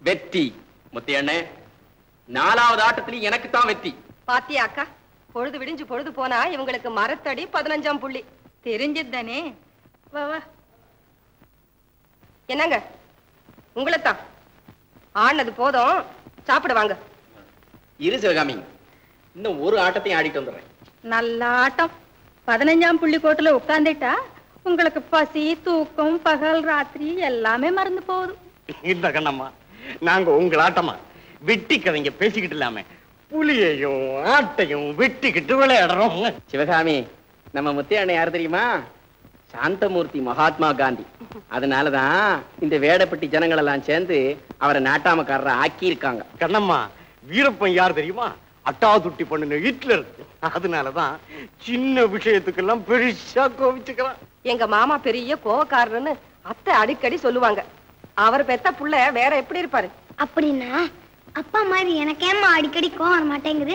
வெற்றி முத்தையண்ணே நாலாவது ஆட்டத்திலையும் எனக்கு தான் வெற்றி பாத்தியா அக்கா பொழுது விடிஞ்சு பொழுது போனா இவங்களுக்கு மரத்தடி பதினஞ்சாம் புள்ளி தெரிஞ்சதுதானே வா வா என்னங்க உங்களைத்தான் ஆனது போதும் சாப்பிட வாங்க இரு சிவகாமி இன்னும் ஒரு ஆட்டத்தையும் ஆடிட்டு வந்துடுறேன் நல்ல ஆட்டம் பதினஞ்சாம் புள்ளி கோட்டுல உட்கார்ந்துட்டா உங்களுக்கு பசி தூக்கம் பகல் ராத்திரி எல்லாமே மறந்து போகுது இந்த கண்ணம்மா நாங்க உங்களாட்டமா வெட்டி கதைங்க பேசிக்கிட்டு இல்லாம புலியையும் ஆட்டையும் வெட்டிக்கிட்டு விளையாடுறோம் சிவகாமி நம்ம முத்தையண்ணே யார் தெரியுமா சாந்தமூர்த்தி மகாத்மா காந்தி அதனாலதான் இந்த வேடப்பட்டி ஜனங்கள் எல்லாம் சேர்ந்து அவரை நாட்டாமக்காரரை ஆக்கி இருக்காங்க கண்ணம்மா வீரப்பன் யார் தெரியுமா அட்டாதுட்டி பண்ணுன ஹிட்லர் அதனாலதான் சின்ன விஷயத்துக்கெல்லாம் பெருசா கோவிச்சுக்கிறான் எங்க மாமா பெரிய கோவக்காரன்னு அத்தை அடிக்கடி சொல்லுவாங்க அவர் பெத்த புள்ள வேற எப்படி இருப்பாரு அப்படின்னா அப்பா மாதிரி எனக்கேம்மா அடிக்கடி கோவம் வர மாட்டேங்குது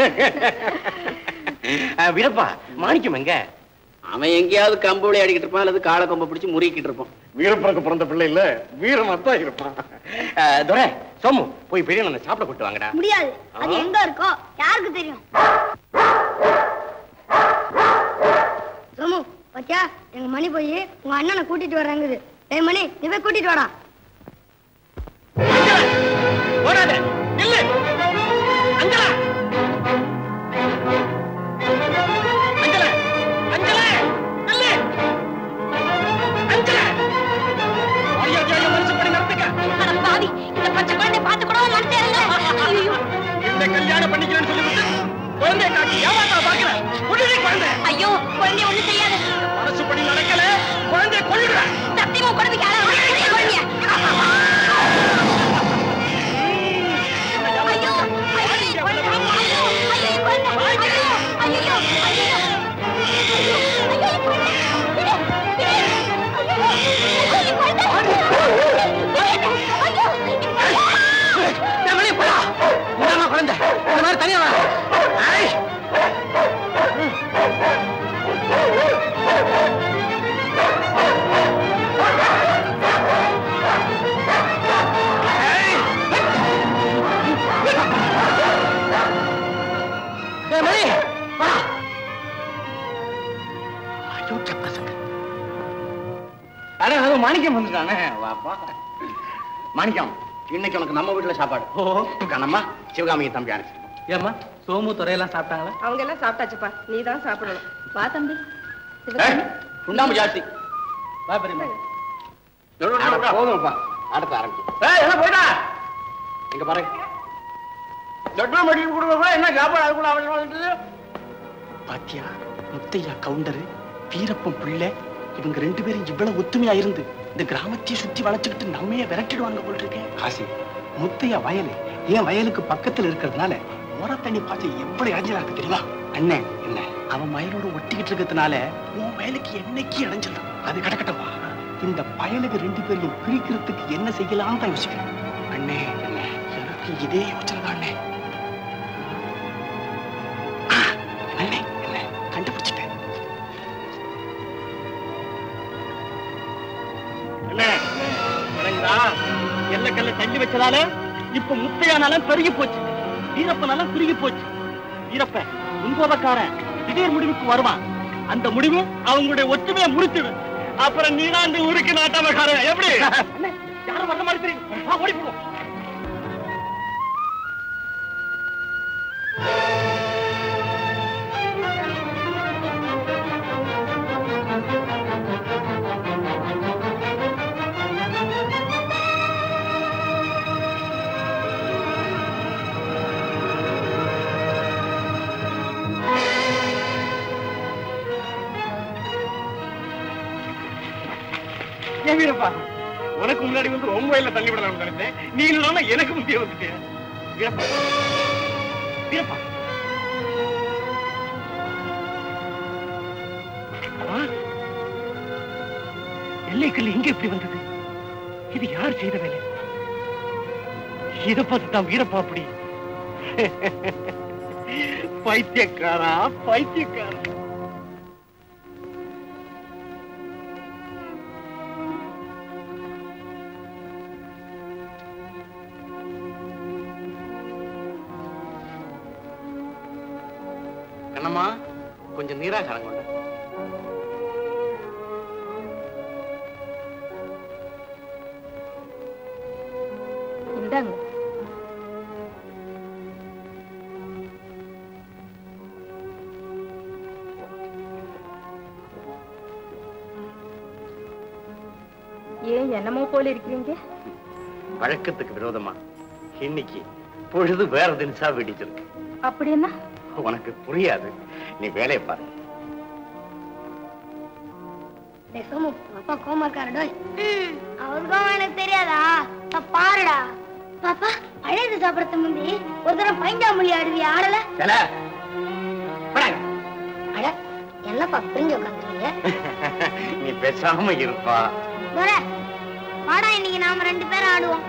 அஹ், வீரப்பா மாணிக்கம் எங்க அவன் எங்கேயாவது கம்புளி அடிக்கிட்டு இருப்பான் அல்லது காலை கொம்பை பிடிச்சி முறுக்கிட்டு இருப்பான் வீரப்பனுக்கு பிறந்த பிள்ளை இல்ல வீரமா தான் இருப்பான் அஹ், துரை சோமு போய் பெரிய நான் சாப்பிட கூட்டு வாங்கடா முடியாது அது எங்க இருக்கோ யாருக்கு தெரியும் சோமு பாத்தியா எங்க மணி போய் உங்க அண்ணனை கூட்டிட்டு வர்றாங்குது டேய் மணி நீ போய் கூட்டிட்டு வாடா ஓடாத நில்லு அஞ்சலா அஞ்சலா அஞ்சலா நில்லு அஞ்சலா ஐயோ ஐயோ மனுஷப்படி நடத்துக்க பாவி இந்த பச்சை குழந்தை பார்த்து கூட நினைச்சேருங்க இந்த கல்யாணம் பண்ணிக்கிறேன்னு சொல்லிவிட்டு குழந்தைய காட்டி ஏமாத்தா பாக்குற உடனே குழந்தை ஐயோ குழந்தை ஒண்ணு செய்யாது மனசுப்படி நடக்கல குழந்தைய கொள்ளுறேன் சத்தியமா குழந்தைக்கு குழந்தைய ஐயோ ஐயோ குழந்தை ஐயோ ஐயோ குழந்தை ஐயோ ஐயோ ஐயோ ஐயோ குழந்தை வெளியே போடா இந்தாம்மா குழந்தை இந்த மாதிரி தனியா வா ஐய் ஏய், மணி, வா. ஐயோ, சக்க, சக்க. அட, அது மாணிக்கம் வந்துட்டானே வாப்பா மாணிக்கம் இன்னைக்கு உனக்கு நம்ம வீட்டுல சாப்பாடு ஓ கண்ணம்மா சிவகாமிக்கு தம்பி அனுப்பிச்சு ஏம்மா சோமு துறையெல்லாம் சாப்பிட்டாங்களா அவங்க எல்லாம் சாப்பிட்டாச்சுப்பா நீ தான் சாப்பிடணும் வா தம்பி சுண்ணாம்பு ஜாஸ்தி வா பெரியம்மா அட, போதும்ப்பா அடுத்து ஆரம்பிச்சு ஏய், என்ன போயிட்டா இங்க பாரு லட்சம் மடிக்கு கொடுக்க என்ன சாப்பாடு அதுக்குள்ள அவசரம் வந்துட்டு பாத்தியா முத்தையா கவுண்டரு வீரப்பன் பிள்ளை இவங்க ரெண்டு பேரும் இவ்வளவு ஒத்துமையா இருந்து இந்த கிராமத்தையே சுத்தி வளைச்சுக்கிட்டு நம்மையே விரட்டிடுவாங்க போல் இருக்கேன் காசி முத்தையா வயலு என் வயலுக்கு பக்கத்துல இருக்கிறதுனால முறை தண்ணி பாய்ச்ச எவ்வளவு இடைஞ்சலா இருக்கு தெரியுமா அண்ணே என்ன அவன் வயலோட ஒட்டிக்கிட்டு இருக்கிறதுனால உன் வயலுக்கு என்னைக்கு இடைஞ்சலாம் அது கிடக்கட்டவா இந்த பயலுக்கு ரெண்டு பேரையும் பிரிக்கிறதுக்கு என்ன செய்யலாம் தான் யோசிக்கிறேன் அண்ணே என்ன எனக்கு இதே யோசனை தான் அண்ணே ஆ, அண்ணே என்ன கண்டுபிடிச்சிட்டேன் அண்ணே விளங்குதா எல்லக்கல்ல தள்ளி வச்சதால இப்ப முத்தையானால பெருகி போச்சு வீரப்பனால குறுகி போச்சு வீரப்ப முன்போதக்காரன் திடீர் முடிவுக்கு வருவான் அந்த முடிவு அவங்களுடைய ஒற்றுமையை முறிச்சிடும் அப்புறம் நீதான் இந்த ஊருக்கு நாட்டாமக்காரன் எப்படி யாரும் வந்த மாதிரி தெரியும் வா, ஓடி போடுவோம் ஏன் வீரப்பா உனக்கு முன்னாடி வந்து ரொம்ப இல்ல தள்ளி விடலாம் நினைச்சேன் நீ இல்லாம எனக்கு முக்கிய வந்துட்டியா வீரப்பா வீரப்பா ஆ? எல்லைக்கல் எங்க இப்படி வந்தது இது யார் செய்த வேலை இத பார்த்து தான் வீரப்பா அப்படி பைத்தியக்காரா பைத்தியக்காரா கண்ணம்மா கொஞ்சம் நீரா கலங்கொண்ட இந்தாங்க ஏன் என்னமோ போல இருக்கிறீங்க வழக்கத்துக்கு விரோதமா இன்னைக்கு பொழுது வேற தினசா வெடிச்சிருக்கு அப்படின்னா உனக்கு புரியாது நீ வேலையை பாரு டேய் சோமு அப்பா கோமா இருக்காருடா அவருக்கும் எனக்கு தெரியாதா நான் பாருடா பாப்பா பழையது சாப்பிடறது முந்தி ஒரு தடவை பைஞ்சாமொழி ஆடுவி ஆடல அட என்னப்பா பிரிஞ்சு உட்காந்துருக்கீங்க நீ பேசாம இருப்பா துரை, வாடா இன்னைக்கு நாம ரெண்டு பேரும் ஆடுவோம்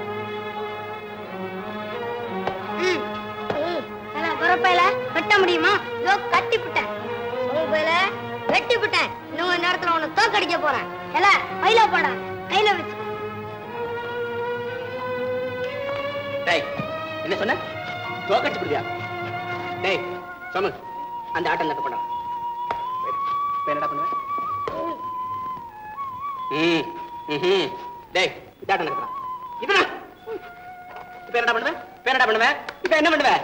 ம். ஏய், ஏல, துரைப்பையில வெட்ட முடியுமா இதோ கட்டி விட்டேன் பையில வெட்டி விட்டேன் இன்னும் கொஞ்ச நேரத்துல உன்னை தோக்கடிக்க போறேன் எல பையில போடா கையில வச்சு டேய் என்ன சொன்ன தோக்கடிச்சு பிடியா டேய் சொமு அந்த ஆட்டம் நட்ட பண்ண என்னடா பண்ணுவ ம் ம்ஹும். டேய் இந்த ஆட்டம் நடக்கலாம் இதுனா இப்ப என்னடா பண்ணுவ இப்ப என்னடா பண்ணுவ இப்ப என்ன பண்ணுவ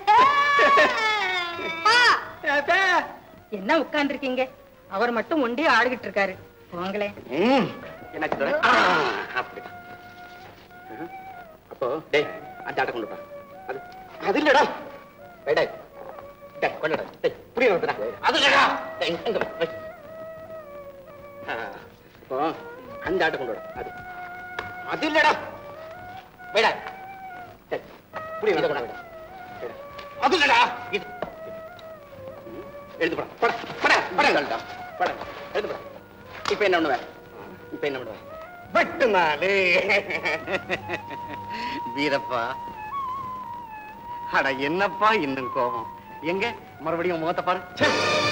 பா அப்ப, என்ன உட்கார்ந்துருக்கீங்க அவர் மட்டும் ஒண்டி ஆடுகிட்டு இருக்காரு போங்களேன் ம். என்னாச்சு துரை? ஆ, அப்படிதான் ம்ஹும். அப்போ டேய் அந்த ஆட்டம் கொண்டு வா அது அது இல்லடா டேய், டேய் டேய் கொண்டுடா டேய் புரிய வருதுடா அது இல்லடா டேய் எங்க வை, வை ஆ, இப்போ அந்த ஆட்டம் கொண்டு வா அது அது இல்லடா வைடா டேய் புரிய வருது கொண்டா வைடா வைடா. அது இல்லடா இது ம், எழுது போடா போடா போடா போடா சொல்டா போடா எழுது போடா இப்போ என்ன பண்ணுவ இப்போ என்ன பண்ணுவ வெட்டு நாளே வீரப்பா அட என்னப்பா இன்னும் கோபம் எங்க மறுபடியும் முகத்தை பாரு ச்சே,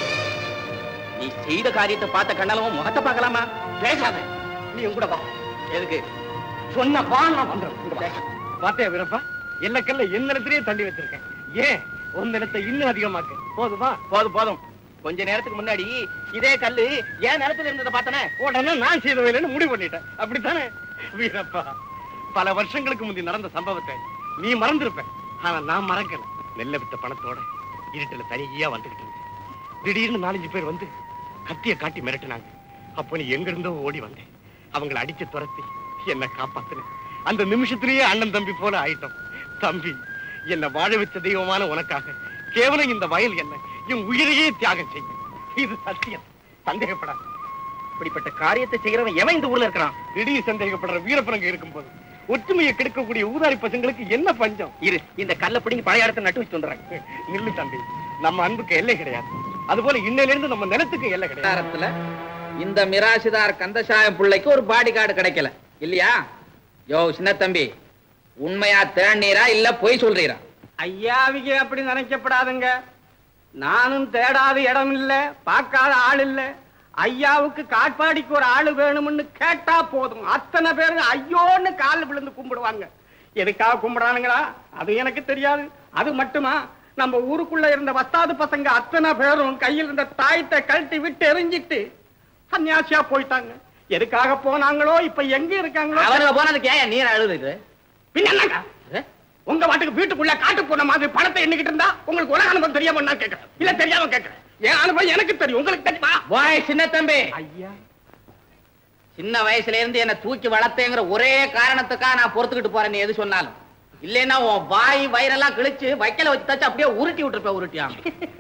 நீ செய்த காரியத்தை பார்த்த கண்ணாலும் முகத்தை பார்க்கலாமா பேசாத நீ என் கூட வா எதுக்கு சொன்ன வா நான் வந்துடுறேன் பாத்தியா வீரப்பா எல்லக்கல்ல என் நிலத்திலேயே தள்ளி வச்சிருக்கேன் ஏன் உன் நிலத்தை இன்னும் அதிகமாக்கு போதுமா போதும் போதும் கொஞ்ச நேரத்துக்கு முன்னாடி இதே கல்லு ஏன் நிலத்துல இருந்ததை பார்த்தனே உடனே நான் செய்த வேலைன்னு முடிவு பண்ணிட்டேன் அப்படித்தானே வீரப்பா பல வருஷங்களுக்கு முந்தி நடந்த சம்பவத்தை நீ மறந்திருப்ப ஆனா நான் மறக்கல நெல்ல வித்த பணத்தோட இருட்டுல தனியா வந்துகிட்டு இருந்தேன் திடீர்னு நாலஞ்சு பேர் வந்து கத்திய காட்டி மிரட்டினாங்க அப்போ நீ எங்க இருந்தோ ஓடி வந்தேன் அவங்களை அடிச்சு துரத்தி என்ன காப்பாத்துன அந்த நிமிஷத்திலேயே அண்ணன் தம்பி போல ஆயிட்டோம் தம்பி என்ன வாழ வச்ச தெய்வமான உனக்காக கேவலம் இந்த வயல் என்ன என் உயிரையே தியாகம் செய்யும் இது சத்தியம் சந்தேகப்படாத இப்படிப்பட்ட காரியத்தை செய்யறவன் எவன் இந்த ஊர்ல இருக்கிறான் திடீர் சந்தேகப்படுற வீரப்பனங்க இருக்கும்போது ஒற்றுமையை கெடுக்கக்கூடிய ஊதாரி பசங்களுக்கு என்ன பஞ்சம் இரு இந்த கல்லை பிடிங்கி பழைய இடத்துல நட்டு வச்சு வந்துடுறேன் நில்லு தம்பி நம்ம அன்புக்கு எல்லை கிடையாது அதுபோல இன்னையில இருந்து நம்ம நிலத்துக்கு எல்லை கிடையாது வட்டாரத்துல இந்த மிராசிதார் கந்தசாயம் பிள்ளைக்கு ஒரு பாடி கார்டு கிடைக்கல இல்லையா யோ சின்ன தம்பி உண்மையா தேநீரா இல்ல பொய் சொல்றீரா ஐயாவிக்கு அப்படி நினைக்கப்படாதுங்க நானும் தேடாத இடம் இல்ல பார்க்காத ஆள் இல்ல ஐயாவுக்கு காட்பாடிக்கு ஒரு ஆளு வேணும்னு கேட்டா போதும் அத்தனை பேரும் ஐயோன்னு காலில் விழுந்து கும்பிடுவாங்க எதுக்காக கும்பிடுறானுங்களா அது எனக்கு தெரியாது அது மட்டுமா நம்ம ஊருக்குள்ள இருந்த வஸ்தாது பசங்க அத்தனை பேரும் கையில் இருந்த தாயத்தை கழட்டி விட்டு எரிஞ்சிட்டு சன்னியாசியா போயிட்டாங்க எதுக்காக போனாங்களோ இப்ப எங்க இருக்காங்களோ அவனுக்கு போனதுக்கு ஏன் நீர் அழுது பின்ன என்னங்க உங்க வாட்டுக்கு வீட்டுக்குள்ள காட்டு போன மாதிரி பணத்தை எண்ணிக்கிட்டு இருந்தா உங்களுக்கு உலக அனுபவம் தெரியாம நான் கேட்கறேன் இல்ல தெரியாம கேட்கறேன் என் அனுபவம் எனக்கு தெரியும் உங்களுக்கு தெரியுமா வாய் சின்ன தம்பி ஐயா சின்ன வயசுல இருந்து என்ன தூக்கி வளர்த்தேங்கிற ஒரே காரணத்துக்காக நான் பொறுத்துக்கிட்டு போறேன் நீ எது சொன்னாலும் இல்லைன்னா உன் வாய் வயிறெல்லாம் கிழிச்சு வைக்கல வச்சு தச்சு அப்படியே உருட்டி விட்டுருப்ப உருட்டியாம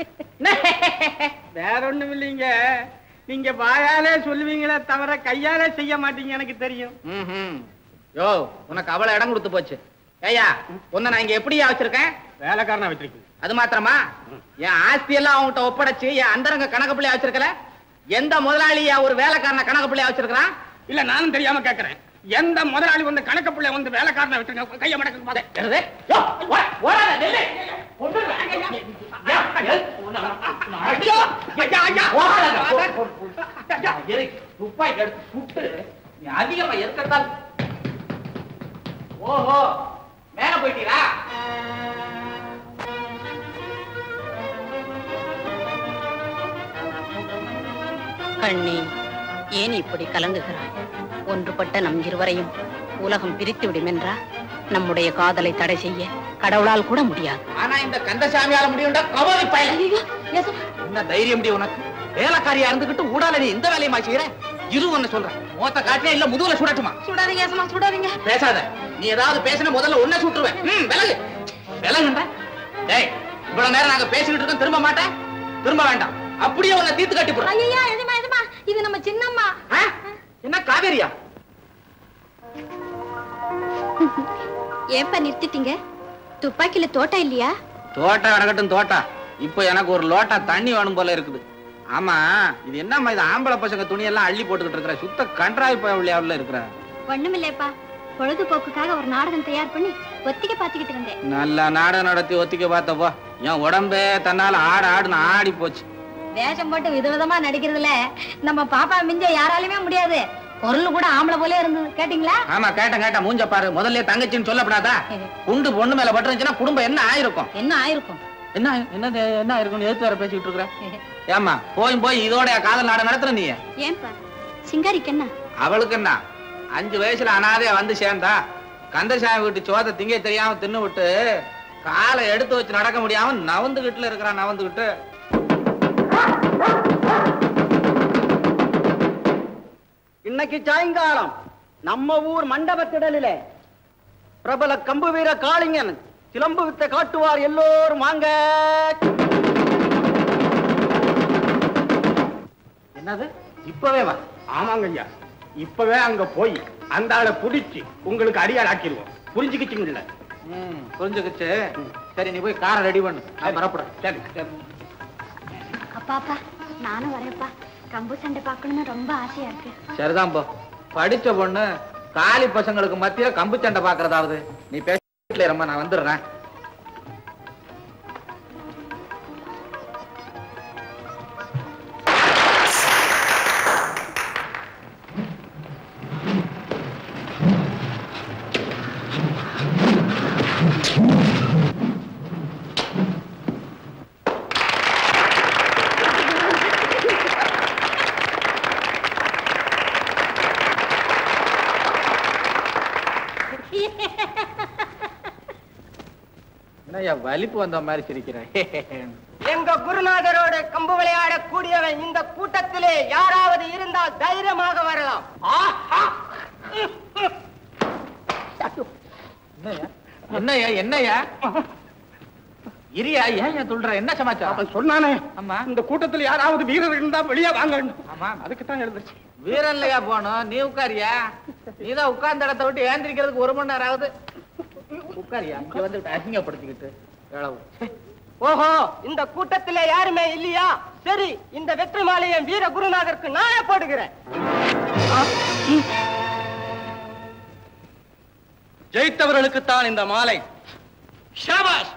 வேற ஒண்ணும் இல்லைங்க நீங்க வாயாலே சொல்லுவீங்களே தவிர கையாலே செய்ய மாட்டீங்க எனக்கு தெரியும் ம்ஹும். யோ உனக்கு அவ்வளவு இடம் கொடுத்து போச்சு ஏய்யா உன்னை நான் இங்க எப்படியா வச்சிருக்கேன் வேலைக்காரனா வச்சிருக்கீங்க அது மாத்திரமா என் ஆஸ்தி எல்லாம் அவன்கிட்ட ஒப்படைச்சு என் அந்தரங்க கணக்கு பிள்ளையா வச்சிருக்கல எந்த முதலாளியா ஒரு வேலைக்காரன கணக்கு பிள்ளையா வச்சிருக்கிறான் இல்ல நானும் தெரியாம கேட்கறேன் எந்த முதலாளி வந்து கணக்கு பிள்ளை வந்து வேலைக்காரனா வச்சிருக்க கைய மடக்கு பாதே என்னது? யோ, ஓ- ஓடாத, நில்லு. ஐயோ ஐயா ஐயா ஓடாத, போ, போ, போ. எரி, துப்பாக்கி எடுத்து சுட்டு நீ அதிகமா எதுக்கெடுத்தாலும் ஓஹோ மேல போயிட்டீரா கண்ணே ஏன் இப்படி கலங்குகிறாய் ஒன்றுபட்ட நம் இருவரையும் உலகம் பிரித்து விடும் என்றா நம்முடைய காதலை தடை செய்ய கடவுளால் கூட முடியாது ஆனா இந்த கந்தசாமியால முடியும்டா கவலை பயல என்ன தைரியம் முடியும் உனக்கு வேலைக்காரியா இருந்துகிட்டு ஊடால நீ இந்த வேலையுமா செய்யற இரு ஒண்ணு சொல்றேன் மோத்த காட்டினா இல்ல முதுகுல சுடட்டுமா சுடாதீங்க ஏசமா சுடாதீங்க பேசாத நீ ஏதாவது பேசின முதல்ல உன்னை சுட்டுருவேன் ம், விலகு விலகுன்ற டேய் இவ்வளவு நேரம் நாங்க பேசிக்கிட்டு இருக்கோம் திரும்ப மாட்டேன் திரும்ப வேண்டாம் அப்படியே உன்னை தீர்த்து கட்டி போடுறேன் ஐயா எதுமா எதுமா இது நம்ம சின்னம்மா ஆ? என்ன காவேரியா ஏன்பா நிறுத்திட்டீங்க துப்பாக்கில தோட்டம் இல்லையா தோட்டம் கிடக்கட்டும் தோட்டம் இப்போ எனக்கு ஒரு லோட்டா தண்ணி வேணும் போல இருக்குது ஆமா இது என்னம்மா இது ஆம்பளை பசங்க துணியெல்லாம் அள்ளி போட்டுக்கிட்டு இருக்கிற சுத்த கன்றாய் பயவுள்ள இருக்கிற ஒண்ணுமில்லைப்பா பொழுதுபோக்குக்காக ஒரு நாடகம் தயார் பண்ணி ஒத்திகை பாத்துக்கிட்டு இருந்தேன் நல்ல நாடகம் நடத்தி ஒத்திக்க பார்த்தப்போ என் உடம்பே தன்னால ஆடு ஆடுன்னு ஆடி போச்சு வேஷம் போட்டு விதவிதமா நடிக்கிறதுல நம்ம பாப்பா மிஞ்ச யாராலுமே முடியாது பொருள் கூட ஆம்பளை போலே இருந்தது கேட்டீங்களா ஆமா கேட்டேன் கேட்டேன் மூஞ்ச பாரு முதல்ல தங்கச்சின்னு சொல்லப்படாதா குண்டு பொண்ணு மேல பட்டுருந்துச்சுன்னா குடும்பம் என்ன ஆயிருக்கும் என்ன ஆயிருக்கும் என்ன என்னது என்ன ஆயிருக்கும் எடுத்து வர பேசிக்கிட்டு இருக்கிற ஏமா போய் போய் இதோட காதல் நாடகம் நடத்துற நீ ஏன்பா சிங்காரிக்கு என்ன அவளுக்கு என்ன அஞ்சு வயசுல அனாதையா வந்து சேர்ந்தா கந்தசாமி வீட்டு சோத்தை திங்க தெரியாம தின்னு விட்டு காலை எடுத்து வச்சு நடக்க முடியாம நவந்துகிட்டுல இருக்கிறான் நவந்துகிட்டு இன்னைக்கு சாயங்காலம் நம்ம ஊர் மண்டபத்திடலிலே பிரபல கம்பு வீர காளிங்கன் சிலம்பு வித்தை காட்டுவார் எல்லோரும் வாங்க என்னது இப்பவே வா ஆமாங்க ஐயா இப்பவே அங்க போய் அந்த ஆளை புடிச்சு உங்களுக்கு அடியாள் ஆக்கிடுவோம் புரிஞ்சுக்கிச்சுங்கல்ல ம் புரிஞ்சுக்கிச்சு சரி நீ போய் காரை ரெடி பண்ணு நான் புறப்படுறேன் சரி சரி அப்பா அப்பா நானும் வரேன்ப்பா கம்பு சண்டை பார்க்கணும்னு ரொம்ப ஆசையா இருக்கு சரிதான் போ படிச்ச பொண்ணு காலி பசங்களுக்கு மத்தியில கம்பு சண்டை பாக்குறதாவது நீ பேச வீட்டுல இரும்மா, நான் வந்துடுறேன் என்னய்யா வலிப்பு வந்த மாதிரி சிரிக்கிறேன் எங்க குருநாதரோட கம்பு விளையாட கூடியவன் இந்த கூட்டத்திலே யாராவது இருந்தால் தைரியமாக வரலாம் ஆஹா! என்னய்யா என்னய்யா என்னய்யா இரியா ஏன் ஏன் துள்ற என்ன சமாச்சாரம் அவன் சொன்னானே ஆமா இந்த கூட்டத்தில் யாராவது வீரர் இருந்தா வெளியே வாங்க ஆமா அதுக்கு தான் எழுந்துச்சு வீரன்லையா போனோம் நீ உட்காரியா நீதான் உட்கார்ந்த இடத்த விட்டு ஏந்திரிக்கிறதுக்கு ஒரு மணி நேரம் ஆகுது உட்காரியா இங்க வந்து அசிங்கப்படுத்திக்கிட்டு எழவு ஓஹோ இந்த கூட்டத்திலே யாருமே இல்லையா சரி இந்த வெற்றி மாலையை வீர குருநாதருக்கு நானே போடுகிறேன் ஜெயித்தவர்களுக்குத்தான் இந்த மாலை ஷாபாஷ்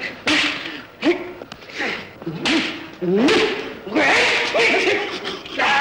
Yeah.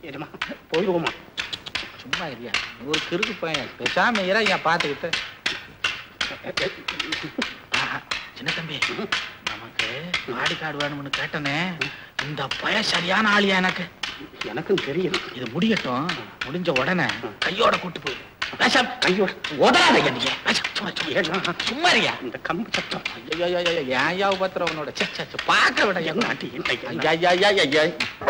என்னமா போயிடுவோமா சும்மா இல்லையா ஒரு கிறுக்கு பையன் பேசாம இற ஏன் பார்த்துக்கிட்டு ஆஹா, சின்ன தம்பி நமக்கு மாடி காடு வேணும்னு கேட்டனே இந்த பய சரியான ஆளியா எனக்கு எனக்கும் தெரியும் இது முடியட்டும் முடிஞ்ச உடனே கையோட கூட்டு போயிடு பேசாம கையோட உதறாத நீங்க பேசாம சும்மா சும்மா சும்மா இருக்கியா இந்த கம்பு சத்தம் ஐயோ ஐயோ ஐயோ ஏன் யா உபத்திரம் உன்னோட சே சே சே, பார்க்க விட என்ன ஆண்டி, என்ன, என்ன? ஐயா ஐயா ஐயா ஐயா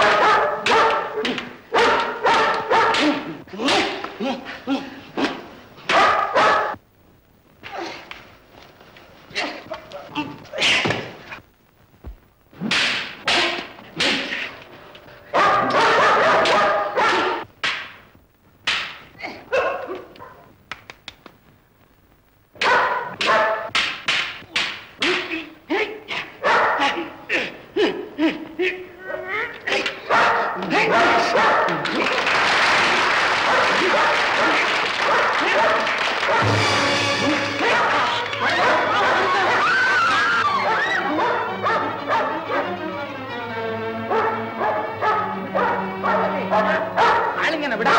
ஆளுங்க என்ன விடா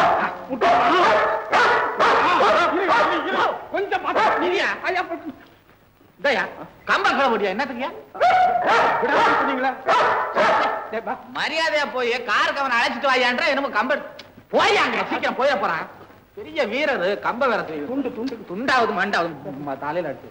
கொஞ்சம் நீயா ஐயா தயா கம்ப கட முடியா என்னத்துக்கு சொன்னீங்களா மரியாதையா போய் காருக்கு அவனை அழைச்சிட்டு வாயான்ற என்னமோ கம்ப போயாங்க சீக்கிரம் போய போறான் பெரிய வீரர் கம்ப வேற துண்டு துண்டு துண்டாவது மண்டாவது ம- தலையில அடிச்சு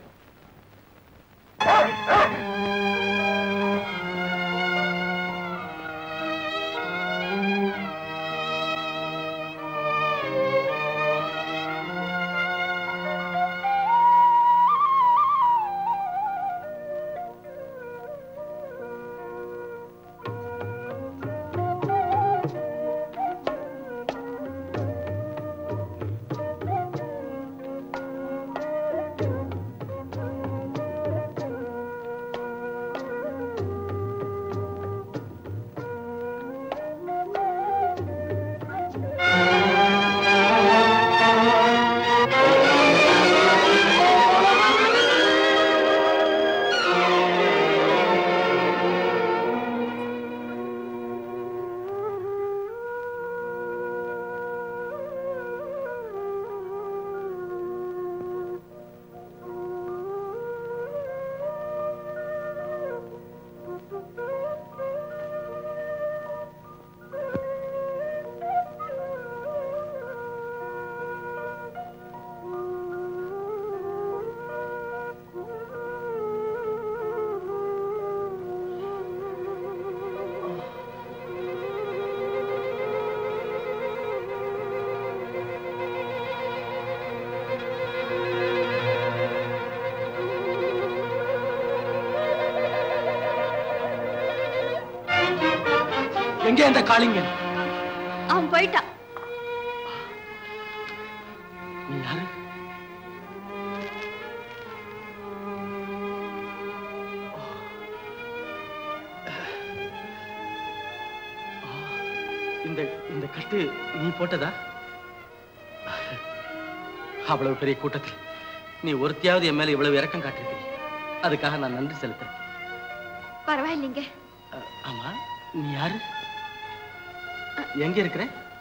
எங்க அந்த காளிங்கன் அவன் போயிட்டான் நீ யாரு இந்த இந்த கட்டு நீ போட்டதா அவ்வளவு பெரிய கூட்டத்தில் நீ ஒருத்தியாவது என் மேல இவ்வளவு இறக்கம் காட்டிருக்கிறீ அதுக்காக நான் நன்றி செலுத்துறேன் பரவாயில்லைங்க அஹ், ஆமா நீ யாரு எங்க இருக்கிற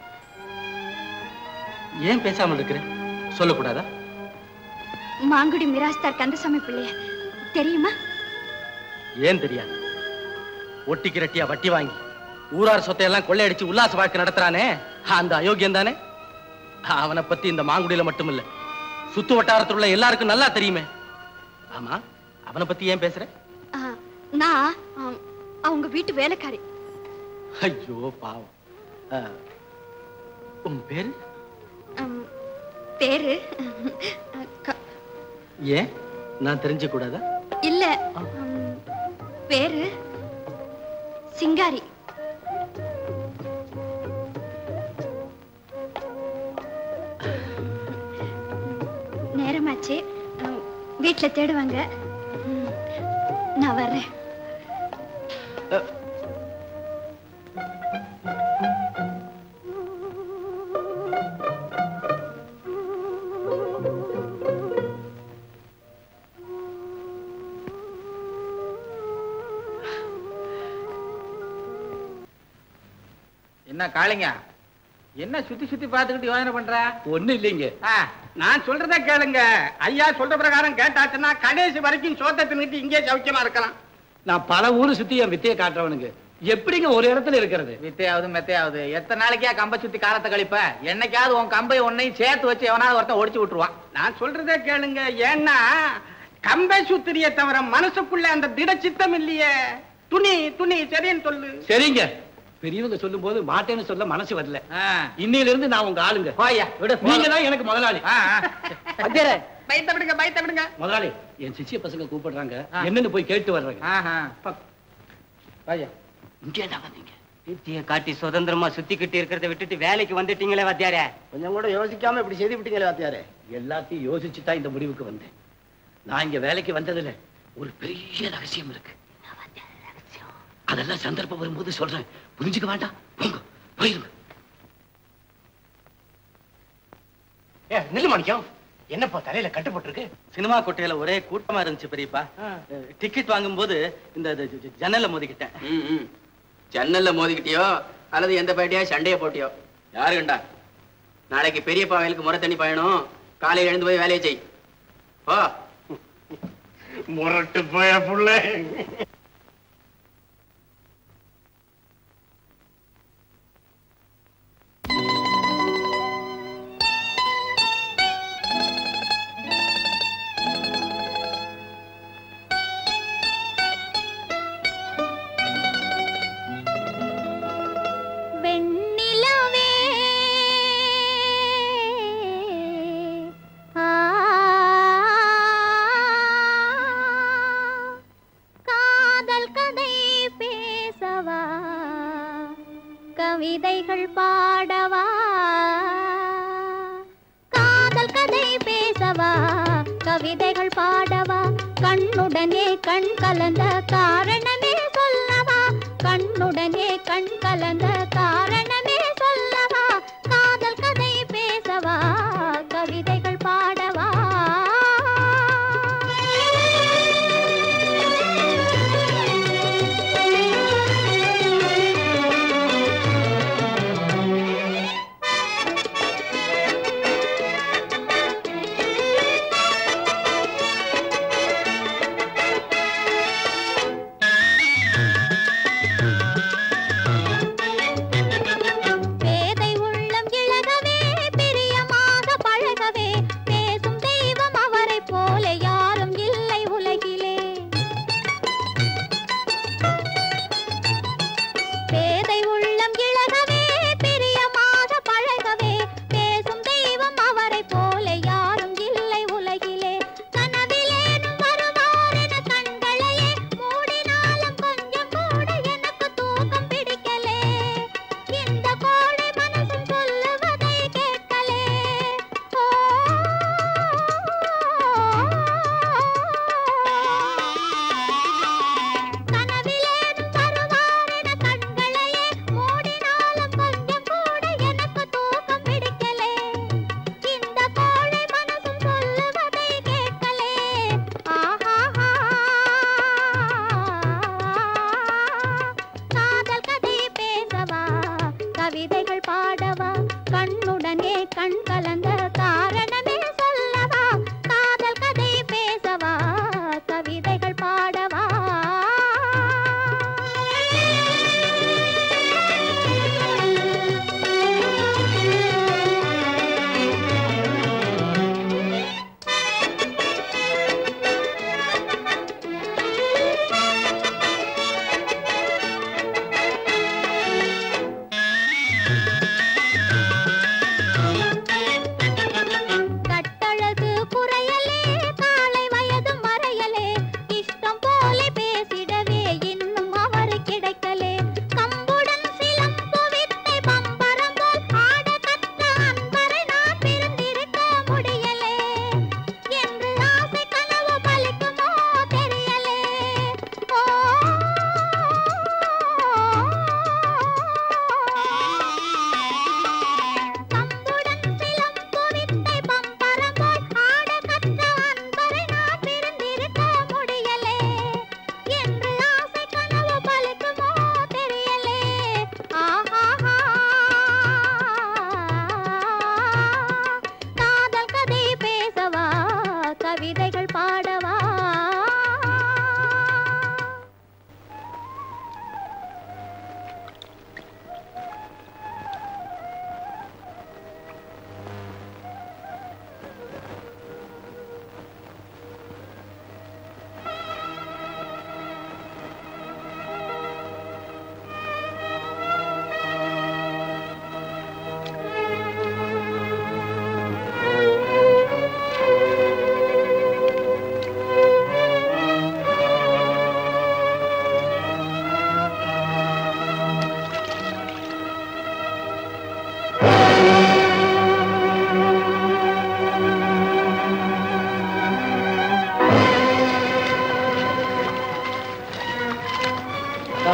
ஏன் பேசாமல் இருக்கிற சொல்லக்கூடாதா மாங்குடி மிராஸ்தார் கந்தசாமி பிள்ளைய தெரியுமா ஏன் தெரியாது ஒட்டிக்கு ரெட்டியா வட்டி வாங்கி ஊரார் சொத்தையெல்லாம் கொள்ளையடிச்சு உல்லாச வாழ்க்கை நடத்துறானே அந்த அயோக்கியம் தானே அவனை பத்தி இந்த மாங்குடியில மட்டும் இல்ல சுத்து வட்டாரத்தில் உள்ள எல்லாருக்கும் நல்லா தெரியுமே ஆமா அவனை பத்தி ஏன் பேசுற ஆ, நான் ஆ, அவங்க வீட்டு வேலைக்காரி ஐயோ பாவம் அஹ், உன் பேரு ஆம், பேரு க- ஏன் நான் தெரிஞ்ச கூடாதா இல்ல ஆம், பேரு சிங்காரி நேரமாச்சு ஆம், வீட்ல தேடுவாங்க ம், நான் வர்றேன் என்ன காளிங்க என்ன சுத்தி சுத்தி பார்த்துக்கிட்டு யோசனை பண்ற ஒண்ணு இல்லைங்க ஆ, நான் சொல்றத கேளுங்க ஐயா சொல்ற பிரகாரம் கேட்டாச்சுன்னா கடைசி வரைக்கும் சோத்தை தின்னுட்டு இங்கே சௌக்கியமா இருக்கலாம் நான் பல ஊரு சுத்தி என் வித்தையை காட்டுறவனுங்க எப்படிங்க ஒரு இடத்துல இருக்கிறது வித்தையாவது மெத்தையாவது எத்தனை நாளைக்கா கம்பை சுத்தி காலத்தை கழிப்ப என்னைக்காவது உன் கம்பை உன்னையும் சேர்த்து வச்சு எவனாவது ஒருத்தன் ஒடிச்சு விட்டுருவான் நான் சொல்றத கேளுங்க ஏன்னா கம்பை சுத்திரிய தவிர மனசுக்குள்ள அந்த திட சித்தம் இல்லையே துணி துணி சரின்னு சொல்லு சரிங்க பெரியவங்க சொல்லும் போது மாட்டேன்னு சொல்ல மனசு வரல ஆ. இன்னையில இருந்து நான் உங்க ஆளுங்க போய்யா, விடு, போ. நீங்க தான் எனக்கு முதலாளி ஆ, ஆ. பயத்த விடுங்க பயத்த விடுங்க முதலாளி என் சிச்சிய பசங்க கூப்பிடுறாங்க ஆ. என்னன்னு போய் கேட்டு வர்றாங்க ஆஹா. போய்யா. இங்கே என்ன வந்தீங்க வித்திய காட்டி சுதந்திரமா சுத்திக்கிட்டு இருக்கிறத விட்டுட்டு வேலைக்கு வந்துட்டீங்களே வாத்தியாரே கொஞ்சம் கூட யோசிக்காம இப்படி செய்து விட்டீங்களே வாத்தியாரே எல்லாத்தையும் யோசிச்சு தான் இந்த முடிவுக்கு வந்தேன் நான் இங்க வேலைக்கு வந்ததுல ஒரு பெரிய ரகசியம் இருக்கு அதெல்லாம் சந்தர்ப்பம் வரும்போது சொல்றேன் புரிஞ்சுக்க வேண்டாம் போங்க போயிருங்க ஏ நில்லு மாணிக்கம் என்னப்பா தலையில கட்டுப்பட்டிருக்கு சினிமா கொட்டையில ஒரே கூட்டமா இருந்துச்சு பெரியப்பா டிக்கெட் வாங்கும்போது இந்த இது ஜ- ஜ- ஜன்னல்ல மோதிக்கிட்டேன் ம், ம். ஜன்னல்ல மோதிக்கிட்டியோ அல்லது எந்த பேட்டையா சண்டைய போட்டியோ யாரு கண்டா நாளைக்கு பெரியப்பா வயலுக்கு முறை தண்ணி பயணம் காலையில எழுந்து போய் வேலையை செய் போ முரட்டு போய புள்ள வெண்ணிலவே ஆ, காதல் கதை பேசவா கவிதைகள் பாடவா காதல் கதை பேசவா கவிதைகள் பாடவா கண்ணுடனே கண் கலந்த காரணமே சொல்லவா கண்ணுடனே கண் கலந்த காரணமே சொல்லவா காதல் கதை பேசவா கவிதைகள் பாடவா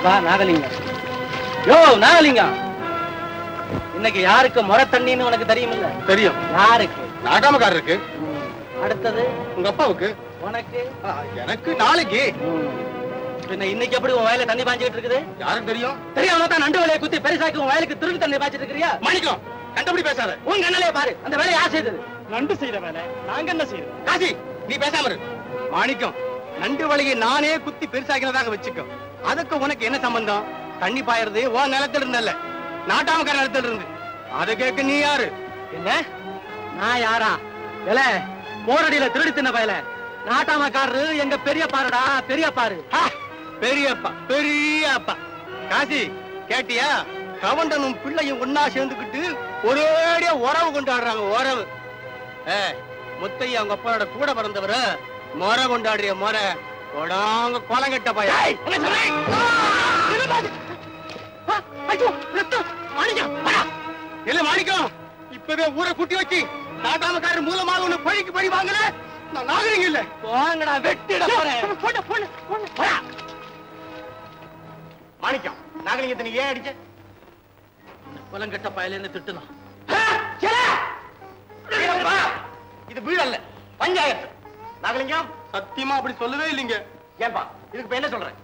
பாபா நாகலிங்கம் யோ நாகலிங்கம் இன்னைக்கு யாருக்கு முறை தண்ணின்னு உனக்கு தெரியுமில்ல தெரியும் யாருக்கு நாட்டாமக்காரருக்கு அடுத்தது உங்க அப்பாவுக்கு உனக்கு ஆ, எனக்கு நாளைக்கு பின்ன இன்னைக்கு எப்படி உன் வயல தண்ணி பாஞ்சிட்டு இருக்குது யாருக்கு தெரியும் தெரியாம தான் நண்டு வலையை குத்தி பெருசாக்கி உன் வயலுக்கு திருட்டு தண்ணி பாய்ச்சிட்டு இருக்கிறியா மாணிக்கம் கண்டபடி பேசாத உன் கண்ணலே பாரு அந்த வேலையை யார் செய்தது நண்டு செய்த வேலை நாங்க என்ன செய்யறோம் காசி நீ பேசாம இரு மாணிக்கம் நண்டு வலையை நானே குத்தி பெருசாக்கினதாக வச்சுக்கோ அதுக்கு உனக்கு என்ன சம்பந்தம் தண்ணி பாயறது உன் நிலத்துல இருந்தல்ல நாட்டாமக்கார நிலத்துல இருந்து அதை கேட்க நீ யாரு என்ன நான் யாரா வேல போரடியில திருடி தின்ன பயல நாட்டாமக்காரரு எங்க பெரிய பாருடா பெரிய பாரு ஹா, பெரியப்பா பெரிய அப்பா காசி கேட்டியா கவண்டனும் பிள்ளையும் ஒன்னா சேர்ந்துக்கிட்டு ஒரேடியா உறவு கொண்டாடுறாங்க உறவு ஏ முத்தையா அவங்க அப்பாவோட கூட பிறந்தவரு முறை கொண்டாடுறிய முறை கொடாங்க கொலங்கட்ட பையன் இல்ல மாணிக்கம் இப்பவே ஊரை கூட்டி வச்சு நாட்டாமக்காரர் மூலமாக ஒண்ணு பழிக்கு பழி வாங்கல நான் நாகரிகம் இல்ல வாங்கடா வெட்டிட போறேன் போட போட போட போடா. மாணிக்கம் நாகலிங்கத்தை நீ ஏன் அடிச்ச குலங்கட்ட பயலேன்னு திட்டுதான் வீரப்பா, இது வீடு அல்ல பஞ்சாயத்து நாகலிங்கம் சத்தியமா அப்படி சொல்லவே இல்லைங்க ஏன்பா இதுக்கு இப்ப என்ன சொல்றேன்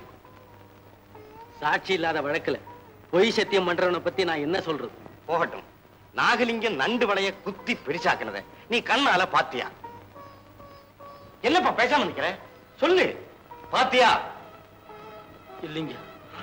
சாட்சி இல்லாத வழக்குல பொய் சத்தியம் பண்றவனை பத்தி நான் என்ன சொல்றது போகட்டும் நாகலிங்கம் நண்டு வளைய குத்தி பெருசாக்குனத நீ கண்ணால பாத்தியா என்னப்பா பேசாம நிக்கிற சொல்லு பாத்தியா இல்லைங்க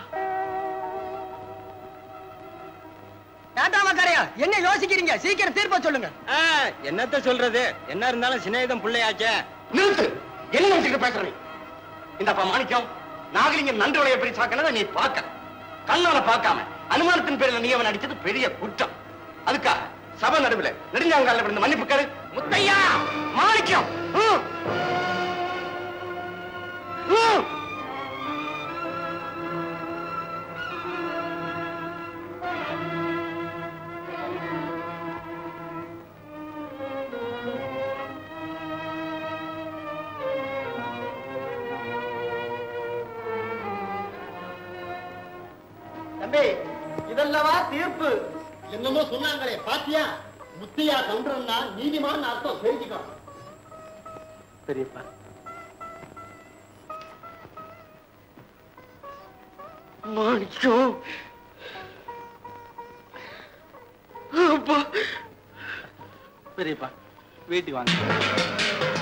நாட்டாமக்காரையா என்ன யோசிக்கிறீங்க சீக்கிரம் தீர்ப்ப சொல்லுங்க ஆ, என்னத்த சொல்றது என்ன இருந்தாலும் சிநேகிதம் பிள்ளையாச்சே நிறுத்து என்ன நினைச்சுட்டு பேசுற நீ இந்தப்பா மாணிக்கம் நாகலிங்கம் நண்டு வளைய பெருசாக்குனத நீ பார்க்க கண்ணால பார்க்காம அனுமானத்தின் பேர்ல நீ அவன் அடிச்சது பெரிய குற்றம் அதுக்காக சபை நடுவுல நெடுஞ்சாங்கால விழுந்து மன்னிப்பு கேளு முத்தையா மாணிக்கம் ம். ம். தம்பி இதல்லவா தீர்ப்பு என்னமோ சொன்னாங்களே பாத்தியா முத்தியா கவுண்டர்னா நீதிமான் அர்த்தம் தெரிஞ்சுக்கோ பெரியப்பா மாணிக்கம் அப்பா பெரியப்பா வீட்டுக்கு வாங்க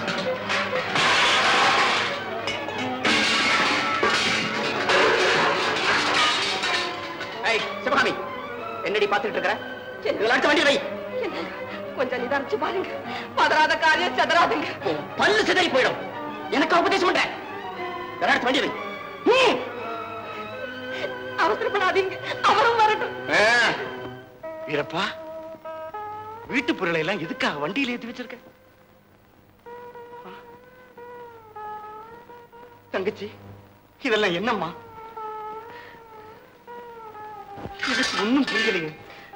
ஏய் சிவகாமி என்னடி பாத்துட்டு இருக்கிற இதுல அடுத்த வண்டி வை கொஞ்சம் நிதானிச்சு பாருங்க பதறாத காரியம் சதறாதுங்க உன் பல்லு சிதறி போயிடும் எனக்கு உபதேசம் பண்றேன் இதுல அடுத்த வண்டி வை ம். அவசரப்படாதீங்க அவரும் வரட்டும் ஆ. வீரப்பா வீட்டு பொருளை எல்லாம் எதுக்காக வண்டியில ஏத்தி வச்சிருக்க ஆ? தங்கச்சி இதெல்லாம் என்னம்மா எனக்கு ஒண்ணும் புரியலையே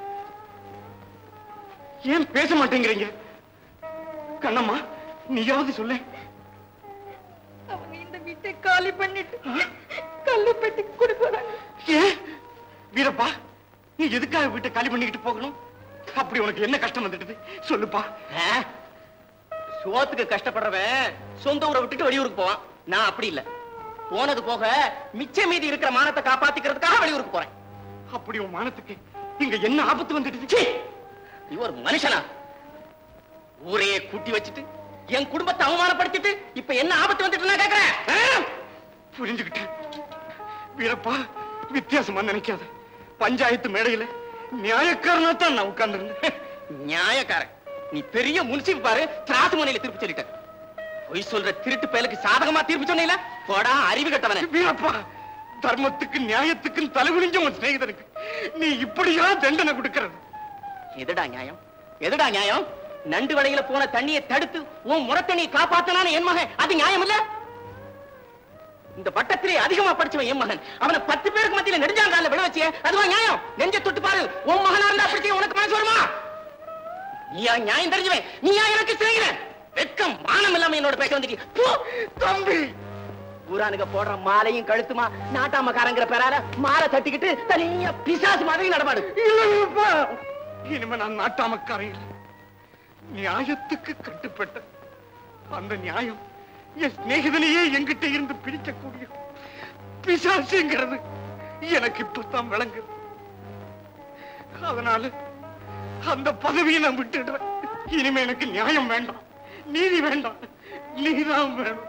ஏன் பேச மாட்டேங்கிறீங்க கண்ணம்மா நீயாவது சொல்ல அவங்க இந்த வீட்டை காலி பண்ணிட்டு கல்லு பெட்டி கொடுக்குறாங்க ஏன் வீரப்பா நீ எதுக்காக வீட்டை காலி பண்ணிக்கிட்டு போகணும் அப்படி உனக்கு என்ன கஷ்டம் வந்துடுது சொல்லுப்பா சோத்துக்கு கஷ்டப்படுறவன் சொந்த ஊரை விட்டுட்டு வெளியூருக்கு போவான் நான் அப்படி இல்ல போனது போக மிச்ச மீதி இருக்கிற மானத்தை காப்பாத்திக்கிறதுக்காக வெளியூருக்கு போறேன் அப்படி உன் மானத்துக்கு இங்க என்ன ஆபத்து வந்துடுச்சு நீ ஒரு மனுஷனா ஊரையே கூட்டி வச்சுட்டு என் குடும்பத்தை அவமானப்படுத்திட்டு இப்ப என்ன ஆபத்து வந்துட்டு நான் கேக்குறேன் ஆ? புரிஞ்சுக்கிட்டேன் வீரப்பா வித்தியாசமா நினைக்காத பஞ்சாயத்து மேடையில நியாயக்காரனா தான் நான் உட்கார்ந்து நியாயக்காரன் நீ பெரிய முன்சிப் பாரு திராசு மனையில திருப்பி சொல்லிட்ட பொய் சொல்ற திருட்டு பயலுக்கு சாதகமா தீர்ப்பு சொன்னீல போடா அறிவு கட்டவனே வீரப்பா தர்மத்துக்கு நியாயத்துக்கும் தலைகுனிஞ்ச உன் சிநேகிதனுக்கு நீ இப்படியா தண்டனை கொடுக்கறது எதுடா நியாயம் எதுடா நியாயம் நண்டு வலையில போன தண்ணியை தடுத்து உன் முறத்தண்ணியை காப்பாத்தனான என் மகன் அது நியாயம் இல்ல இந்த பட்டத்திலே அதிகமா படிச்சவன் என் மகன் அவனை பத்து பேருக்கு மத்தியில நெடுஞ்சாங்கால விட வச்சியே அதுவா நியாயம் நெஞ்ச தொட்டு பாரு உன் மகனா இருந்தா அப்படி செய்ய உனக்கு மனசு வருமா நீயா நியாயம் தெரிஞ்சவன் நீயா எனக்கு சிநேகிதன் வெக்கம் மானம் இல்லாம என்னோட பேச வந்துட்டீங்க போ தம்பி ஊரானுங்க போடுற மாலையும் கழுத்துமா நாட்டாமக்காரங்கிற பேரால மாலை தட்டிக்கிட்டு தனியா பிசாசு மாதிரி நடமாடு இல்லையப்பா இனிமே நான் நாட்டாமக்காரன் இல்லை நியாயத்துக்கு கட்டுப்பட்ட அந்த நியாயம் என் சிநேகிதனையே என்கிட்ட இருந்து பிரிக்கக்கூடிய பிசாசுங்கிறது எனக்கு இப்பதான் விளங்குது அதனால அந்த பதவியை நான் விட்டுடுறேன் இனிமே எனக்கு நியாயம் வேண்டாம் நீதி வேண்டாம் நீதான் வேணும்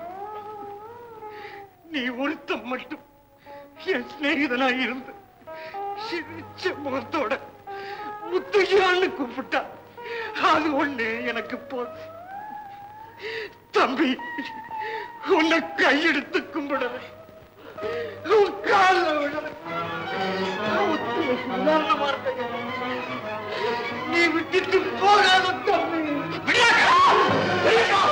நீ ஒருத்தன் மட்டும் என் சிநேகிதனா இருந்து சிரிச்ச முகத்தோட முத்தையான்னு கூப்பிட்டா அது ஒண்ணு எனக்கு போதும் தம்பி உன்னை கையெடுத்து கும்பிடுறேன் உன் காலில் விடுறேன் முத்து, உதாரணமா இருந்தீங்க. நீ விட்டுட்டு போகாத தம்பி விடாதா? விடாதா?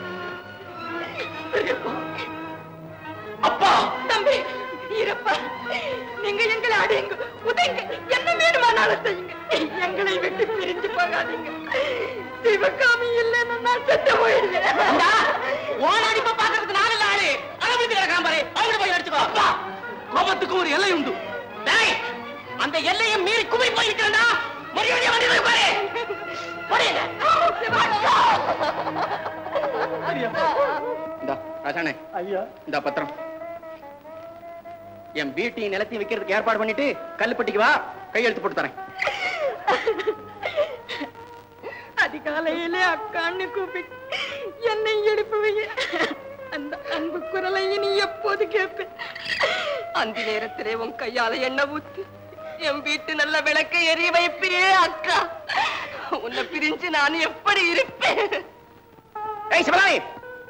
அப்பா தம்பி இருப்பா நீங்க எங்களை அடையுங்க உதைங்க என்ன வேணுமானாலும் செய்யுங்க எங்களை விட்டு பிரிஞ்சு போகாதீங்க சிவகாமி இல்லைன்னு நான் செத்து போயிடுவேன் ஓன அடிப்ப பாக்குறதுக்கு நாலு நாளு அளவுக்கு கிடக்காம பாரு அவங்க போய் அடிச்சுக்கோ அப்பா கோபத்துக்கு ஒரு எல்லை உண்டு டேய் அந்த எல்லையை மீறி குமி போயிருக்கிறா மரியாதையா வண்டி போய் பாரு போறீங்க இந்த ராஜானே ஐயா இந்த பத்திரம் என் வீட்டையும் நிலத்தையும் விக்கிறதுக்கு ஏற்பாடு பண்ணிட்டு கல்லுப்பட்டிக்கு வா கையெழுத்து போட்டு தரேன் அதிகாலையிலே அக்கான்னு கூப்பிட்டு என்னை எழுப்புவீங்க அந்த அன்பு குரலை இனி எப்போது கேட்பேன் அந்த நேரத்திலே உன் கையால எண்ணெய் ஊத்து என் வீட்டு நல்ல விளக்கை எரிய வைப்பே அக்கா உன்னை பிரிஞ்சு நான் எப்படி இருப்பேன் ஏய் சிவராணி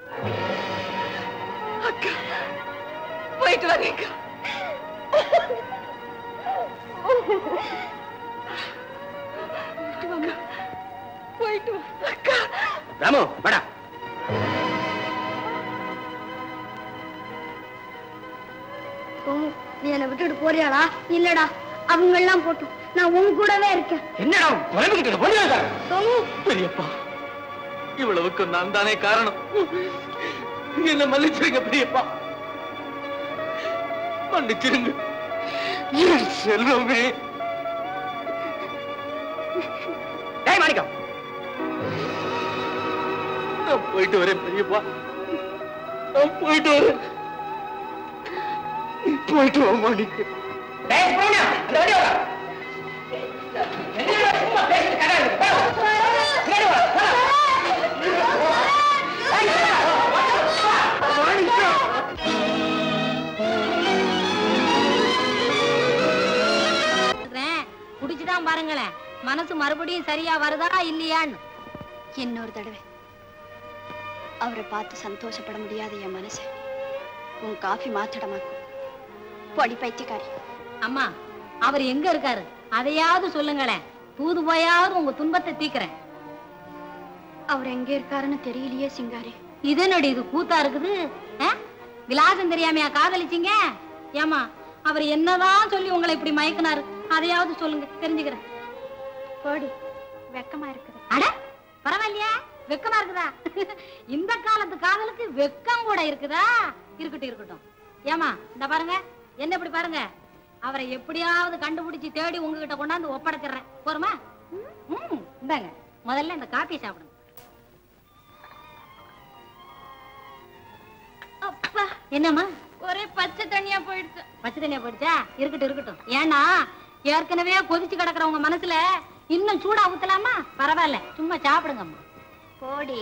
அக்கா போயிட்டு வரேங்க போயிட்டு வாங்க போயிட்டு வா அக்கா ராமு வாடா சோமு நீ என்னை விட்டுட்டு போறியாடா இல்லடா அவங்க எல்லாம் போட்டும் நான் உன் கூடவே இருக்கேன் என்னடா குறைவுக்கிட்ட போடுங்க சோமு பெரியப்பா இவ்வளவுக்கு நான் தானே காரணம் என்ன மன்னிச்சிருங்க பெரியப்பா மன்னிச்சிருங்க என் செல்வமே டேய் மாணிக்கம் நான் போயிட்டு வரேன் பெரியப்பா நான் போயிட்டு வரேன் போயிட்டு வா மாணிக்கம் டேய் சுப்பிரமணியா, இந்த வண்டி வாடா. என்னடா சும்மா பேசிட்டு கடை இருக்கு? போ. பின்னாடி வா, வா. குடிச்சுதான் பாருங்களேன் மனசு மறுபடியும் சரியா வருதா இல்லையான்னு இன்னொரு தடவை அவரை பார்த்து சந்தோஷப்பட முடியாத என் மனசை உன் காஃபி மாத்திடமாக்கும் பொடி பைத்தியக்காரி அம்மா அவர் எங்க இருக்காரு அதையாவது சொல்லுங்களேன் தூது போயாவது உங்க துன்பத்தை தீக்கிறேன் அவர் எங்க இருக்காருன்னு தெரியலையே சிங்காரி இது என்னடி இது கூத்தா இருக்குது ஆ? விலாசம் தெரியாமையா காதலிச்சீங்க ஏமா அவர் என்னதான் சொல்லி உங்களை இப்படி மயக்கினாரு அதையாவது சொல்லுங்க தெரிஞ்சுக்கிறேன் போடி வெக்கமா இருக்குது அட பரவாயில்லையா வெக்கமா இருக்குதா இந்த காலத்து காதலுக்கு வெக்கம் கூட இருக்குதா இருக்கட்டும் இருக்கட்டும் ஏமா இந்த பாருங்க என்ன இப்படி பாருங்க அவரை எப்படியாவது கண்டுபிடிச்சு தேடி உங்ககிட்ட கொண்டாந்து ஒப்படைச்சிடுறேன் போருமா ம் இந்தாங்க முதல்ல இந்த காப்பி சாப்பிடுங்க அப்பா என்னம்மா ஒரே பச்சை தண்ணியா போயிடுச்சு பச்சை தண்ணியா போயிடுச்சா இருக்கட்டும் இருக்கட்டும் ஏன்னா ஏற்கனவே கொதிச்சு கிடக்குற உங்க மனசுல இன்னும் சூடா ஊத்தலாமா பரவாயில்ல சும்மா சாப்பிடுங்கம்மா போடி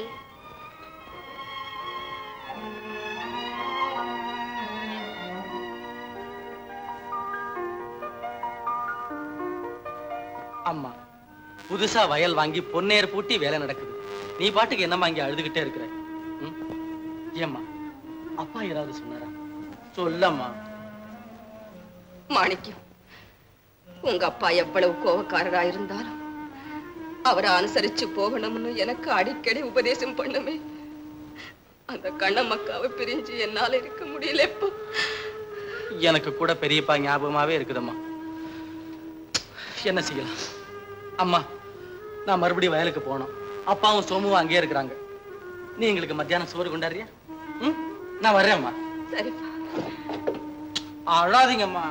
அம்மா புதுசா வயல் வாங்கி பொன்னேர் பூட்டி வேலை நடக்குது நீ பாட்டுக்கு என்னம்மா இங்க அழுதுகிட்டே இருக்கிற ம்? ஏம்மா அப்பா ஏதாவது சொன்னாரா சொல்லம்மா மாணிக்கம் உங்க அப்பா எவ்வளவு கோபக்காரரா இருந்தாலும் அவரை அனுசரிச்சு போகணும்னு எனக்கு அடிக்கடி உபதேசம் பண்ணுமே அந்த கண்ணம்மக்காவை பிரிஞ்சு என்னால இருக்க முடியல இப்போ எனக்கு கூட பெரியப்பா ஞாபகமாவே இருக்குதம்மா என்ன செய்யலாம் அம்மா நான் மறுபடியும் வயலுக்கு போகணும் அப்பாவும் சோமுவும் அங்கேயே இருக்கிறாங்க நீ எங்களுக்கு மத்தியானம் சோறு கொண்டாடுறியா ம் நான் வர்றேம்மா சரிப்பா அழாதீங்கம்மா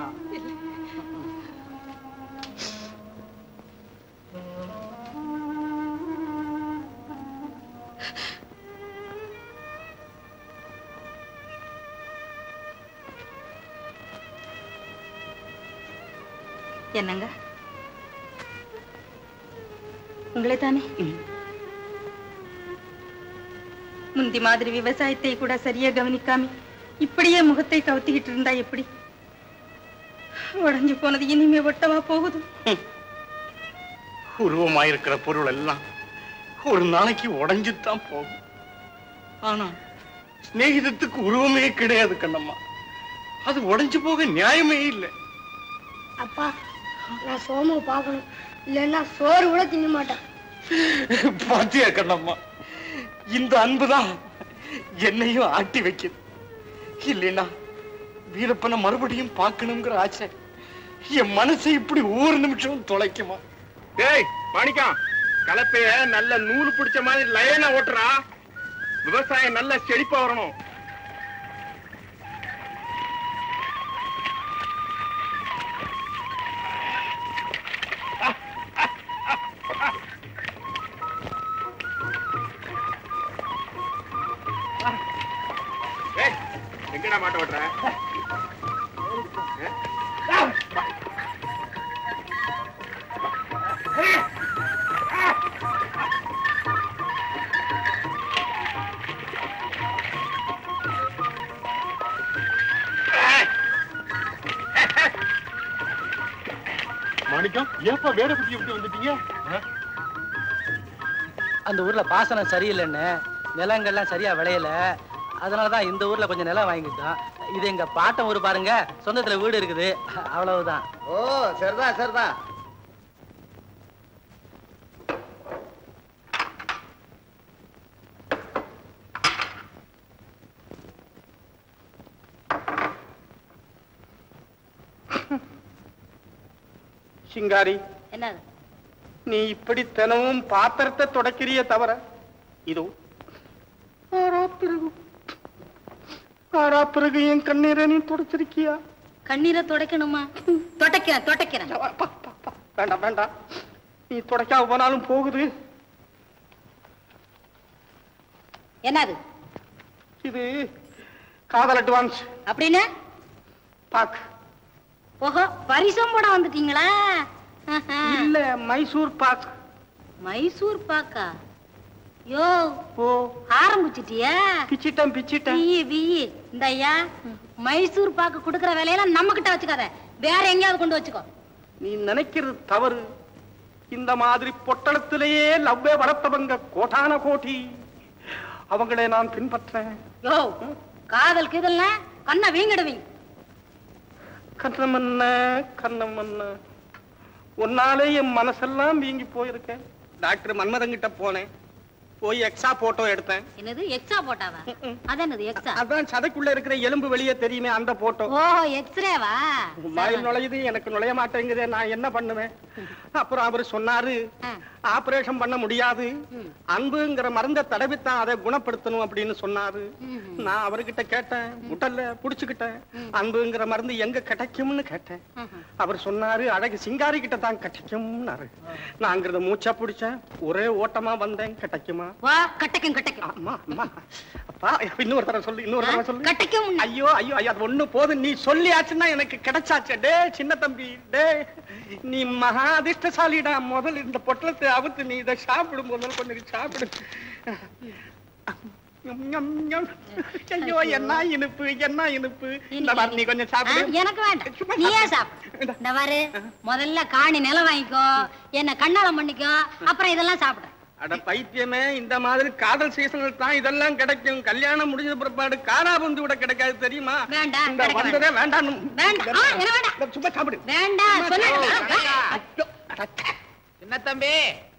என்னங்க உங்களை தானே முந்தி மாதிரி விவசாயத்தை கூட சரியா கவனிக்காம இப்படியே முகத்தை கவுத்திக்கிட்டு இருந்தா எப்படி உடைஞ்சு போனது இனிமே ஒட்டவா போகுது உருவமாயிருக்கிற பொருள் எல்லாம் ஒரு நாளைக்கு உடைஞ்சுதான் போகும் ஆனா சிநேகிதத்துக்கு உருவமே கிடையாது கண்ணம்மா அது உடைஞ்சு போக நியாயமே இல்லை அப்பா நான் சோமுவை பார்க்கணும் இல்லைன்னா சோறு கூட திங்க மாட்டேன் பாத்தியா கண்ணம்மா இந்த அன்புதான் என்னையும் ஆட்டி வைக்குது இல்லைன்னா வீரப்பனை மறுபடியும் பார்க்கணுங்கிற ஆசை என் மனசை இப்படி ஒவ்வொரு நிமிஷம் தொலைக்குமா டேய் மாணிக்கம் கலப்பைய நல்ல நூல் பிடிச்ச மாதிரி லயனா ஓட்டுறா விவசாயம் நல்ல செழிப்பா வரணும் ஏய், எங்கடா மாட்ட ஓட்டுற மாணிக்கம் ஏப்பா வேற புத்தி விட்டு வந்துட்டீங்க அந்த ஊர்ல பாசனம் சரியில்லைன்னு நிலங்கள்லாம் சரியா விளையல அதனாலதான் இந்த ஊர்ல கொஞ்சம் நிலம் வாங்கிட்டோம் இது எங்க பாட்டம் ஊர் பாருங்க சொந்தத்துல வீடு இருக்குது அவ்வளவுதான் ஓ சரிதான் சரிதான் சிங்காரி என்னது நீ இப்படி தினமும் பாத்திரத்தை தொடக்கிறியே தவிர இதோ ஆறா பிறகு ஆறா பிறகு என் கண்ணீரை நீ தொடச்சிருக்கியா கண்ணீரை துடைக்கணுமா தொடைக்கிறேன் தொடைக்கிறேன் வேண்டாம் வேண்டாம் நீ தொடக்காம போனாலும் போகுது என்னது இது காதல் அட்வான்ஸ் அப்படின்னு பாக் ஓஹோ பரிசம் போட வந்துட்டீங்களா ஆஹா. இல்ல மைசூர் பாக் மைசூர் பாக்கா யோ ஓ ஆரம்பிச்சிட்டியா பிச்சிட்டேன் பிச்சிட்டேன் வியி வியி இந்த ஐயா மைசூர் பாக்கு குடுக்கற வேலையெல்லாம் நம்ம கிட்ட வச்சுக்காத வேற எங்கேயாவது கொண்டு வச்சுக்கோ நீ நினைக்கிறது தவறு இந்த மாதிரி பொட்டலத்திலேயே லவ்வே வளர்த்தவங்க கோட்டான கோட்டி அவங்களே நான் பின்பற்றேன் யோ காதல் கீதல்னா கண்ணை வீங்கிடுவீங்க கண்ணமன்ன கண்ணமன்ன உன்னாலே என் மனசெல்லாம் வீங்கி போயிருக்கேன் டாக்டர் மன்மதன் கிட்ட போனேன் போய் எக்ஸா போட்டோ எடுத்தேன் என்னது எக்ஸா போட்டாவா அது என்னது எக்ஸா அதான் சதைக்குள்ள இருக்கிற எலும்பு வெளியே தெரியுமே அந்த போட்டோ ஓ எக்ஸ்ரேவா வாயில் நுழையுது எனக்கு நுழைய மாட்டேங்குதே நான் என்ன பண்ணுவேன் அப்புறம் அவர் சொன்னாரு ஆபரேஷன் பண்ண முடியாது அன்புங்கிற மருந்தை தடவித்தான் அதை குணப்படுத்தணும் அப்படின்னு சொன்னாரு நான் அவர்கிட்ட கேட்டேன் முட்டல்ல புடிச்சுக்கிட்டேன் அன்புங்கிற மருந்து எங்க கிடைக்கும்னு கேட்டேன் அவர் சொன்னாரு அழகு சிங்காரி கிட்ட தான் கிடைக்கும்னாரு நாங்கிறத மூச்சா பிடிச்சேன் ஒரே ஓட்டமா வந்தேன் கிடைக்குமா வா கட்டைக்கும் கட்டைக்கும் அம்மா அம்மா அப்பா இன்னொரு தடவை சொல்லு இன்னொரு தடவை சொல்லு கட்டைக்கும் ஐயோ ஐயோ ஐயோ அது ஒண்ணு போதும் நீ சொல்லியாச்சுன்னா எனக்கு கிடைச்சாச்சு டே சின்ன தம்பி டே நீ மகா அதிர்ஷ்டசாலிடா முதல்ல இந்த பொட்டலத்தை அவுத்து நீ இதை சாப்பிடு முதல்ல கொஞ்சம் சாப்பிடு ஞம், ஞம், ஞம். ஐயோ என்ன இனிப்பு என்ன இனிப்பு இந்த மாதிரி நீ கொஞ்சம் ஆ, சாப்பிடு எனக்கு வேண்டாம் நீயே சாப்பிடு இந்த பாரு முதல்ல காணி நிலம் வாங்கிக்கோ என்ன கண்ணாலம் பண்ணிக்கோ அப்புறம் இதெல்லாம் சாப்பிடு அட பைத்தியமே இந்த மாதிரி காதல் சீசனில் தான் இதெல்லாம் கிடைக்கும் கல்யாணம் முடிஞ்ச பிற்பாடு காராபுந்தி கூட கிடைக்காது தெரியுமா வேண்டாம், இந்த கிடைக்க வந்ததே வேண்டாம் வேண்டாம் ஆ, என்ன வேண்டாம் சும்மா சாப்பிடு வேண்டாம் சொல்லிடுங்க சின்ன தம்பி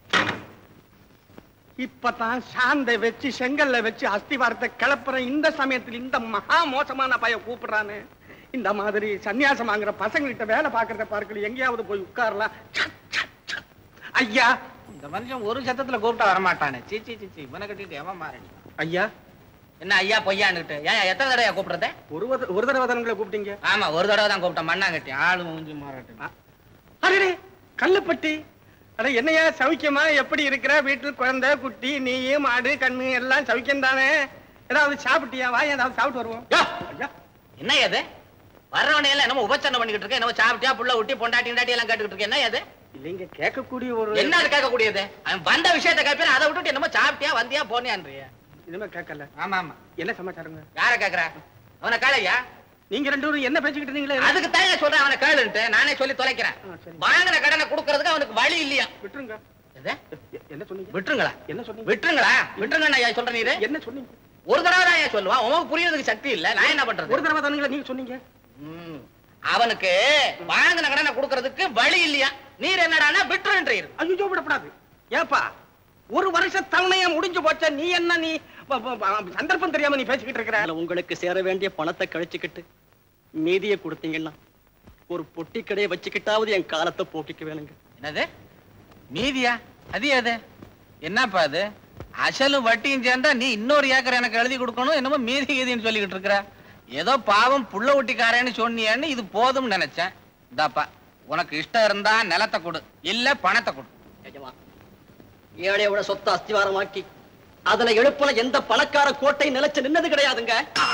இப்பதான் சாந்தை வச்சு செங்கல்ல வச்சு அஸ்திவாரத்தை கிளப்புற இந்த சமயத்துல இந்த மகா மோசமான பைய கூப்பிடுறானே இந்த மாதிரி சன்னியாசம் வாங்குற பசங்கள்கிட்ட வேலை பாக்குறத பார்க்கல எங்கேயாவது போய் உட்காரலாம் சட், சட், சட். ஐயா இந்த மனுஷன் ஒரு சத்தத்துல கூப்பிட்டா வரமாட்டானே சீ சீ சீ சீ இவனை கட்டிட்டு எவன் மாறடி ஐயா என்ன ஐயா பொய்யான்னுட்டு ஏன் எத்தனை தடவை கூப்பிடுறத ஒரு வத- ஒரு தடவை தானே கூப்பிட்டீங்க ஆமா ஒரு தடவை தான் கூப்பிட்டேன் மண்ணாங்கட்டி ஆளு மூஞ்சி மாறட்டும் அடடே கல்லுப்பட்டி அட என்னையா சௌக்கியமா எப்படி இருக்கிற வீட்டில் குழந்தை குட்டி நீ மாடு கண்ணு எல்லாம் சௌக்கியம் தானே ஏதாவது சாப்பிட்டியா வா ஏதாவது சாப்பிட்டு வருவோம் ஐயா, என்ன இது வர்றவனே எல்லாம் என்னமோ உபச்சரணை பண்ணிக்கிட்டு இருக்க என்னமோ சாப்பிட்டியா புள்ள ஊட்டி பொண்டாட்டி கிண்டாட்டி எல்லாம் கேட்டுக்கிட்டு இருக்க என்ன இது இல்லைங்க கேட்கக்கூடிய ஒரு என்ன அது கேட்கக்கூடியது அவன் வந்த விஷயத்தை கேட்பேன் அதை விட்டுட்டு என்னமோ சாப்பிட்டியா வந்தியா போனியான்றிய இனிமே கேட்கல ஆமா ஆமா என்ன சமாச்சாரங்க யார கேக்குற அவனை கேளையா நீங்க ரெண்டு பேரும் என்ன பேசிக்கிட்டு இருந்தீங்களே அதுக்கு தான் சொல்றேன் அவனை கேளுன்ட்டு நானே சொல்லி தொலைக்கிறேன் வாங்கின கடனை கொடுக்கறதுக்கு அவனுக்கு வழி இல்லையா விட்டுருங்க எது? என்ன சொன்னீங்க விட்டுருங்களா என்ன சொன்னீங்க விட்டுருங்களா விட்டுருங்க ஐயா சொல்ற நீரு என்ன சொன்னீங்க ஒரு தடவை தான் ஐயா சொல்லுவான் உனக்கு புரியறதுக்கு சக்தி இல்ல நான் என்ன பண்றது ஒரு தடவை தானுங்களா நீங்க சொன்னீங்க ம். அவனுக்கு வாங்கின கடனை கொடுக்கறதுக்கு வழி இல்லையா நீர் என்னடான்னா விட்டுருன்றீர் ஐயோ விடப்படாது ஏப்பா ஒரு வருஷ தவணையா முடிஞ்சு போச்சா நீ என்ன நீ ப- ப- ப- சந்தர்ப்பம் தெரியாம நீ பேசிக்கிட்டு இருக்கிற அதுல உங்களுக்கு சேர வேண்டிய பணத்தை கழிச்சுக்கிட்டு மீதியை கொடுத்தீங்கன்னா ஒரு பொட்டி கடையை வச்சுக்கிட்டாவது என் காலத்தை போக்கிக்க வேணுங்க என்னது மீதியா அது எது என்னப்பா அது அசலும் வட்டியும் சேர்ந்தா நீ இன்னொரு ஏக்கர் எனக்கு எழுதி கொடுக்கணும் என்னமோ மீதி கீதின்னு சொல்லிக்கிட்டு இருக்கிற ஏதோ பாவம் புள்ள ஒட்டிக்காரன்னு சொன்னியேன்னு இது போதும்னு நினைச்சேன் இந்தாப்பா உனக்கு இஷ்டம் இருந்தா நிலத்தை கொடு இல்ல பணத்தை கொடு நிஜமா ஏழையோட சொத்தை அஸ்திவாரமாக்கி அதுல எழுப்புல எந்த பணக்கார கோட்டை நிலைச்சு நின்னது கிடையாதுங்க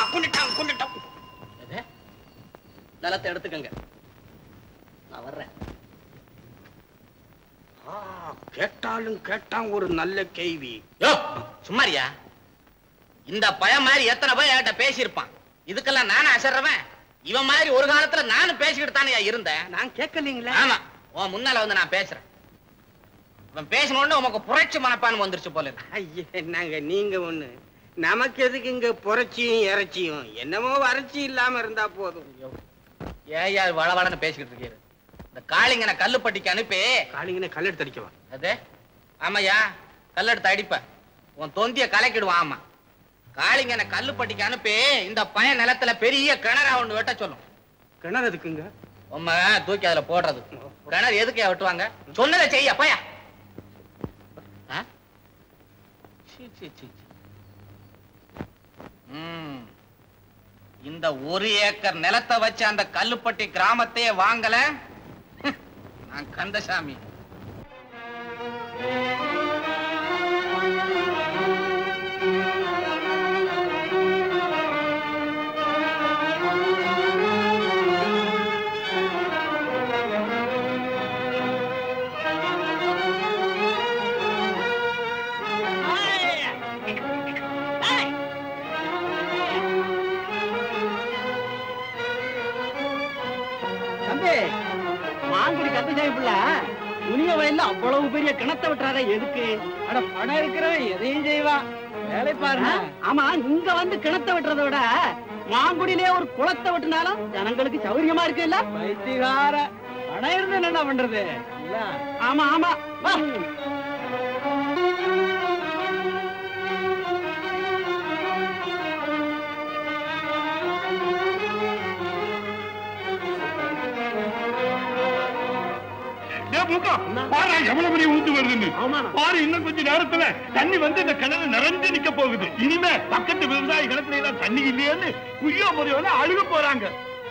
எது? நிலத்தை எடுத்துக்கங்க நான் வர்றேன் ஆ, கேட்டாலும் கேட்டான் ஒரு நல்ல கேள்வி யோ சும்மாரியா இந்த பையன் மாதிரி எத்தனை பேர் என்கிட்ட பேசியிருப்பான் இதுக்கெல்லாம் நானே அசர்றவன் இவன் மாதிரி ஒரு காலத்துல நானும் பேசிக்கிட்டு தானே இருந்தேன் நான் கேட்கலீங்களே ஆமா உன் முன்னால வந்து நான் பேசுறேன் இவன் பேசணும்னு உனக்கு புரட்சி மனப்பான்மை வந்துருச்சு போல இருக்கு. ஐயே என்னங்க நீங்க ஒண்ணு நமக்கு எதுக்கு இங்க புரட்சியும் இறைச்சியும் என்னமோ வறட்சி இல்லாம இருந்தா போதும் ஏய்யா வளவளன்னு பேசிக்கிட்டு இருக்கீரு இந்த காளிங்கனை கல்லுப்பட்டிக்கு அனுப்பி காளிங்கனை கல்லெடுத்து அடிக்கவா அது ஆமாய்யா கல்லெடுத்து அடிப்ப உன் தொந்திய கலக்கிடுவான் ஆமா காளிங்கனை கல்லுப்பட்டிக்கு அனுப்பி இந்த பையன் நிலத்துல பெரிய கிணறா ஒண்ணு வெட்ட சொல்லும் கிணறு எதுக்குங்க உம்ம தூக்கி அதுல போடுறது கிணறு எதுக்கு வெட்டுவாங்க சொன்னதை செய்ய பையா ஆ? சீ, சீ, சீ, சீ. ம். இந்த ஒரு ஏக்கர் நிலத்தை வச்சு அந்த கல்லுப்பட்டி கிராமத்தையே வாங்கல ஹம், நான் கந்தசாமி தம்பி மாங்குடி கந்தசாமி பிள்ளை துணிய வயல்ல அவ்வளவு பெரிய கிணத்தை விட்டுறாரே எதுக்கு அட பணம் இருக்கிறவன் எதையும் செய்வான் வேலை பாருங்க ஆமா இங்க வந்து கிணத்தை வெட்டுறதை விட மாங்குடியிலே ஒரு குளத்தை வெட்டினாலும் ஜனங்களுக்கு சௌகரியமா இருக்கு இல்ல வைத்திகார பணம் இருந்து என்ன பண்றது ஆமா ஆமா வா டேய் மூக்கா, பாரு எவ்வளவு பெரிய ஊத்து வருதுன்னு பாரு இன்னும் கொஞ்ச நேரத்துல தண்ணி வந்து இந்த கிணறு நிறைஞ்சு நிக்க போகுது இனிமே பக்கத்து விவசாய கிணத்துல எல்லாம் தண்ணி இல்லையேன்னு குய்யோ முறையோட அழுக போறாங்க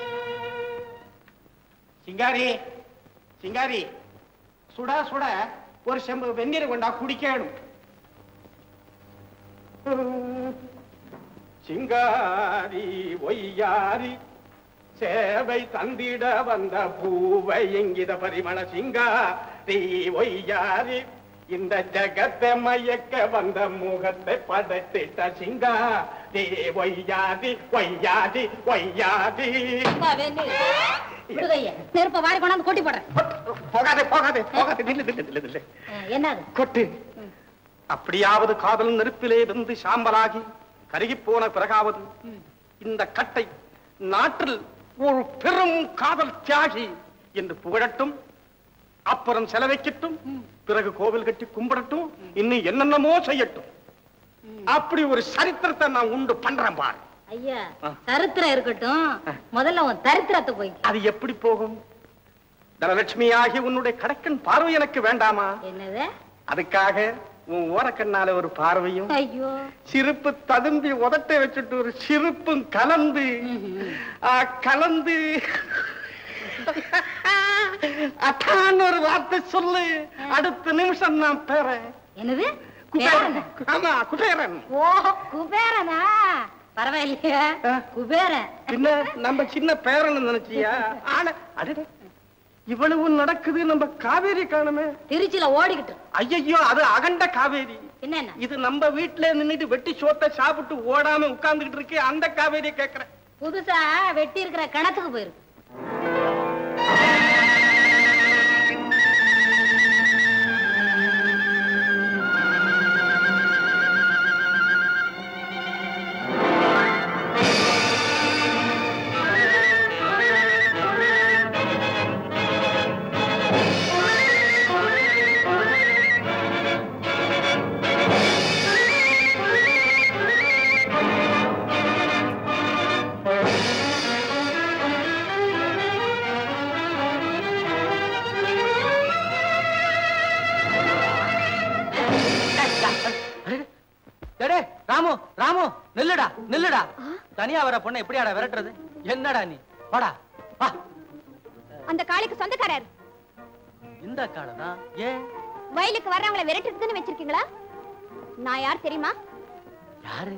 சிங்காரி சிங்காரி சுட சுட ஒரு செம்பு வெந்நீர் கொண்டா குடிக்கணும் சிங்காரி ஒய்யாரி சேவை தந்திட வந்த பூவை எங்கித பரிமள சிங்காரி ஒய்யாரி இந்த ஜகத்தை மயக்க வந்த முகத்தை படைத்திட்ட சிங்காரி ஒய்யாரி ஒய்யாரி ஒய்யாரி விடுதைய நெருப்ப வாரி கொண்டாந்து கொட்டி போடுறேன் போகாதே போகாதே போகாதே நில்லு நில்லு நில்லு நில்லு அஹ், என்னது கொட்டு அப்படியாவது காதல் நெருப்பிலே வெந்து சாம்பலாகி கருகிப் போன பிறகாவது இந்த கட்டை நாட்டில் ஒரு பெரும் காதல் தியாகி என்று புகழட்டும் அப்புறம் செலவைக்கட்டும் பிறகு கோவில் கட்டி கும்பிடட்டும் இன்னும் என்னென்னமோ செய்யட்டும் அப்படி ஒரு சரித்திரத்தை நான் உண்டு பண்றேன் பாரு ஐயா சரித்திரம் இருக்கட்டும் முதல்ல உன் தரித்திரத்தை போய் அது எப்படி போகும் தனலட்சுமியாகி உன்னுடைய கடக்கன் பார்வை எனக்கு வேண்டாமா என்னது அதுக்காக உன் ஓரக்கண்ணால ஒரு பார்வையும் ஐயோ சிரிப்பு ததும்பி உதட்டை வச்சுட்டு ஒரு சிரிப்பும் கலந்து ஆ, கலந்து அதான் ஒரு வார்த்தை சொல்லு அடுத்த நிமிஷம் நான் பேரேன் என்னது குபேரன் பேரனா? ஆமா குபேரன் ஓ குபேரனா பரவாயில்லையே குபேரன் பின்ன நம்ம சின்ன பேரன் நினைச்சியா ஆனா அடடே இவ்வளவு நடக்குது நம்ம காவேரி காணுமே திருச்சியில ஓடிக்கிட்டு ஐயையோ அது அகண்ட காவேரி என்னென்ன இது நம்ம வீட்டுல நின்னுட்டு வெட்டி சோத்தை சாப்பிட்டு ஓடாம உட்கார்ந்துகிட்டு இருக்கு அந்த காவேரியை கேக்குறேன் புதுசா வெட்டி இருக்கிற கிணத்துக்கு போயிருக்கு டேடே ராமு ராமு நில்லுடா நில்லுடா தனியா வர பொண்ணை எப்படியாடா விரட்டுறது என்னடா நீ வாடா வா அந்த காளிக்கு சொந்தக்காரர் இந்த காலனா ஏன் வயலுக்கு வர்றவங்களை விரட்டுறதுன்னு வச்சிருக்கீங்களா நான் யார் தெரியுமா யாரு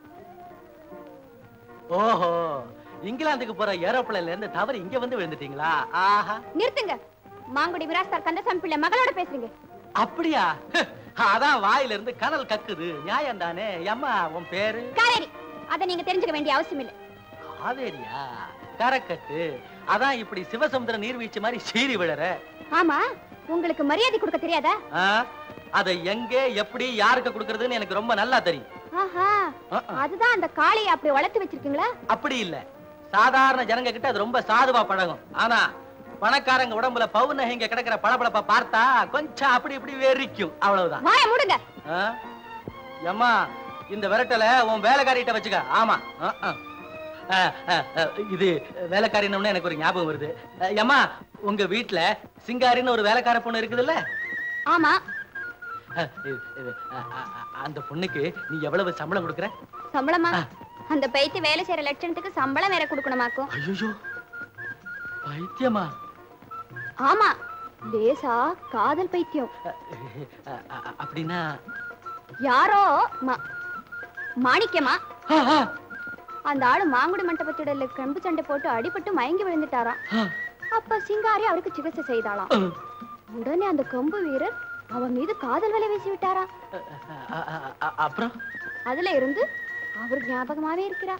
ஓஹோ இங்கிலாந்துக்கு போற ஏரோப்ளேன்ல இருந்து தவறு இங்க வந்து விழுந்துட்டீங்களா ஆஹா நிறுத்துங்க மாங்குடி மிராஸ்தார் கந்தசாமி பிள்ளை மகளோட பேசுறீங்க அப்படியா அதான் வாயில இருந்து கனல் கக்குது நியாயம் தானே ஏம்மா உன் பேரு காவேரி அதை நீங்க தெரிஞ்சுக்க வேண்டிய அவசியம் இல்லை காவேரியா கரக்கட்டு அதான் இப்படி சிவசமுத்திர நீர்வீழ்ச்சி மாதிரி சீறி விழற ஆமா உங்களுக்கு மரியாதை கொடுக்க தெரியாதா ஆ? அதை எங்க எப்படி யாருக்கு கொடுக்கறதுன்னு எனக்கு ரொம்ப நல்லா தெரியும் ஆஹா ஆ, ஆ. அதுதான் அந்த காளையை அப்படி வளர்த்து வச்சிருக்கீங்களா அப்படி இல்ல சாதாரண ஜனங்க கிட்ட அது ரொம்ப சாதுவா பழகும் ஆனா பணக்காரங்க உடம்புல பவுனகைங்க கிடக்கிற பளபளப்ப பார்த்தா கொஞ்சம் அப்படி இப்படி வெறிக்கும் அவ்வளவுதான் வாய மூடுங்க ஆ? ஏம்மா இந்த விரட்டல உன் வேலைக்காரிட்ட வச்சுக்க ஆமா ஆ, ஆ. ஆ, ஆ, ஆ, இது வேலைக்காரின்னு எனக்கு ஒரு ஞாபகம் வருது அஹ், ஏம்மா உங்க வீட்டுல சிங்காரின்னு ஒரு வேலைக்கார பொண்ணு இருக்குதுல்ல ஆமா அஹ், இது, இது, அ, அ, அ, அந்த பொண்ணுக்கு நீ எவ்வளவு சம்பளம் கொடுக்குற சம்பளமா ஆ. அந்த பைத்து வேலை செய்யற லட்சணத்துக்கு சம்பளம் வேற கொடுக்கணுமாக்கும் ஐயோ பைத்தியமா ஆமா லேசா காதல் பைத்தியம் அ, அ, அ, அப்படின்னா யாரோ மா- மாணிக்கமா ஆ, ஆ, அந்த ஆளு மாங்குடி மண்டபத்திடல கம்பு சண்டை போட்டு அடிபட்டு மயங்கி விழுந்துட்டாராம் ஆ, அப்ப சிங்காரி அவருக்கு சிகிச்சை செய்தாளாம் ஆ. உடனே அந்த கொம்பு வீரர் அவன் மீது காதல் வலை வீசி விட்டாராம் அ, அ, அ, அப்புறம் அதுல இருந்து அவர் ஞாபகமாவே இருக்கிறா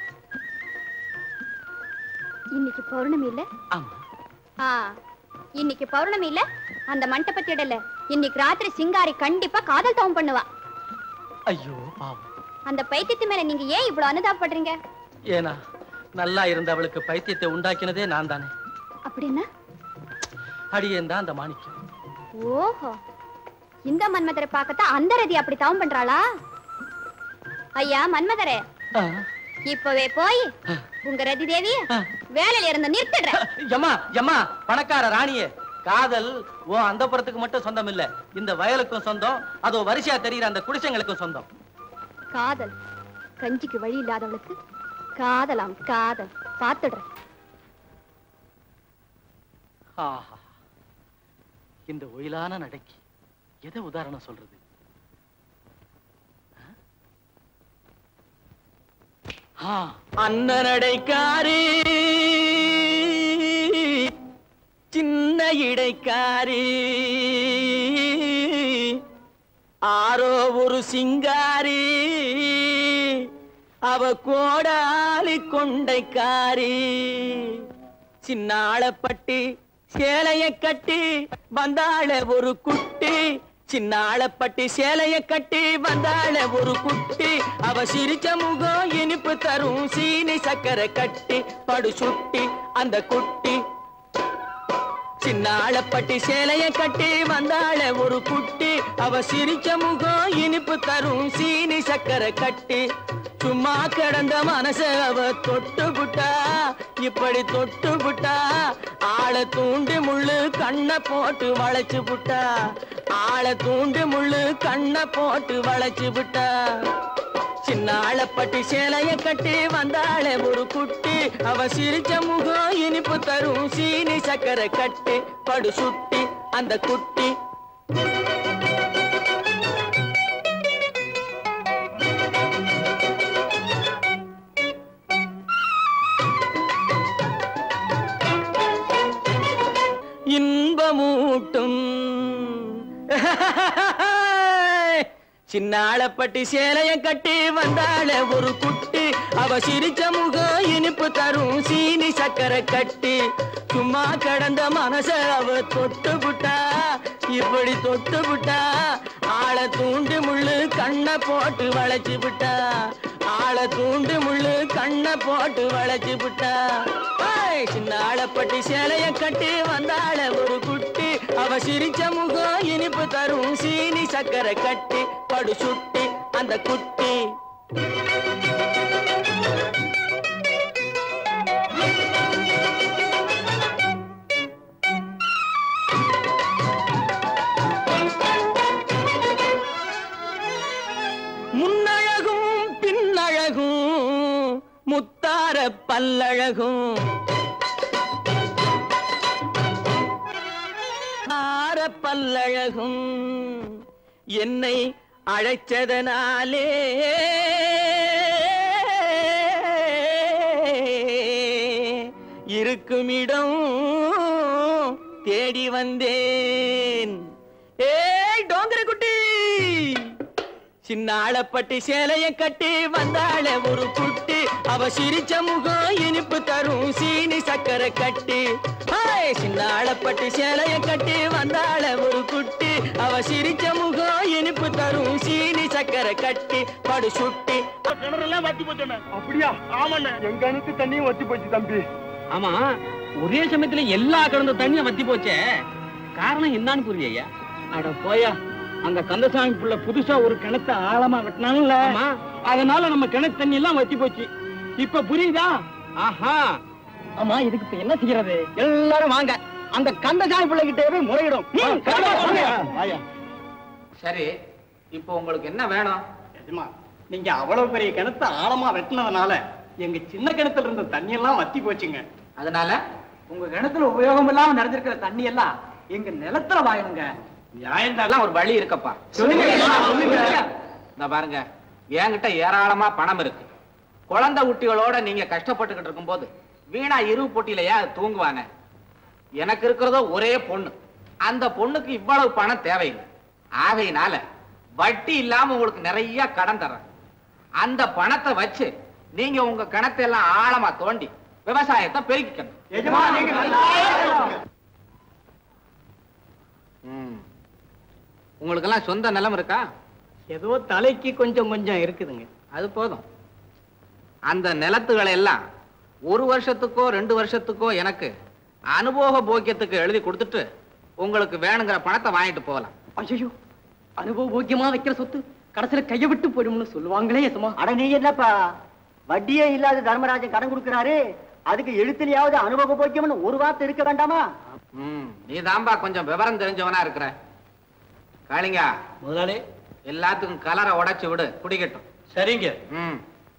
இன்னைக்கு பௌர்ணமி இல்ல ஆமா ஆ இன்னைக்கு பௌர்ணமி இல்ல அந்த மண்டபத்திடல இன்னைக்கு ராத்திரி சிங்காரி கண்டிப்பா காதல் தவம் பண்ணுவா ஐயோ பாவம் அந்த பைத்தியத்து மேல நீங்க ஏன் இவ்வளவு அனுதாபப்படுறீங்க ஏனா நல்லா இருந்த அவளுக்கு பைத்தியத்தை உண்டாக்கினதே நான் தானே அப்படின்னா அடியேன் தான் அந்த மாணிக்கம் ஓஹோ இந்த மன்மதரை பார்க்கத்தான் அந்த ரதி அப்படி தவம் பண்றாளா ஐயா மன்மதரே ஆ, இப்பவே போய் உங்க ரதி தேவிய வேலையில இருந்து நிறுத்திடுறேன் எம்மா எம்மா பணக்கார ராணியே காதல் ஓ அந்த புறத்துக்கு மட்டும் சொந்தம் இல்ல இந்த வயலுக்கும் சொந்தம் அதோ வரிசையா தெரியுற அந்த குடிசைங்களுக்கும் சொந்தம் காதல் கஞ்சிக்கு வழி இல்லாதவளுக்கு காதலாம் காதல் பார்த்துடுறேன் ஆஹா இந்த ஒயிலான நடைக்கு எதை உதாரணம் சொல்றது ஆ, அன்னநடைக்காரி சின்ன இடைக்காரி ஆரோ ஒரு சிங்காரி அவ கோடாலி கொண்டைக்காரி சின்னாளப்பட்டி சேலைய கட்டி வந்தாள ஒரு குட்டி சின்னாளப்பட்டி சேலைய கட்டி வந்தாள ஒரு குட்டி அவ சிரிச்ச முகம் இனிப்பு தரும் சீனி சக்கரை கட்டி படு சுட்டி அந்த குட்டி சின்னாளப்பட்டி சேலைய கட்டி வந்தாள ஒரு குட்டி அவ சிரிச்ச முகம் இனிப்பு தரும் சீனி சக்கரை கட்டி சும்மா கிடந்த மனச அவ தொட்டு புட்டா இப்படி தொட்டு புட்டா ஆளை தூண்டி முள்ளு கண்ணை போட்டு வளைச்சு புட்டா ஆளை தூண்டி முள்ளு கண்ணை போட்டு வளைச்சு புட்டா சின்ன ஆளப்பட்டி சேலைய கட்டி வந்தாளே ஒரு குட்டி அவ சிரிச்ச முகம் இனிப்பு தரும் சீனி சக்கரை கட்டி படு சுட்டி அந்த குட்டி இன்பமூட்டும் சின்ன ஆளப்பட்டி சேலைய கட்டி வந்தாள ஒரு குட்டி அவ சிரிச்ச முகம் இனிப்பு தரும் சீனி சக்கரை கட்டி சும்மா கடந்த மனச அவ தொட்டு புட்டா இப்படி தொட்டு புட்டா ஆளை தூண்டி முள்ளு கண்ணை போட்டு வளைச்சு விட்டா ஆளை தூண்டி முள்ளு கண்ணை போட்டு வளைச்சு விட்டா ஏய், சின்ன ஆளப்பட்டி சேலைய கட்டி வந்தாள ஒரு குட்டி அவ சிரிச்ச முகம் இனிப்பு தரும் சீனி சக்கரை கட்டி படு சுட்டி அந்த குட்டி முன்னழகும் பின்னழகும் முத்தார பல்லழகும் ஆர பல்லழகும் என்னை அழைச்சதனாலே இருக்குமிடம் தேடி வந்தேன் ஏய் டோங்கர குட்டி சின்ன ஆளப்பட்டி சேலைய கட்டி வந்தாள ஒரு குட்டி அவ சிரிச்ச முகம் இனிப்பு தரும் சீனி சக்கரை கட்டி ஹாய், சின்ன ஆளப்பட்டி சேலைய கட்டி வந்தாள ஒரு குட்டி அவ சிரிச்ச முகம் இனிப்பு தரும் சீனி சக்கரை கட்டி படு சுட்டி கிணறெல்லாம் வத்தி போச்சோண்ணே அப்படியா ஆமாண்ணே எங்க அணுக்கு தண்ணியும் வத்தி போச்சு தம்பி ஆமா ஒரே சமயத்துல எல்லா கிடந்த தண்ணியும் வத்தி போச்சே காரணம் என்னன்னு புரியலையா அட போயா அங்க கந்தசாமி புள்ள புதுசா ஒரு கிணத்த ஆழமா வெட்டினாங்கல்ல அதனால நம்ம கிணத்து தண்ணி எல்லாம் வத்தி போச்சு இப்ப புரியுதா ஆஹா ஆமா இதுக்கு இப்ப என்ன செய்யறது எல்லாரும் வாங்க அந்த கந்தசாமி பிள்ளை கிட்டே போய் முறையிடும் ம், கிளம்பா, வாங்க. சரி இப்போ உங்களுக்கு என்ன வேணும் எஜமா, நீங்க அவ்வளவு பெரிய கிணத்த ஆழமா வெட்டினதுனால எங்க சின்ன கிணத்துல இருந்த தண்ணி எல்லாம் வத்தி போச்சுங்க அதனால உங்க கிணத்துல உபயோகம் இல்லாம நடந்திருக்கிற தண்ணி எல்லாம் எங்க நிலத்துல வாயணுங்க நியாயம்தான் ஒரு வழி இருக்கப்பா சொல்லுங்க, சொல்லுங்க. இந்த பாருங்க என்கிட்ட ஏராளமா பணம் இருக்கு குழந்தை குட்டிகளோட நீங்க கஷ்டப்பட்டுக்கிட்டு இருக்கும்போது வீணா இரு போட்டியிலையா தூங்குவாங்க எனக்கு இருக்கிறதோ ஒரே பொண்ணு அந்த பொண்ணுக்கு இவ்வளவு பணம் தேவையில்லை ஆகையினால வட்டி இல்லாம உங்களுக்கு நிறைய கடன் தர்றேன் அந்த பணத்தை வச்சு நீங்க உங்க கிணத்தை எல்லாம் ஆழமா தோண்டி விவசாயத்தை பெருக்கிக்கணும் ம். உங்களுக்கெல்லாம் சொந்த நிலம் இருக்கா ஏதோ தலைக்கு கொஞ்சம் கொஞ்சம் இருக்குதுங்க அது போதும் அந்த நிலத்துகளை எல்லாம் ஒரு வருஷத்துக்கோ ரெண்டு வருஷத்துக்கோ எனக்கு அனுபவ போக்கியத்துக்கு எழுதி கொடுத்துட்டு உங்களுக்கு வேணுங்கிற பணத்தை வாங்கிட்டு போகலாம் ஐயோ அனுபவ போக்கியமா வைக்கிற சொத்து கடைசியில கைய விட்டு போயிடும்னு சொல்லுவாங்களே எசமா அட நீ என்னப்பா வட்டியே இல்லாத தர்மராஜன் கடன் கொடுக்கறாரு அதுக்கு எழுத்துலயாவது அனுபவ போக்கியம்னு ஒரு வார்த்தை இருக்க வேண்டாமா ம் நீ தான்பா கொஞ்சம் விவரம் தெரிஞ்சவனா இருக்கிற காளிங்கா முதலாளி எல்லாத்துக்கும் கலரை உடைச்சு விடு குடிக்கட்டும் சரிங்க ம்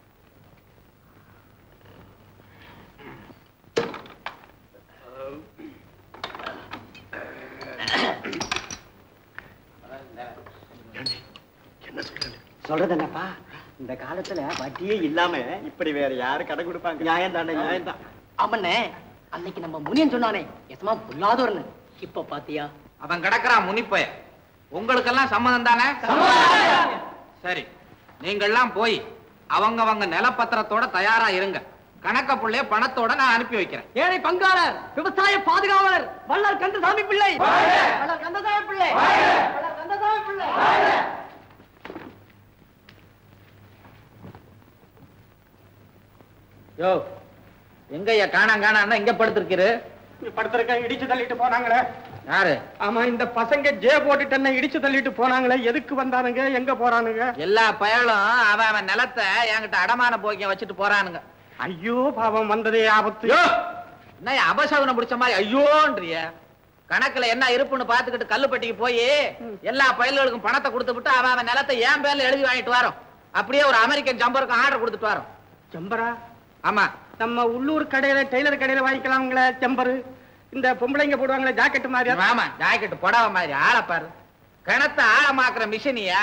சொல்றது என்னப்பா இந்த காலத்துல வட்டியே இல்லாம இப்படி வேற யாரு கடன் கொடுப்பாங்க நியாயம் தானே நியாயம் தான் ஆமண்ணே அன்னைக்கு நம்ம முனியன் சொன்னானே எசமா பொல்லாதவர்னு இப்ப பாத்தியா அவன் கிடக்குறான் முனிப்பய உங்களுக்கெல்லாம் சம்மதம் தானே சரி நீங்கள்லாம் போய் அவங்க அவங்க நிலப்பத்திரத்தோட தயாரா இருங்க கணக்க புள்ளைய பணத்தோட நான் அனுப்பி வைக்கிறேன் ஏழை பங்காளர் விவசாய பாதுகாவலர் வள்ளல் கந்தசாமி பிள்ளை வள்ளல் கந்தசாமி பிள்ளை வள்ளல் கந்தசாமி பிள்ளை யோ எங்கய்யா காணாம் காணான்னா இங்க படுத்திருக்கிரு படுத்திருக்க இடிச்சு தள்ளிட்டு போனாங்களே யாரு ஆமா இந்த பசங்க ஜே போட்டுட்டு என்ன இடிச்சு தள்ளிட்டு போனாங்களே எதுக்கு வந்தானுங்க எங்க போறானுங்க எல்லா பயலும் அவன் அவன் நிலத்தை என்கிட்ட அடமான போக்கியம் வச்சுட்டு போறானுங்க ஐயோ பாவம் வந்ததே ஆபத்து என்ன அபசகுனம் பிடிச்ச மாதிரி ஐயோன்றிய கணக்குல என்ன இருப்புன்னு பாத்துக்கிட்டு கல்லுப்பட்டிக்கு போய் எல்லா பயல்களுக்கும் பணத்தை கொடுத்து விட்டு அவன் அவன் நிலத்தை என் பேர்ல எழுதி வாங்கிட்டு வரோம் அப்படியே ஒரு அமெரிக்கன் ஜம்பருக்கு ஆர்டர் கொடுத்துட்டு வரோம் செம்பரா ஆமா நம்ம உள்ளூர் கடையில டெய்லர் கடையில வாங்கிக்கலாம்ங்களே செம்பரு இந்த பொம்பளைங்க போடுவாங்களே ஜாக்கெட் மாதிரி ஆமா ஜாக்கெட் புடவை மாதிரி ஆளை பாரு கிணத்தை ஆழமாக்குற மிஷினியா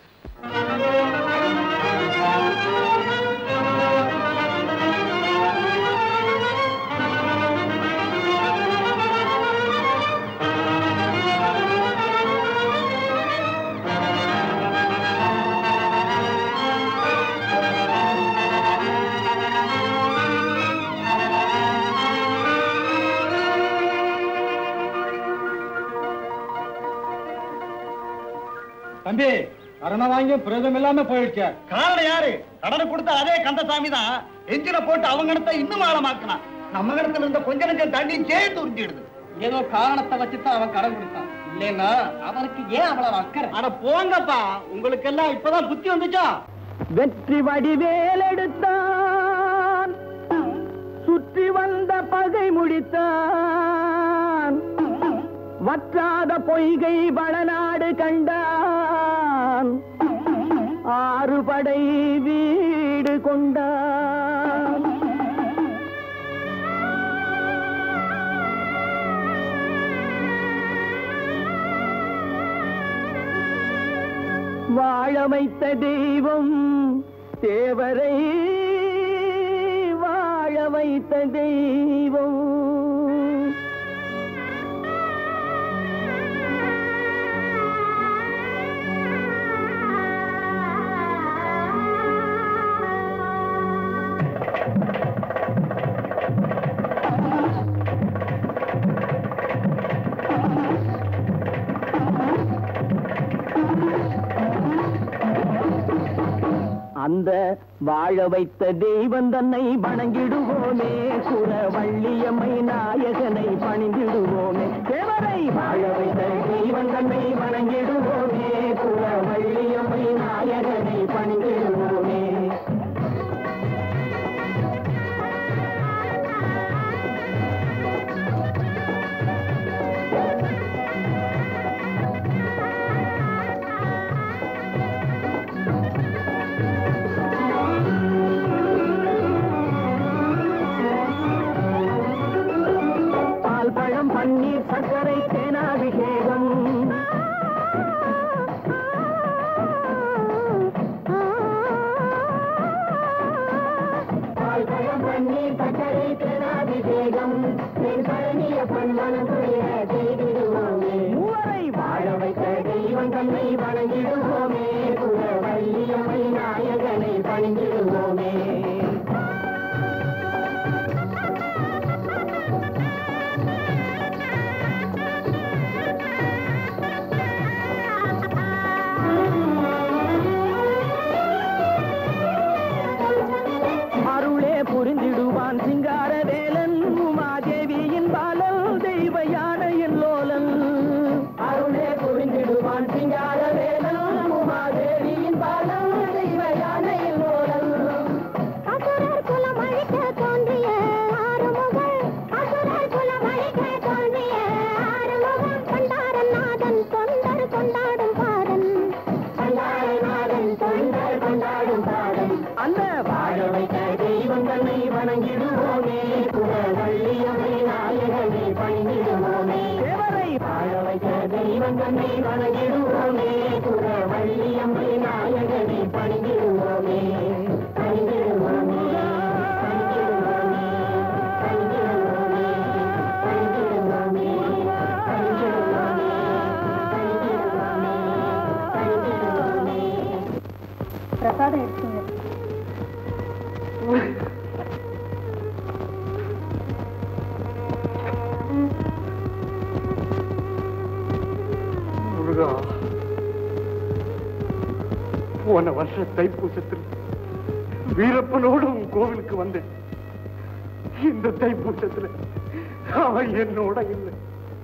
தம்பி கடனை வாங்கி பிரயோஜனம் இல்லாம போயிடுச்சு காரணம் யாரு கடனை கொடுத்த அதே கந்தசாமி தான் எஞ்சின போட்டு அவங்க இடத்த இன்னும் ஆழமாக்கினான் நம்ம இடத்துல இருந்த கொஞ்ச நஞ்சம் தண்ணி சேர்த்து உறிஞ்சிடுது ஏதோ காரணத்தை வச்சுதான் அவன் கடன் கொடுத்தான் இல்லைன்னா அவனுக்கு ஏன் அவ்வளவு அக்கறை அட போங்கப்பா உங்களுக்கு எல்லாம் இப்பதான் புத்தி வந்துச்சா வெற்றி வடிவேல் எடுத்தான் சுற்றி வந்த பகை முடித்தான் வற்றாத பொய்கை வளநாடு கண்டான் ஆறு படை வீடு கொண்டான் வாழ வைத்த தெய்வம் தேவரை வாழ வைத்த தெய்வம் அந்த வாழ வைத்த தெய்வம் தன்னை வணங்கிடுவோமே சுர வள்ளியம்மை நாயகனை பணிந்திடுவோமே தேவரை வாழ வைத்த தெய்வம் தன்னை வணங்கிடுவோமே சுர வள்ளியம்மை நாயகனை பணிந்திடுவோமே பால் பழம் பன்னீர் சர்க்கரை தேனாபிஷேகம் பால் பழம் பன்னீர் சர்க்கரை தேனாபிஷேகம் பழனிய பன்மனம் துறைய செய்திடுவோமே மூவரை வாழ வைத்த தெய்வம் தன்னை வணங்கிடுவோமே குல வள்ளியம்மை நாயகனை பணிந்திடுவோமே அருளே புரிந்திடுவான் சிங்கார வேலன் உமாதேவியின் பாலல் தெய்வ யானையின் லோலன் அருளே புரிந்திடுவான் சிங்கார வேலன் உமாதேவியின் பாலல் தெய்வ யானையின் லோலன் அசுரர் குலம் அழிக்க தோன்றிய ஆறுமுகன் அசுரர் குலம் அழிக்க தோன்றிய ஆறுமுகன் கொண்டாரன் நாதன் தொண்டர் கொண்டாடும் பாதன் கொண்டாரநாதன் தொண்டர் கொண்டாடும் பாதன் அந்த வாழ வைத்த தெய்வம் தன்னை வணங்கிடுவோமே குலவள்ளியமை நாயகனை பணிந்திடுவோமே தேவரை வாழ வைத்த தெய்வம் தன்னை வணங்கிடுவோமே குலவள்ளியம்மை நாயகனை பணிந்திடுவோமே பணிந்திடுவோமே பணிந்திடுவோமே பணிந்திடுவோமே பணிந்திடுவோமே பணிந்திடுவோமே பணிந்திடுவோமே பிரசாதம் எடுத்துங்க முருகா போன வருஷ தைப்பூசத்தில் வீரப்பனோடு உன் கோவிலுக்கு வந்தேன் இந்த தைப்பூசத்துல அவன் என்னோட இல்லை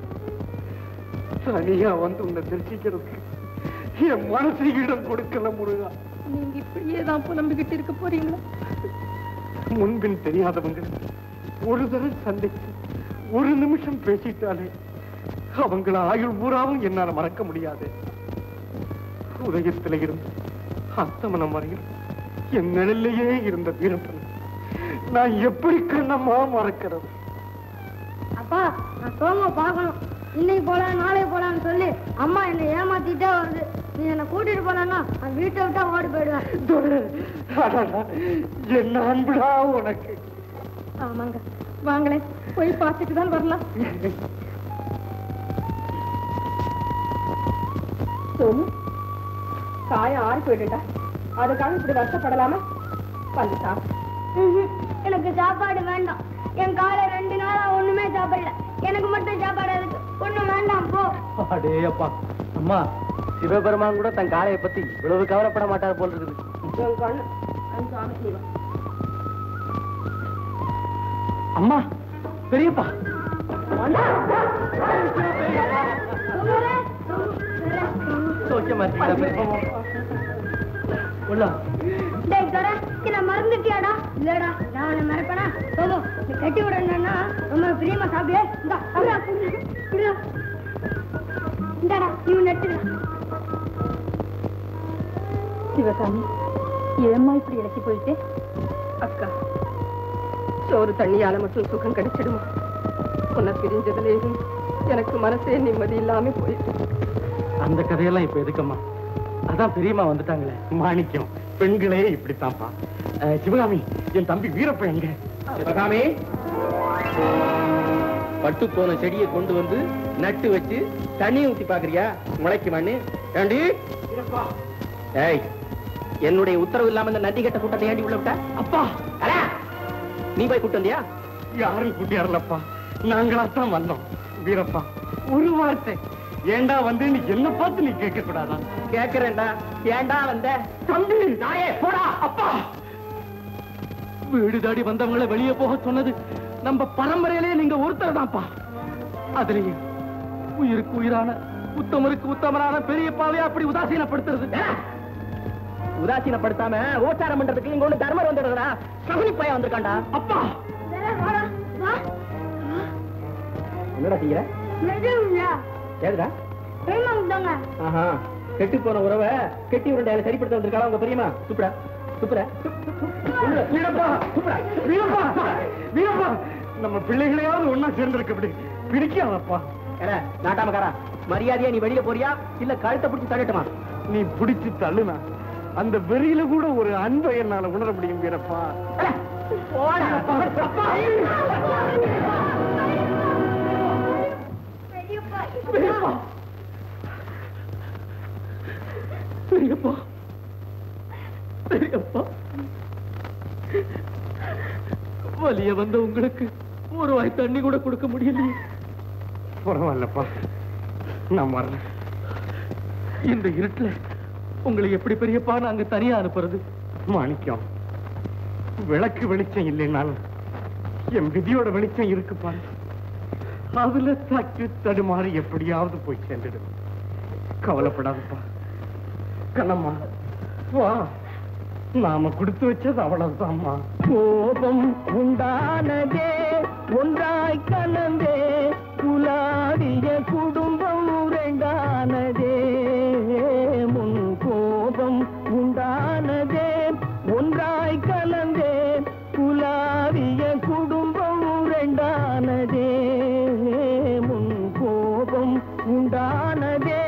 தனியா வந்து உன்னை தரிசிக்கிறதுக்கு என் மனசு இடம் கொடுக்கல முருகா நீங்க இப்படியே தான் புலம்பிக்கிட்டு இருக்க போறீங்களா முன்பின் தெரியாதவங்க ஒரு தடவை சந்திச்சு ஒரு நிமிஷம் பேசிட்டாலே அவங்கள ஆயுள் பூராவும் என்னால மறக்க முடியாது உதயத்துல இருந்து அஸ்தமனம் வரையில் என் நிழல்லையே இருந்த வீரப்பன் நான் எப்படி கண்ணம்மா மறக்கிறது அப்பா நான் சோம பார்க்கணும் இன்னைக்கு போலாம் நாளைக்கு போலாம்னு சொல்லி அம்மா என்னை ஏமாத்திட்டே வருது நீ என்னை கூட்டிட்டு போனா நான் வீட்டை விட்டா ஓடி போயிடுவேன் அடடா, என்ன அன்புடா உனக்கு ஆமாங்க வாங்களேன் போய் பார்த்துட்டு தான் வரலாம் சோமு காயம் ஆறி போயிட்டுட்டா அதுக்காக இப்படி வருத்தப்படலாமா வந்து சாப்பிடு ம்ஹும். எனக்கு சாப்பாடு வேண்டாம் என் காலை ரெண்டு நாளா ஒண்ணுமே சாப்பிடல எனக்கு மட்டும் சாப்பாடு அதுக்கு ஒண்ணும் வேண்டாம் போ அடே அப்பா அம்மா சிவபெருமான் கூட தன் காளையை பத்தி இவ்வளவு கவலைப்பட மாட்டார் போல் இருக்குது உன் கண்ணு அந்த சாமி செய்வான் அம்மா பெரியப்பா சோக்கியமா இருக்கீங்களா பெரியப்பா உள்ள டேய் தர என்ன மறந்துட்டியாடா இல்லடா நான் உன்னை மறப்பனா சோமு நீ கட்டி விடணும்னா ரொம்ப பிரியமா சாப்பிடு இந்தா அப்படியா புரியா இந்தாடா நீ நட்டுடா சிவகாமி ஏம்மா இப்படி இழைச்சி போயிட்டு அக்கா சோறு தண்ணியால மட்டும் சுகம் கிடைச்சிடுமா உன்னை பிரிஞ்சதுல இருந்து எனக்கு மனசே நிம்மதி இல்லாம போயிட்டு அந்த கதையெல்லாம் இப்ப எதுக்கம்மா அதான் பெரியம்மா வந்துட்டாங்களே மாணிக்கம் பெண்களே இப்படித்தான்ப்பா அஹ், சிவகாமி என் தம்பி வீரப்பன் எங்க சிவகாமி பட்டு போன செடியை கொண்டு வந்து நட்டு வச்சு தண்ணி ஊத்தி பாக்குறியா முளைக்குமான்னு ஏண்டி ஏய் என்னுடைய உத்தரவு இல்லாம இந்த நந்தி கட்ட கூட்டத்தை ஏண்டி உள்ள விட்ட அப்பா அட! நீ போய் கூட்டு வந்தியா யாரும் கூட்டியாரலப்பா நாங்களாத்தான் வந்தோம் வீரப்பா ஒரு வார்த்தை ஏண்டா வந்து நீ என்ன பார்த்து நீ கேட்க கூடாதா கேக்குறேன்டா ஏண்டா வந்த தம்பி நாயே போடா அப்பா வீடு தாடி வந்தவங்கள வெளியே போக சொன்னது நம்ம பரம்பரையிலே நீங்க ஒருத்தர் தான்ப்பா அதுலயும் உயிருக்கு உயிரான உத்தமருக்கு உத்தமரான பெரியப்பாவே அப்படி உதாசீனப்படுத்துறது உதாசீனப்படுத்தாம ஓச்சாரம் பண்றதுக்கு இங்க ஒண்ணு தர்மர் வந்துடுறா சகுனி பையன் வந்திருக்காண்டா அப்பா வாடா வா என்னடா செய்யற நெடுங்களா ஏதுடா கைமா விட்டாங்க ஆஹா கெட்டு போன உறவை கெட்டி உருண்டையில சரிப்படுத்த வந்திருக்காளா உங்க பெரியமா சுப்புடா சுப்புடா வீரப்பா வீரப்பா வீரப்பா நம்ம பிள்ளைகளையாவது ஒன்னா சேர்ந்திருக்க இப்படி பிடிக்காதப்பா ஏடா நாட்டாமக்காரா மரியாதையா நீ வெளியில போறியா இல்ல கழுத்தை பிடிச்சி தள்ளட்டுமா நீ பிடிச்சு தள்ளுனா அந்த வெறியில கூட ஒரு அன்பை என்னால உணர முடியும் வீரப்பா பெரியப்பா பெரியப்பா பெரியப்பா வலிய வந்த உங்களுக்கு ஒரு வாய் தண்ணி கூட கொடுக்க முடியலையே பரவாயில்லப்பா நான் வரேன் இந்த இருட்டுல உங்களை எப்படி பெரியப்பா நாங்க தனியா அனுப்புறது மாணிக்கம் விளக்கு வெளிச்சம் இல்லைனாலும் என் விதியோட வெளிச்சம் இருக்குப்பா அதுல தட்டு தடுமாறி எப்படியாவது போய் சேர்ந்துடும் கவலைப்படாதப்பா கண்ணம்மா வா நாம கொடுத்து வச்சது அவ்வளவுதான்மா கோபம் உண்டானதே ஒன்றாய் கலந்தே குலாடிய குடும்பம் ரெண்டானதே முன் கோபம் உண்டானதே ஒன்றாய் கலந்தே குலாடிய குடும்பம் ரெண்டானதே முன் கோபம் உண்டானதே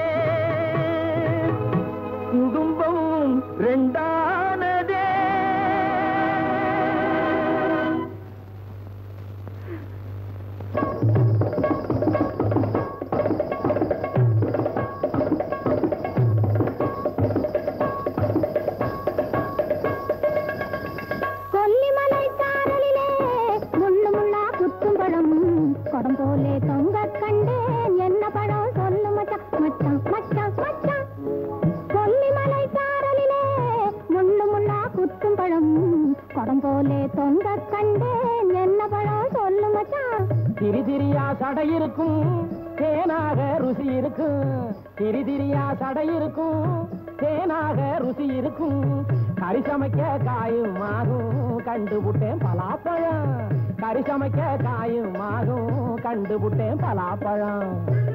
குடும்பம் ரெண்டானதே கொல்லிமலை சாரலிலே முள்ளு முள்ளா குத்தும் பழம் குடம் போலே தொங்க கண்டேன் என்ன பழம் சொல்லு மச்சான் மச்சான் மச்சான் மச்சான் கொல்லிமலை சாரலிலே முள்ளு முள்ளா குத்தும் பழம் குடம் போலே தொங்க கண்டேன் என்ன பழம் சொல்லு மச்சான் திரி திரியா சடை இருக்கும் தேனாக ருசி இருக்கும் திரி திரியா சடை இருக்கும் தேனாக ருசி இருக்கும் கறி சமைக்க காயும் ஆகும் கண்டுபுட்டேன் பலாப்பழம் கறி சமைக்க காயும் ஆகும் கண்டுபுட்டேன் பலாப்பழம்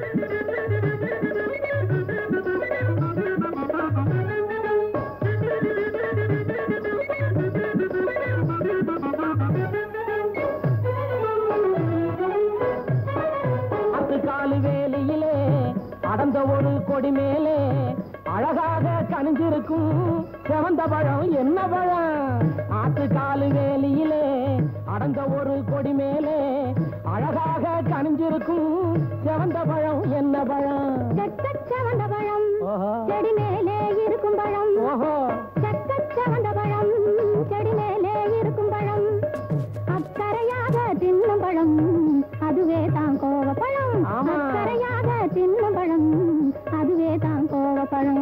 பத்து காலு வேலியிலே அடர்ந்த ஒரு கொடி மேலே அழகாக கனிஞ்சிருக்கும் செவந்த பழம் என்ன பழம் ஆத்து காலு வேலியிலே அடர்ந்த ஒரு கொடி மேலே அழகாக கனிஞ்சிருக்கும் செவந்த பழம் என்ன பழம் செவந்த பழம் செடி மேலே இருக்கும் பழம் ஓஹோ செவந்த பழம் செடி மேலே இருக்கும் பழம் அக்கறையாக தின்னும் பழம் அதுவே தான் கோவப்பழம் ஆமா. அக்கறையாக தின்னும் பழம் அதுவே தான் கோவப்பழம்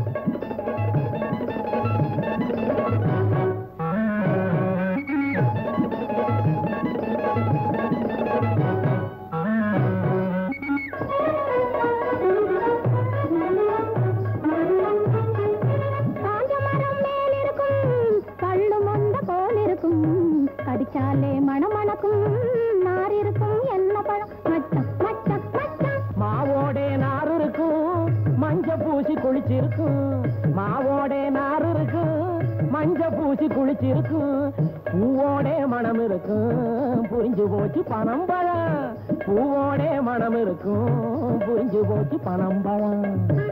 காஞ்ச மரம் மேல் இருக்கும் கள்ளு மொந்த போல் இருக்கும் கடிச்சாலே மணமணக்கும் நார் இருக்கும் என்ன பழம் மச்சம் மச்சம் மச்சம் மாவோடே நார் இருக்கும் மஞ்ச பூசி குளிச்சிருக்கும் மாவோடே நார் இருக்கும் மஞ்ச பூசி குளிச்சிருக்கும் பூவோடே மனம் இருக்கும் புரிஞ்சு போச்சு பணம் பழம் பூவோடே மனம் இருக்கும் புரிஞ்சு போச்சு பணம் பழம்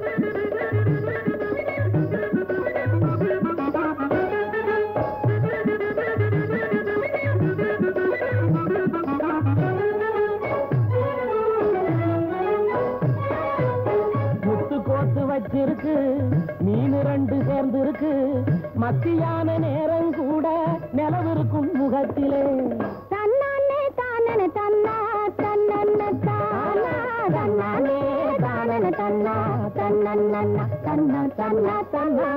முத்து கோத்து வச்சிருக்கு மீன் ரெண்டு சேர்ந்து இருக்கு மத்தியான நேரம் கூட நிலவிருக்கும் முகத்திலே தன்னானே தானன தன்னா தன்னன்ன தானா தன்னானே தானன தன்னா தன்னன்ன தன்னா தன்னா தன்னா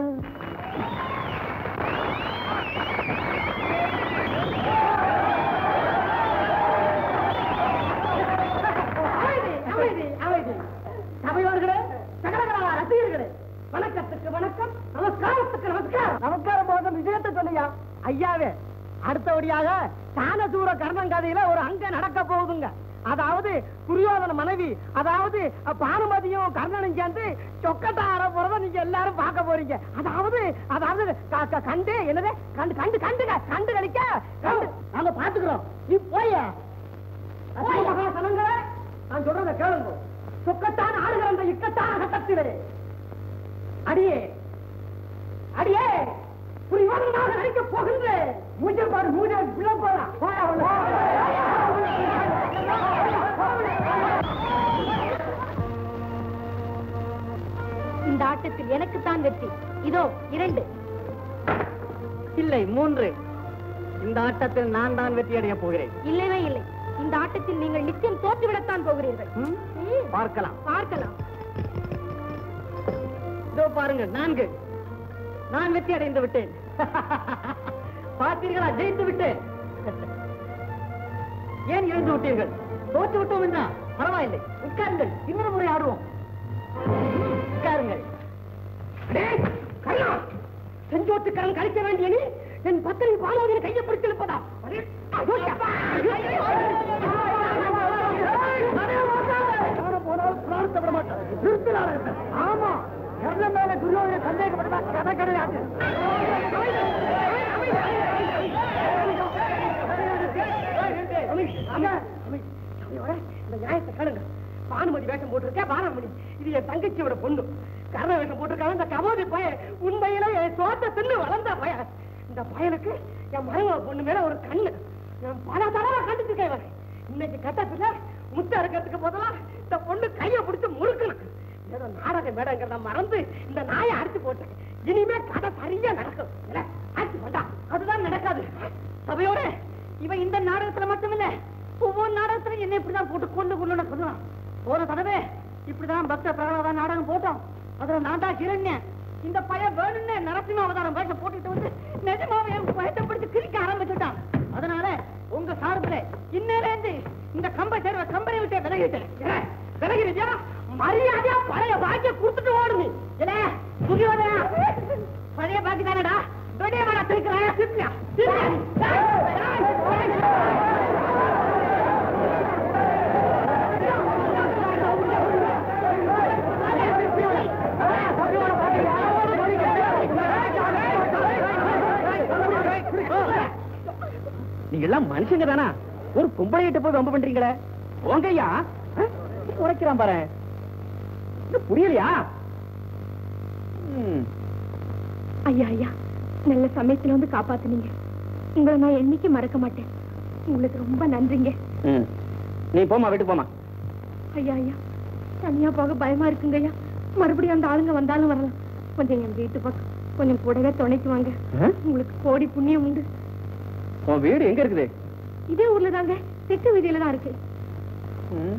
சபையோர்களே சகலகலா ரசிகர்களே வணக்கத்துக்கு வணக்கம் நமஸ்காரத்துக்கு நமஸ்காரம் நமஸ்காரம் போதும் விஷயத்தை சொல்லியா ஐயாவே அடுத்தபடியாக தானசூர கர்ணன் கதையில ஒரு அங்க நடக்க போகுதுங்க அதாவது துரியோதன மனைவி அதாவது பானுமதியும் கர்ணனும் சேர்ந்து சொக்கட்டா ஆட போறத நீங்க எல்லாரும் பார்க்க போறீங்க அதாவது அதாவது க- க- கண்டு என்னது கண்டு கண்டு கண்டுங்க கண்டு கழிக்க கண்டு நாங்க பாத்துக்கிறோம் நீ போயா மகாசனங்களே நான் சொல்றத கேளுங்க சொக்கத்தான் ஆடுகிற அந்த இக்கட்டான கட்டத்திலே அடியே அடியே புரிவாதமாக நடிக்க போகின்ற மூஞ்ச பாரு மூஞ்ச விழ போறா இந்த ஆட்டத்தில் எனக்குத்தான் வெற்றி இதோ இரண்டு இல்லை மூன்று இந்த ஆட்டத்தில் நான் தான் வெற்றி அடைய போகிறேன் இல்லவே இல்லை இந்த ஆட்டத்தில் நீங்கள் நிச்சயம் தோற்றுவிடத்தான் போகிறீர்கள் ம், பார்க்கலாம் பார்க்கலாம் இதோ பாருங்கள் நான்கு நான் வெற்றி அடைந்து விட்டேன் பார்த்தீர்களா ஜெயித்து விட்டேன் ஏன் இழந்து விட்டீர்கள் தோற்று விட்டோம் என்றா பரவாயில்லை உட்காருங்கள் இன்னொரு முறை ஆடுவோம் உட்காருங்கள் அடே, கண்ணா, செஞ்சோட்டுக்காரன் கழிக்க வேண்டிய நீ என் பத்திரி பாலோதியை கையை பிடித்திருப்பதா அடே, ஐயோப்பா, ஐயோ. அடே, யாரை போனாலும் பிரார்த்த விட மாட்டார். நிறுத்தினார்கள். ஆமா கர்ணன் மேல துரியோதனை சந்தேகப்பட்டதா கதை கிடையாது இந்த நியாயத்தை கேளுங்க பானுமதி வேஷம் போட்டிருக்க பானுமதி இது என் தங்கச்சியோட பொண்ணு கர்ண வேஷம் போட்டிருக்காங்க இந்த கபோதி பையன் உண்மையில என் சோத்த தின்னு வளர்ந்த பையன் இந்த பையனுக்கு என் மனைவி பொண்ணு மேல ஒரு கண்ணு நான் பல தடவை கண்டுச்சிருக்கேன் இவனை. இன்னைக்கு கட்டத்துல முத்த இருக்கிறதுக்கு பதிலா இந்த பொண்ணு கையை பிடிச்சு முறுக்கணும் ஏதோ நாடக மேடங்கிறத மறந்து இந்த நாயை அடிச்சு போட்டேன் இனிமே கதை சரியா நடக்கும் இல்ல, அடிச்சு போட்டா அதுதான் நடக்காது சபையோட இவன் இந்த நாடகத்துல மட்டும் இல்ல ஒவ்வொரு நாடகத்துல என்ன இப்படிதான் போட்டு கொண்டு கொண்டு சொல்லுவான் போன தடவை இப்படிதான் பக்த பிரகலாதான் நாடகம் போட்டோம் அதுல நான் தான் ஹிரண்யன் இந்த பையன் வேணும்னு நரசிம்ம அவதாரம் வேஷம் போட்டுட்டு வந்து நிஜமாவே என் பயத்தை பிடிச்சு கிரிக்க ஆரம்பிச்சுட்டான் அதனால உங்க சார்பில் இன்னையிலேருந்து இந்த கம்பை சேர்வ கம்பெனி விட்டே விலகிட்டேன் ஏன், விலகிருச்சா மரியாதையா பழைய பாக்கிய கொடுத்துட்டு ஓடுங்க இல்ல துரியோதனா பழைய பாக்கி தானடா வெளியே வாடா திருக்கிறேன் திருக்கிறேன் நீங்க எல்லாம் மனுஷங்க தானா ஒரு பொம்பளைகிட்ட போய் வம்பு பண்றீங்களே உங்கய்யா உரைக்கிறான் பாரு இது புரியலையா ம். ஐயா ஐயா நல்ல சமயத்துல வந்து காப்பாத்துனீங்க உங்களை நான் என்னைக்கு மறக்க மாட்டேன் உங்களுக்கு ரொம்ப நன்றிங்க ம். நீ போமா வீட்டுக்கு போமா ஐயா ஐயா தனியா போக பயமா இருக்குங்க ஐயா மறுபடியும் அந்த ஆளுங்க வந்தாலும் வரலாம் கொஞ்சம் என் வீட்டு பக்கம் கொஞ்சம் கூடவே துணைக்கு வாங்க உங்களுக்கு கோடி புண்ணியம் உண்டு உன் வீடு எங்க இருக்குது இதே ஊர்ல தாங்க தெற்கு வீதியில தான் இருக்கு ம்.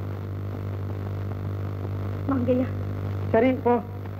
வாங்க ஐயா சரி போ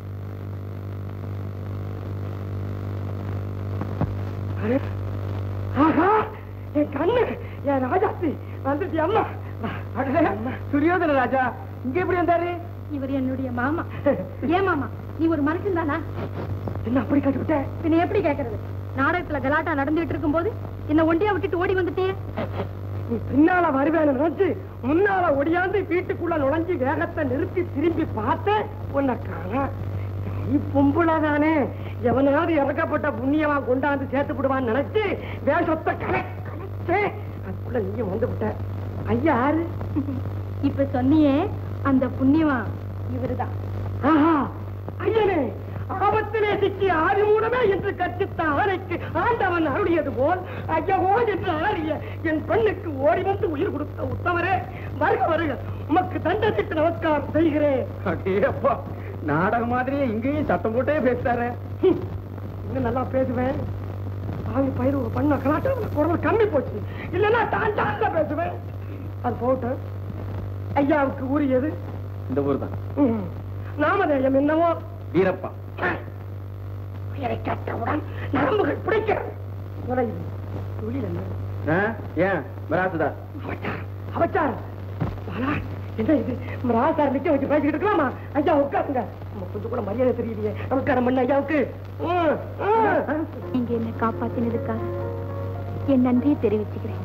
ஆஹா என் கண்ணு என் ராஜாத்தி வந்துட்டு அம்மா அடடே, துரியோதன ராஜா இங்க எப்படி வந்தாரு இவர் என்னுடைய மாமா ஏன் மாமா நீ ஒரு மனுஷன் தானா என்ன அப்படி கட்டி விட்ட பின்ன எப்படி கேக்குறது நாடகத்துல கலாட்டா நடந்துட்டு இருக்கும்போது என்ன ஒண்டியா விட்டுட்டு ஓடி வந்துட்டே நீ பின்னால வருவேன்னு நினைச்சு முன்னால ஒடியாந்து வீட்டுக்குள்ள நுழைஞ்சு வேகத்தை நிறுத்தி திரும்பி பார்த்தேன் உன்னை காணா நீ பொம்புள தானே எவனாவது இறக்கப்பட்ட புண்ணியமா கொண்டாந்து சேர்த்து விடுவான்னு நினைச்சு வேஷத்தை கலை கலைச்சே அதுக்குள்ள நீயும் வந்து விட்ட ஐயா யாரு இப்ப சொன்னியே அந்த புண்ணியமா இவருதான் ஆஹா ஐயனே ஆபத்திலே சிக்கி ஆதி மூலமே என்று கற்பித்த ஆணைக்கு ஆண்டவன் அருளியது போல் ஐயவோ என்று ஆறிய என் பெண்ணுக்கு ஓடி வந்து உயிர் கொடுத்த உத்தமரே வருக வருக உமக்கு தண்டத்துக்கு நமஸ்காரம் செய்கிறேன் அடேப்பா நாடகம் மாதிரியே இங்கேயும் சத்தம் போட்டே பேசுறாரு ஹம், இன்னும் நல்லா பேசுவேன் பாவி பயிர் ஒரு பண்ண கலாட்டம் குரல் கம்மி போச்சு இல்லைன்னா தான் தான் பேசுவேன் அது போட்டு ஐயாவுக்கு உரியது இந்த ஊர் தான் ம், நாமதேயம் என்னவோ வீரப்பா பெயரை கேட்டவுடன் நரம்புகள் பிடிக்கிறது நுழையுது. தொழில் என்ன ஆ? ஏன் மிராசுதா அவச்சாரம் அவச்சாரம் பாலா என்ன இது ராசார் நிக்க வச்சு பேசிக்கிட்டு இருக்கலாமா ஐயா உட்காருங்க நம்ம கொஞ்சம் கூட மரியாதை தெரியலையே நமஸ்காரம் பண்ண ஐயாவுக்கு ம், ம். நீங்க என்ன காப்பாத்தினதுக்காக என் நன்றியை தெரிவிச்சுக்கிறேன்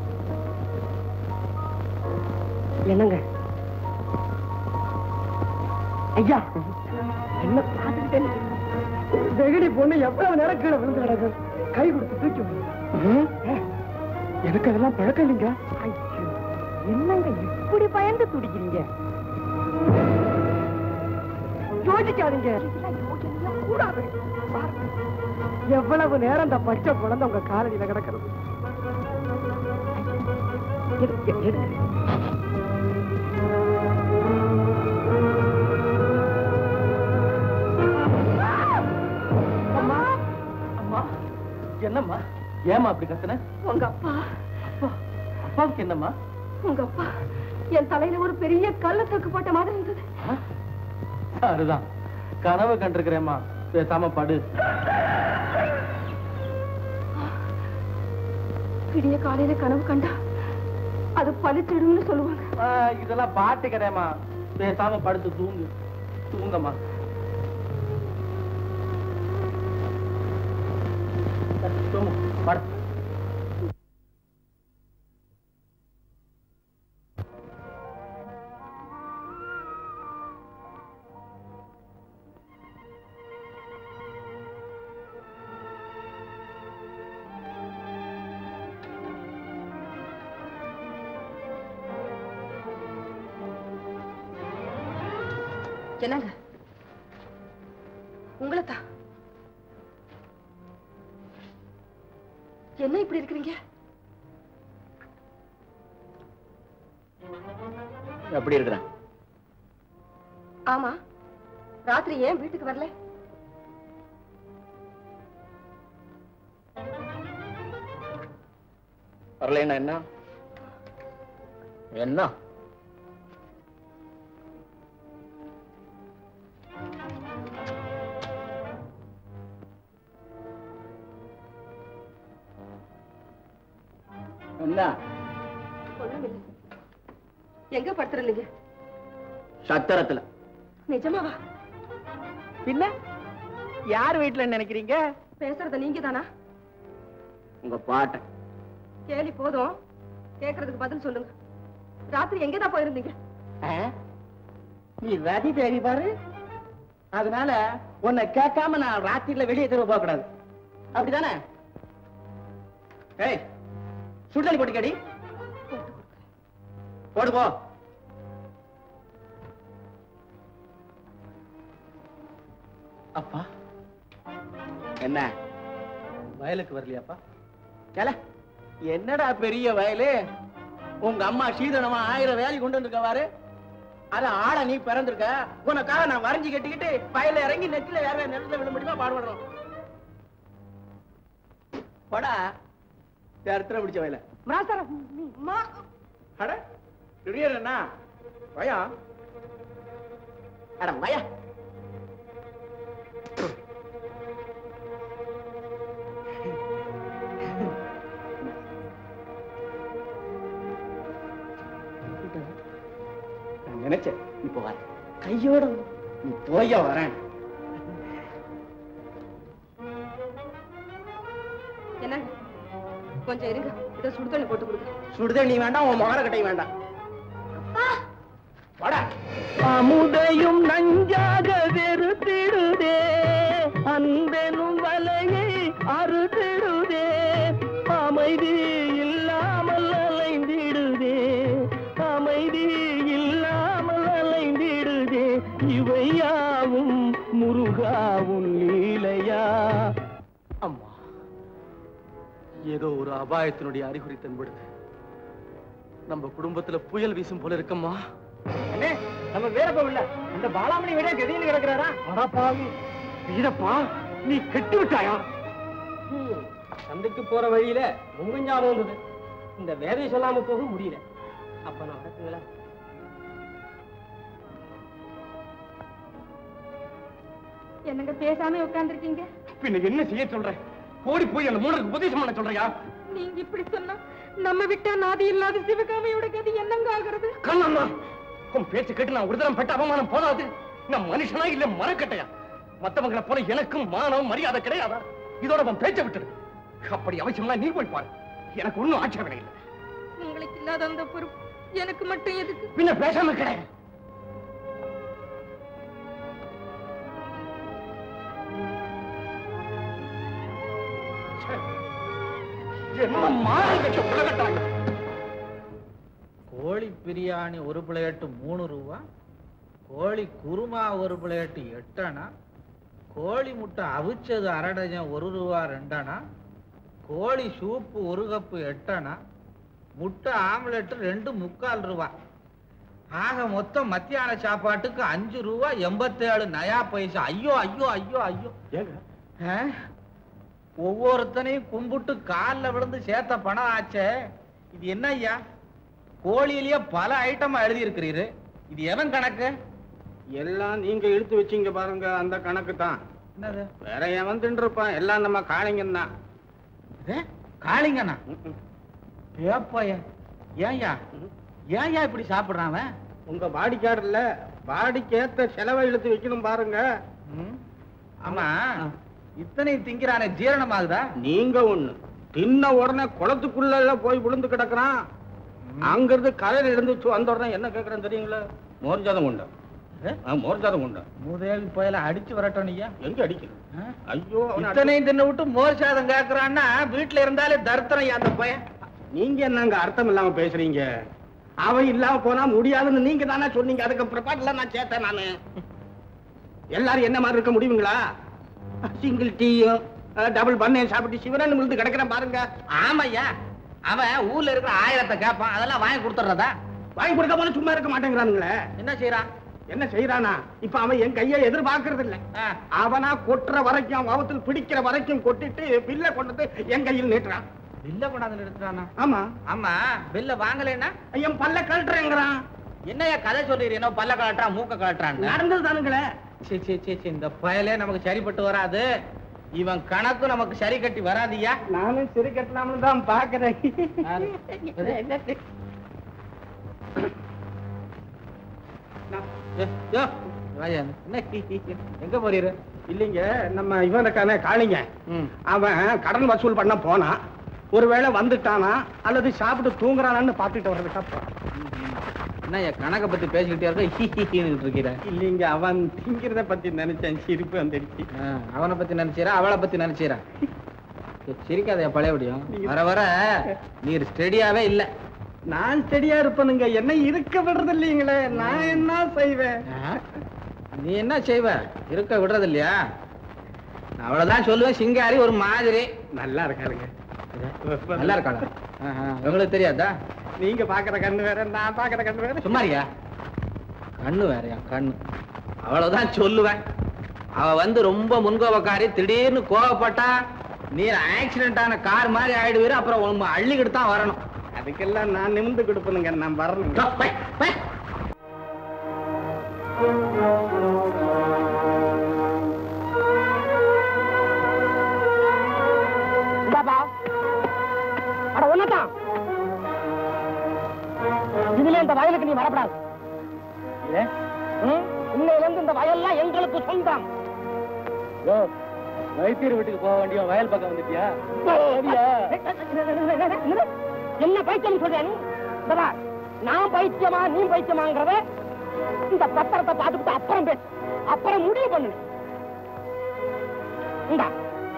என்னங்க ஐயா என்ன பார்த்துக்கிட்டே நிக்கிறீங்க? வெகுளி பொண்ணு எவ்வளவு நேரம் கீழே விழுந்து கிடக்கு கை கொடுத்து தூக்கி விடுங்க. எனக்கு அதெல்லாம் பழக்கம் இல்லைங்க ஐயோ, என்னங்க இப்படி பயந்து துடிக்கிறீங்க யோசிக்காதீங்க இதெல்லாம் யோசனையே கூடாது பாருங்க. எவ்வளவு நேரம் இந்த பச்சை குழந்தை உங்க காலடியில கிடக்கிறது எடுங்க, எடுங்க. அம்மா அம்மா என்னம்மா ஏமா அப்படி கத்துன உங்க அப்பா அப்பாவுக்கு என்னம்மா உங்க அப்பா என் தலையில ஒரு பெரிய கல்ல தூக்கு போட்ட மாதிரி இருந்தது அதுதான் கனவு கண்டிருக்கிறேம்மா பேசாம படு விடிய காலையில கனவு கண்டா அது பளிச்சிடும்னு சொல்லுவாங்க ஆ, இதெல்லாம் பாட்டு கிடையாமா பேசாம படுத்து தூங்கு தூங்கம்மா தூங்கு படு என்னங்க உங்களைத்தான் என்ன இப்படி இருக்கிறீங்க எப்படி இருக்கிறேன் ஆமா ராத்திரி ஏன் வீட்டுக்கு வரல வரலைன்னா என்ன என்ன என்ன ஒண்ணுமில்லை எங்க படுத்திருந்தீங்க சத்திரத்துல நிஜமாவா பின்ன யார் வீட்டுல நினைக்கிறீங்க பேசுறத நீங்க தானா உங்க பாட்ட கேலி போதும் கேக்குறதுக்கு பதில் சொல்லுங்க ராத்திரி எங்கதான் போயிருந்தீங்க நீ ரதி தேடி பாரு அதனால உன்னை கேட்காம நான் ராத்திரில வெளியே திரும்ப போக கூடாது அப்படிதானே ஏய் சுடுதண்ணி போட்டு கேடி போடு போ அப்பா என்ன வயலுக்கு வரலையாப்பா ஏல, என்னடா பெரிய வயலு உங்க அம்மா சீதனமா ஆயிரம் வேலை கொண்டு வந்திருக்கவாரு அத ஆள நீ பிறந்திருக்க உனக்காக நான் வரைஞ்சி கட்டிக்கிட்டு வயல்ல இறங்கி நெத்தில வேற நிலத்துல விட முடியுமா பாடுபடுறோம் போடா இடத்துல பிடிச்ச வயல அட திடீர் என்ன வயா அட வயா நான் நினைச்சேன் இப்போ வர கையோட வா. நீ போய வரேன் என்னங்க கொஞ்சம் இருங்க இதை சுடுதண்ணி போட்டு கொடுங்க சுடுதண்ணி வேண்டாம் உன் மகர கட்டை வேண்டாம் வாடா அமுதையும் நஞ்சாக வெறுத்திடுதே அன்பெனும் வலையை அறுத்திடுதே அமைதி இல்லாமல் அலைந்திடுதே அமைதி இல்லாமல் அலைந்திடுதே இவையாவும் முருகாவும் லீலையா அம்மா ஏதோ ஒரு அபாயத்தினுடைய அறிகுறி தென்படுது நம்ம குடும்பத்துல புயல் வீசும் போல இருக்கம்மா அண்ணே நம்ம வீரப்பா இல்ல அந்த பாலாமணி விட கதியில் கிடக்குறாரா அடப்பாவி வீரப்பா நீ கெட்டு விட்டாயா சந்தைக்கு போற வழியில உங்க ஞாபகம் வந்தது இந்த வேதையை சொல்லாம போக முடியல அப்ப நான் வரட்டுங்களா என்னங்க பேசாம உட்கார்ந்திருக்கீங்க பின்ன என்ன செய்ய சொல்றேன் ஓடி போய் அந்த மூணருக்கு உபதேசம் பண்ண சொல்றியா நீங்க இப்படி சொன்னா நம்ம விட்டா நாதி இல்லாத சிவகாமியோட கதி என்னங்க ஆகுறது கண்ணம்மா உன் பேச்சு கேட்டு நான் ஒரு தரம் பட்ட அவமானம் போதாது நான் மனுஷனா இல்ல மரக்கட்டையா மத்தவங்களை போல எனக்கும் மானம் மரியாதை கிடையாதா இதோட அவன் பேச்ச விட்டுடு அப்படி அவசியம்னா நீ போய் பாரு எனக்கு ஒண்ணும் ஆட்சேபனை இல்லை உங்களுக்கு இல்லாத அந்த பொறுப்பு எனக்கு மட்டும் எதுக்கு பின்ன பேசாம கிடையாது என்ன மானம் கட்ட உலகட்டாங்க கோழி பிரியாணி ஒரு பிளேட்டு மூணு ரூபா கோழி குருமா ஒரு பிளேட்டு எட்டணா கோழி முட்டை அவிச்சது அரை டஜன் ஒரு ரூபா ரெண்டணா கோழி சூப்பு ஒரு கப்பு எட்டணா முட்டை ஆம்லெட் ரெண்டு முக்கால் ரூபா ஆக மொத்தம் மத்தியான சாப்பாட்டுக்கு அஞ்சு ரூபா எண்பத்தேழு நயா பைசா ஐயோ ஐயோ ஐயோ ஐயோ ஆ? ஒவ்வொருத்தனையும் கும்பிட்டு காலில் விழுந்து சேர்த்த பணம் ஆச்சே இது என்ன ஐயா கோழியிலேயே பல ஐட்டமா எழுதி இருக்கிறீரு இது எவன் கணக்கு எல்லாம் நீங்க இழுத்து வச்சீங்க பாருங்க அந்த கணக்கு தான் என்னது வேற எவன் தின்றுப்பான் எல்லாம் நம்ம காளிங்கன் தான் காளிங்கண்ணா பேப்பைய ஏன்யா ஏன்யா இப்படி சாப்பிடுறான் அவன் உங்க பாடிக்காடுல பாடிக்கேத்த செலவை இழுத்து வைக்கணும் பாருங்க ஆமா இத்தனை திங்கிறானே ஜீரணமாகுதா நீங்க ஒண்ணு தின்ன உடனே குளத்துக்குள்ள எல்லாம் போய் விழுந்து கிடக்குறான் அங்கிருந்து கரையில இருந்துச்சு வந்த உடனே என்ன கேக்குறேன் தெரியுங்களா மோர் ஜாதம் கொண்டா மோர் ஜாதம் கொண்டா மூதேவி புயல அடிச்சு வரட்டும் ஐயா எங்க அடிக்கணும் ஐயோ அவனை இத்தனையும் தின்னு விட்டு மோர் சாதம் கேக்குறான்னா வீட்டுல இருந்தாலே தர்த்தனம் அந்த பையன் நீங்க என்னங்க அர்த்தம் இல்லாம பேசுறீங்க அவன் இல்லாம போனா முடியாதுன்னு நீங்க தானே சொன்னீங்க அதுக்கு பிற்பாட்டுல நான் சேர்த்தேன் நானு எல்லாரும் என்ன மாதிரி இருக்க முடியுங்களா சிங்கிள் டீயும் டபுள் பண்ணையும் சாப்பிட்டு சிவனன் விழுந்து கிடக்குறேன் பாருங்க ஆமையா அவன் ஊர்ல இருக்கிற ஆயிரத்தை கேட்பான் அதெல்லாம் வாங்கி கொடுத்துறதா வாங்கி கொடுக்க போல சும்மா இருக்க மாட்டேங்கிறானுங்களே என்ன செய்யறான் என்ன செய்யறானா இப்ப அவன் என் கையை எதிர்பார்க்கறது இல்ல அவனா கொட்டுற வரைக்கும் அவன் அவத்தில் பிடிக்கிற வரைக்கும் கொட்டிட்டு பில்ல கொண்டு வந்து என் கையில் நீட்டுறான் பில்ல கொண்டாந்து எடுத்துறானா ஆமா ஆமா பில்ல வாங்கலைன்னா என் பல்ல கழட்டுறேங்கிறான் என்னையா கதை சொல்றீரு என்ன பல்ல கலட்டுறான் மூக்க கலட்டுறான் நடந்தது தானுங்களே சே சே சே சே, இந்த பயலே நமக்கு சரிப்பட்டு வராது இவன் கணக்கு நமக்கு சரி கட்டி வராதியா நானும் சிறு கட்டலாம்னு தான் பாக்குறேன் வாயா, என்ன எங்க போறீரு இல்லைங்க நம்ம இவன் இருக்கானே காளிங்க அவன் கடன் வசூல் பண்ண போனான் ஒருவேளை வந்துட்டானா அல்லது சாப்பிட்டு தூங்குறானான்னு பார்த்துட்டு வர்றதுக்கா போறான். என்ன என் கணக்கை பத்தி பேசிக்கிட்டே இருக்க ஹி ஹி ஹின்னு இருக்கிற இல்லைங்க அவன் திங்கிறத பத்தி நினைச்சேன் சிரிப்பு வந்துடுச்சு அவனை பத்தி நினைச்சீரா அவளை பத்தி நினைச்சீரா சிரிக்காத பழையபடியும் வர வர நீர் ஸ்டெடியாவே இல்ல நான் ஸ்டெடியா இருப்பனுங்க என்ன இருக்க விடுறது இல்லைங்களே நான் என்ன செய்வேன் நீ என்ன செய்வ இருக்க விடுறது இல்லையா நான் அவ்வளவுதான் சொல்லுவேன் சிங்காரி ஒரு மாதிரி நல்லா இருக்காருங்க நல்லா இருக்காளா ஆஹா, உங்களுக்கு தெரியாதா நீங்க பாக்குற கண்ணு வேற நான் பாக்குற கண்ணு வேற சும்மாரியா கண்ணு வேறயா கண்ணு அவ்வளவுதான் சொல்லுவேன் அவ வந்து ரொம்ப முன்கோபக்காரி திடீர்னு கோவப்பட்டா நீர் ஆக்சிடென்ட் ஆன கார் மாதிரி ஆயிடுவீரு அப்புறம் உங்க அள்ளிக்கிட்டு தான் வரணும் அதுக்கெல்லாம் நான் நிமிந்து கொடுப்பனுங்க நான் வரணும் இந்தாப்பா அட ஒன்னதான் இனிமே இந்த வயலுக்கு நீ வரப்படாது ம்? இன்னையில இருந்து இந்த வயல்லாம் எங்களுக்கு சொந்தம் வைத்தியர் வீட்டுக்கு போக வேண்டிய வயல் பக்கம் வந்துட்டியா என்ன பைத்தியம் சொல்ற நீ இந்த பார், நான் பைத்தியமா நீ பைத்தியமாங்கிறத இந்த பத்திரத்தை பார்த்துட்டு அப்புறம் பேசு அப்புறம் முடிவு பண்ணு இந்தா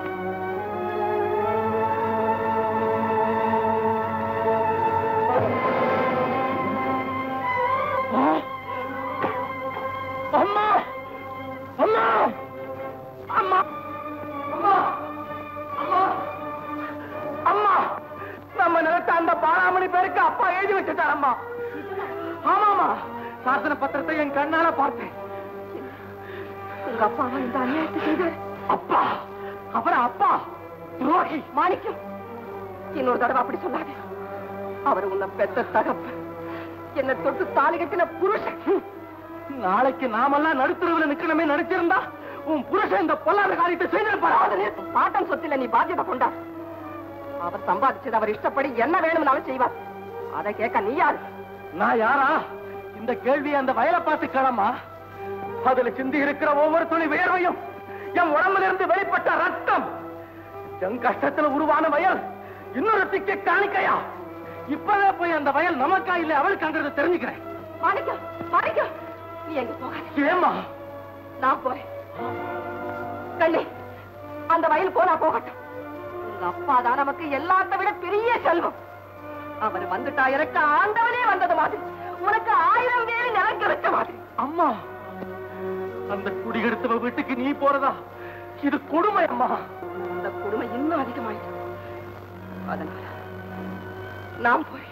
அம்மா அம்மா அம்மா அம்மா அம்மா அம்மா நம்ம நிலத்த அந்த பாராமணி பேருக்கு அப்பா எழுதி வச்சுட்டார் அம்மா ஆமாமா சாசன பத்திரத்தை என் கண்ணால பார்த்தேன் உங்க அப்பா இந்த அநியாயத்தை செய்தார் அப்பா அப்புறம் அப்பா துரோகி மாணிக்கம் இன்னொரு தடவை அப்படி சொல்லாது அவர் உன்னை பெத்த தகப்பு என்ன தொட்டு தாலி கட்டின புருஷன் நாளைக்கு நாமெல்லாம் நடுத்தருவில் நிக்கணுமே நடிச்சிருந்தா உன் புருஷன் இந்த பொல்லாத காரியத்தை செய்திருப்பாரு பாட்டம் சொத்துல நீ பாத்தியத்தை கொண்டா அவர் சம்பாதிச்சது அவர் இஷ்டப்படி என்ன வேணும்னாலும் செய்வார் அதை கேட்க நீ யாரு நான் யாரா இந்த கேள்வி அந்த வயலை பார்த்து கிளம்பா அதுல சிந்தி இருக்கிற ஒவ்வொரு துளி வியர்வையும் என் உடம்புல இருந்து வெளிப்பட்ட ரத்தம் என் கஷ்டத்துல உருவான வயல் இன்னொரு திக்க காணிக்கையா இப்பவே போய் அந்த வயல் நமக்கா இல்ல அவளுக்காங்கிறத தெரிஞ்சுக்கிறேன் மாணிக்கம் மாணிக்கம் நீ எங்க போகாத ஏமா நான் போறேன் கண்ணே அந்த வயல் போனா போகட்டும் உங்க அப்பா தான் நமக்கு எல்லாத்த விட பெரிய செல்வம் அவர் வந்துட்டா எனக்கு ஆண்டவனே வந்தது மாதிரி உனக்கு ஆயிரம் பேரு நிலம் கிடைச்ச மாதிரி அம்மா அந்த குடிகெடுத்தவ வீட்டுக்கு நீ போறதா இது கொடுமை அம்மா அந்த கொடுமை இன்னும் அதிகமாயிட்டு அதனால நான் போறேன்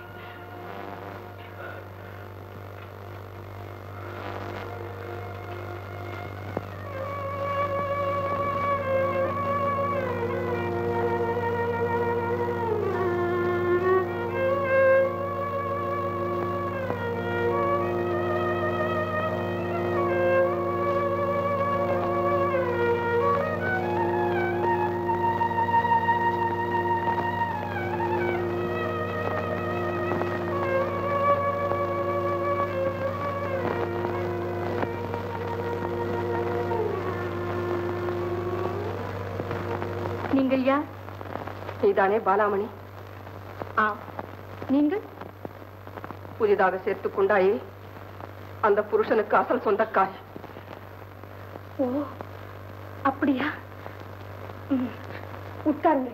நீங்கள் யார் நீதானே பாலாமணி ஆம் நீங்கள் புதிதாக சேர்த்துக் கொண்டாயே அந்த புருஷனுக்கு அசல் சொந்தக்காரி ஓ அப்படியா ம், உட்காருங்க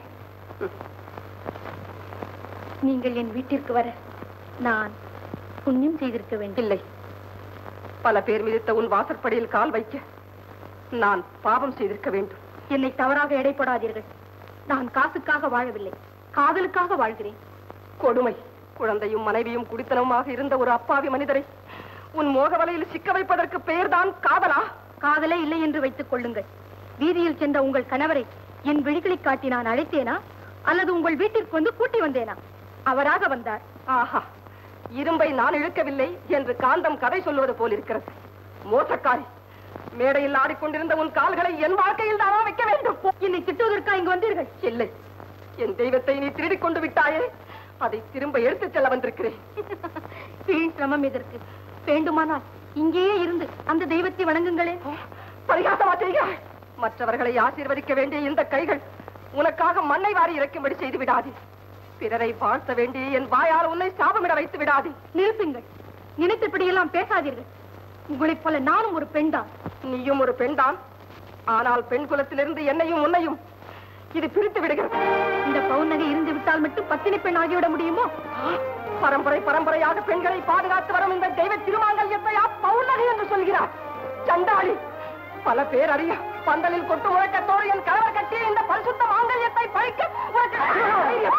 நீங்கள் என் வீட்டிற்கு வர நான் புண்ணியம் செய்திருக்க வேண்டும் இல்லை பல பேர் மிதித்த உன் வாசற்படியில் கால் வைக்க நான் பாவம் செய்திருக்க வேண்டும் என்னை தவறாக எடைப்படாதீர்கள் நான் காசுக்காக வாழவில்லை காதலுக்காக வாழ்கிறேன் கொடுமை குழந்தையும் மனைவியும் குடித்தனமாக இருந்த ஒரு அப்பாவி மனிதரை உன் மோகவலையில் சிக்க வைப்பதற்கு பெயர்தான் காதலா காதலே இல்லை என்று வைத்துக் கொள்ளுங்கள் வீதியில் சென்ற உங்கள் கணவரை என் விழிகளை காட்டி நான் அழைத்தேனா அல்லது உங்கள் வீட்டிற்கு வந்து கூட்டி வந்தேனா அவராக வந்தார் ஆஹா இரும்பை நான் இழுக்கவில்லை என்று காந்தம் கதை சொல்வது போல் இருக்கிறது மோசக்காரி மேடையில் ஆடிக்கொண்டிருந்த உன் கால்களை என் வாழ்க்கையில் தானா வைக்க வேண்டும் என்னை திட்டுவதற்கா இங்கு வந்தீர்கள் இல்லை என் தெய்வத்தை நீ திருடிக் கொண்டு விட்டாயே அதை திரும்ப எடுத்துச் செல்ல வந்திருக்கிறேன் வீண் சிரமம் எதற்கு வேண்டுமானால் இங்கேயே இருந்து அந்த தெய்வத்தை வணங்குங்களே பரிகாசமா செய்கிறாய் மற்றவர்களை ஆசீர்வதிக்க வேண்டிய இந்த கைகள் உனக்காக மண்ணை வாரி இறக்கும்படி செய்து விடாதே பிறரை வாழ்த்த வேண்டிய என் வாயால் உன்னை சாபமிட வைத்து விடாதே நிறுத்துங்கள் நினைத்தபடியெல்லாம் பேசாதீர்கள் உங்களைப் போல நானும் ஒரு பெண்தான் நீயும் ஒரு பெண்தான் ஆனால் பெண் குலத்திலிருந்து என்னையும் உன்னையும் இது பிரித்து விடுகிறது இந்த பவுநகை இருந்து விட்டால் மட்டும் பத்தினி பெண் ஆகிவிட முடியுமோ பரம்பரை பரம்பரையாக பெண்களை பாதுகாத்து வரும் இந்த தெய்வ திருமாங்கல்யத்தையா பௌர்ணகி என்று சொல்கிறார் சண்டாளி பல பேர் அறிய பந்தலில் கொட்டு உறக்கத்தோடு என் கணவர் கட்டிய இந்த பரிசுத்த மாங்கல்யத்தை பழிக்க உனக்கு தைரியம்.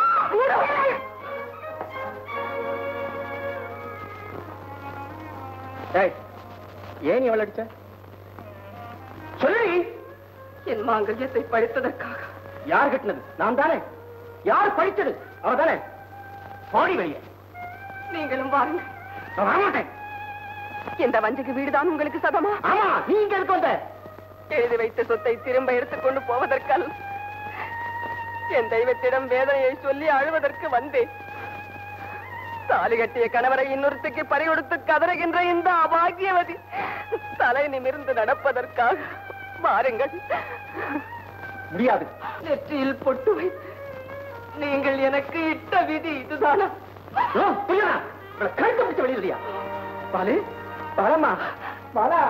ஏன் நீ அவளை அடிச்ச சொல்லி என் மாங்கல்யத்தை பழித்ததற்காக யார் கட்டினது நான் தானே யார் படிச்சது அவ தானே பாடி வெளியே நீங்களும் வாருங்கள் நான் வரமாட்டேன் இந்த வஞ்சக வீடுதான் உங்களுக்கு சதமா ஆமா நீங்க இருக்க வந்த எழுதி வைத்த சொத்தை திரும்ப எடுத்துக்கொண்டு போவதற்கல் என் தெய்வத்திடம் வேதனையை சொல்லி அழுவதற்கு வந்தேன் தாலி கட்டிய கணவரை இன்னொருத்துக்கு பறிகொடுத்து கதறுகின்ற இந்த அபாகியவதி தலை நிமிர்ந்து நடப்பதற்காக வாருங்கள் முடியாது நெற்றியில் பொட்டு வைத்து நீங்கள் எனக்கு இட்ட விதி இதுதானா கழுத்து பிடிச்ச வெளியிலையா பாலு பாலம்மா பாலா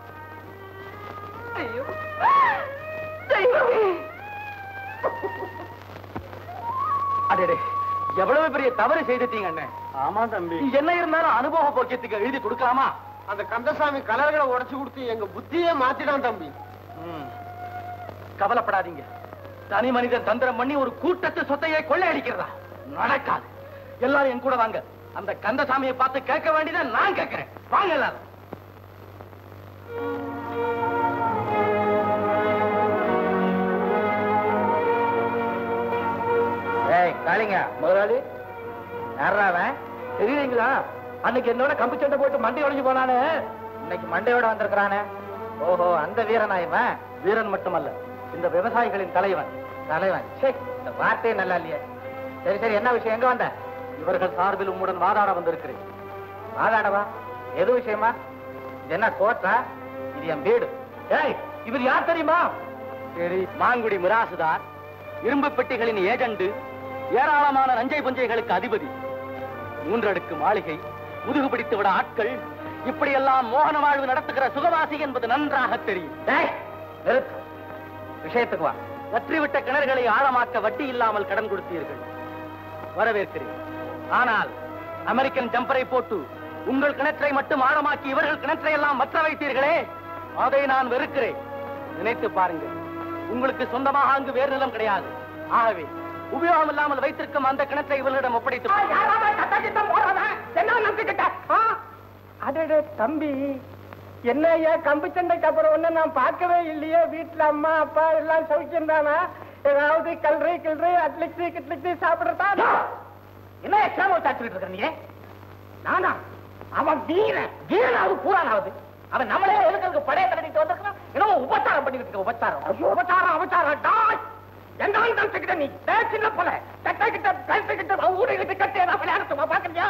ஐயோ தெய்வமே அடே எவ்வளவு பெரிய தவறு செய்துட்டீங்க அண்ணன் ஆமா தம்பி என்ன இருந்தாலும் அனுபவ போக்கியத்துக்கு எழுதி கொடுக்கலாமா அந்த கந்தசாமி கலர்களை உடைச்சு கொடுத்து எங்க புத்தியே மாத்திடான் தம்பி ம். கவலைப்படாதீங்க தனி மனிதன் தந்திரம் பண்ணி ஒரு கூட்டத்து சொத்தையை கொள்ளையடிக்கிறதா நடக்காது எல்லாரும் என் கூட வாங்க அந்த கந்தசாமியை பார்த்து கேட்க வேண்டியதை நான் கேட்கிறேன் வாங்க எல்லாரும் ஏய் காளிங்க முதலாளி யாராவன் தெரியுறீங்களா அன்னைக்கு என்னோட கம்பு சண்டை போட்டு மண்டை உடைஞ்சு போனானே இன்னைக்கு மண்டையோட வந்திருக்கிறானே ஓஹோ அந்த வீரனா இவன் வீரன் மட்டுமல்ல இந்த விவசாயிகளின் தலைவன் தலைவன் சே இந்த வார்த்தையே நல்லா இல்லையே சரி சரி என்ன விஷயம் எங்க வந்த இவர்கள் சார்பில் உம்முடன் வாதாட வந்திருக்கிறேன் வாதாடவா எது விஷயமா இது என்ன கோட்டா இது என் வீடு ஏய் இவர் யார் தெரியுமா சரி மாங்குடி மிராசுதார் இரும்பு பெட்டிகளின் ஏஜெண்டு ஏராளமான நஞ்சை பஞ்சைகளுக்கு அதிபதி மூன்றடுக்கு மாளிகை முதுகு பிடித்து விட ஆட்கள் இப்படியெல்லாம் மோகன வாழ்வு நடத்துகிற சுகவாசி என்பது நன்றாக தெரியும் டேய், நிறுத்து. விஷயத்துக்கு வா வற்றிவிட்ட கிணறுகளை ஆழமாக்க வட்டி இல்லாமல் கடன் கொடுத்தீர்கள் வரவேற்கிறேன் ஆனால் அமெரிக்கன் ஜம்பரை போட்டு உங்கள் கிணற்றை மட்டும் ஆழமாக்கி இவர்கள் கிணற்றை எல்லாம் வற்ற வைத்தீர்களே அதை நான் வெறுக்கிறேன் நினைத்து பாருங்கள் உங்களுக்கு சொந்தமாக அங்கு வேறு நிலம் கிடையாது ஆகவே உபயோகம் இல்லாமல் வைத்திருக்கும் அந்த கிணற்றை இவர்களிடம் ஒப்படைத்து என்ன நம்பிக்கிட்ட அடடே தம்பி என்ன ஏன் கம்பு சண்டைக்கு அப்புறம் ஒண்ணு நான் பார்க்கவே இல்லையே வீட்டுல அம்மா அப்பா எல்லாம் சௌக்கியம் தானா ஏதாவது கல்றி கிள்றி அட்லிக்ஸி கிட்லிக்ஸி சாப்பிடுறதா என்ன எக்ஸாம் வச்சாச்சுட்டு இருக்க நீ நானா அவன் வீரன் வீரனாவது பூரானாவது அவன் நம்மளே எதுக்கு படைய கட்டிட்டு வந்திருக்கான் என்னமோ உபச்சாரம் பண்ணிட்டு இருக்க உபச்சாரம் ஐயோ, உபச்சாரம் உபச்சாரம் டாய் எங்க வந்து நீ டேய், சின்ன போல கட்டை கிட்ட கழுத்து கிட்ட ஊரை கிட்ட கட்டி நான் விளையாடுறதுமா பாக்குறியா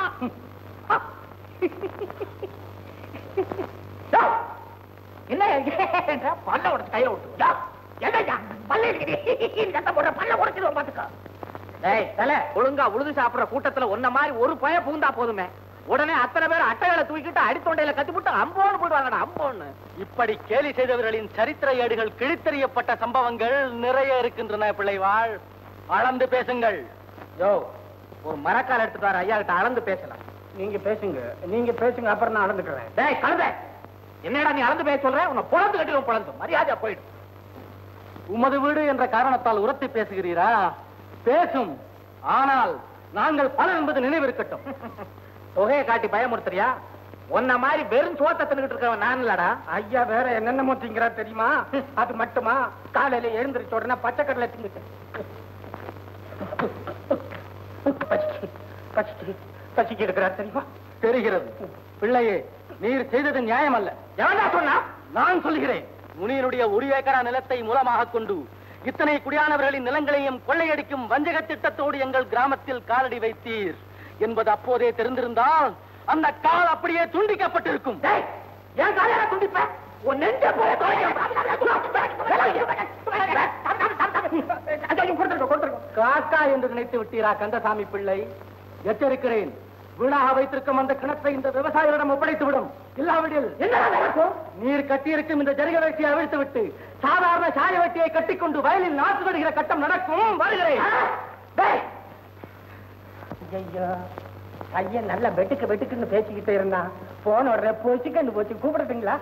டேய், என்ன ஏன்டா? பல்ல உடச்சு கையில விட்டு டேய், என்னய்யா? பல்ல இருக்குது. கட்ட போடுற பல்ல உடச்சிடுவோம் பாத்துக்கோ டேய் தல ஒழுங்கா உழுது சாப்பிடுற கூட்டத்துல ஒன்ன மாதிரி ஒரு பய புகுந்தா போதுமே உடனே அத்தனை பேர் அட்டைகளை தூக்கிட்டு அடித்தொண்டையில கத்திவிட்டு அம்போன்னு போடுவாங்கடா அம்போன்னு இப்படி கேலி செய்தவர்களின் சரித்திர ஏடுகள் கிழித்தறியப்பட்ட சம்பவங்கள் நிறைய இருக்கின்றன பிள்ளைவாள் அளந்து பேசுங்கள் யோ ஒரு மரக்கால் எடுத்துட்டு வர ஐயா கிட்ட அளந்து பேசலாம் நீங்க பேசுங்க நீங்க பேசுங்க அப்புறம் நான் நடந்துக்கிறேன் டேய் கழுத என்னடா நீ அளந்து பேச சொல்ற உன்னை பொழந்து கட்டிடும் பொழந்து மரியாதையா போயிடு உமது வீடு என்ற காரணத்தால் உரத்தி பேசுகிறீரா பேசும் ஆனால் நாங்கள் பலர் என்பது நினைவிருக்கட்டும் தொகையை காட்டி பயமுறுத்துறியா உன்ன மாதிரி வெறும் சோத்த தின்னுட்டு இருக்கவன் நான் இல்லடா ஐயா வேற என்னென்னமோ திங்கிறா தெரியுமா அது மட்டுமா காலையில எழுந்திருச்ச உடனே பச்சைக்கடலை திங்கிட்டேன் பசிக்கு பசிக்கு பசிக்கு இருக்கிறார் தெரியுமா தெரிகிறது பிள்ளையே நீர் செய்தது நியாயம் அல்ல எவன்டா சொன்னா நான் சொல்கிறேன் முனியனுடைய ஒரு ஏக்கரா நிலத்தை மூலமாக கொண்டு இத்தனை குடியானவர்களின் நிலங்களையும் கொள்ளையடிக்கும் வஞ்சக திட்டத்தோடு எங்கள் கிராமத்தில் காலடி வைத்தீர் என்பது அப்போதே தெரிந்திருந்தால் அந்த கால் அப்படியே துண்டிக்கப்பட்டிருக்கும் என் காலையில துண்டிப்ப உன் நெஞ்ச போல காக்கா என்று நினைத்து விட்டீரா கந்தசாமி பிள்ளை எச்சரிக்கிறேன் வீணாக வைத்திருக்கும் அந்த கிணற்றை இந்த விவசாயிகளிடம் ஒப்படைத்து விடும் இல்லாவிடில் என்ன நடக்கும் நீர் கட்டியிருக்கும் இந்த ஜரிக வெட்டியை அவிழ்த்து விட்டு சாதாரண சாய வெட்டியை கட்டிக்கொண்டு வயலில் நாற்று நடுகிற கட்டம் நடக்கும் வருகிறேன் டேய். ஐயா பையன் நல்ல வெட்டுக்கு வெட்டுக்குன்னு பேசிக்கிட்டே இருந்தான் போன உடனே போச்சு கண்டு போச்சு கூப்பிடுறீங்களா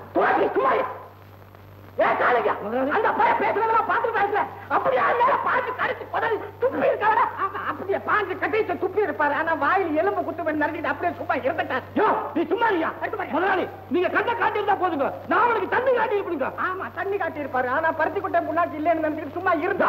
ஏன் காலைங்க அந்த பையன் பேசுறதெல்லாம் பார்த்து பேசல அப்படியே மேல பாஞ்சு கடிச்சு குடல் துப்பி இருக்காரு அப்படியே பாஞ்சு கட்டிச்சு துப்பி இருப்பாரு ஆனா வாயில் எலும்பு குத்து பண்ணி நறுக்கிட்டு அப்படியே சும்மா இருந்துட்டார் யோ நீ சும்மா இல்லையா முதலாளி நீங்க கண்ணை காட்டியிருந்தா போதுங்க நான் அவனுக்கு தண்ணி காட்டி இருப்பீங்க ஆமா தண்ணி காட்டி இருப்பாரு ஆனா பருத்தி குட்டை முன்னாடி இல்லைன்னு நினைச்சிட்டு சும்மா இருந்தா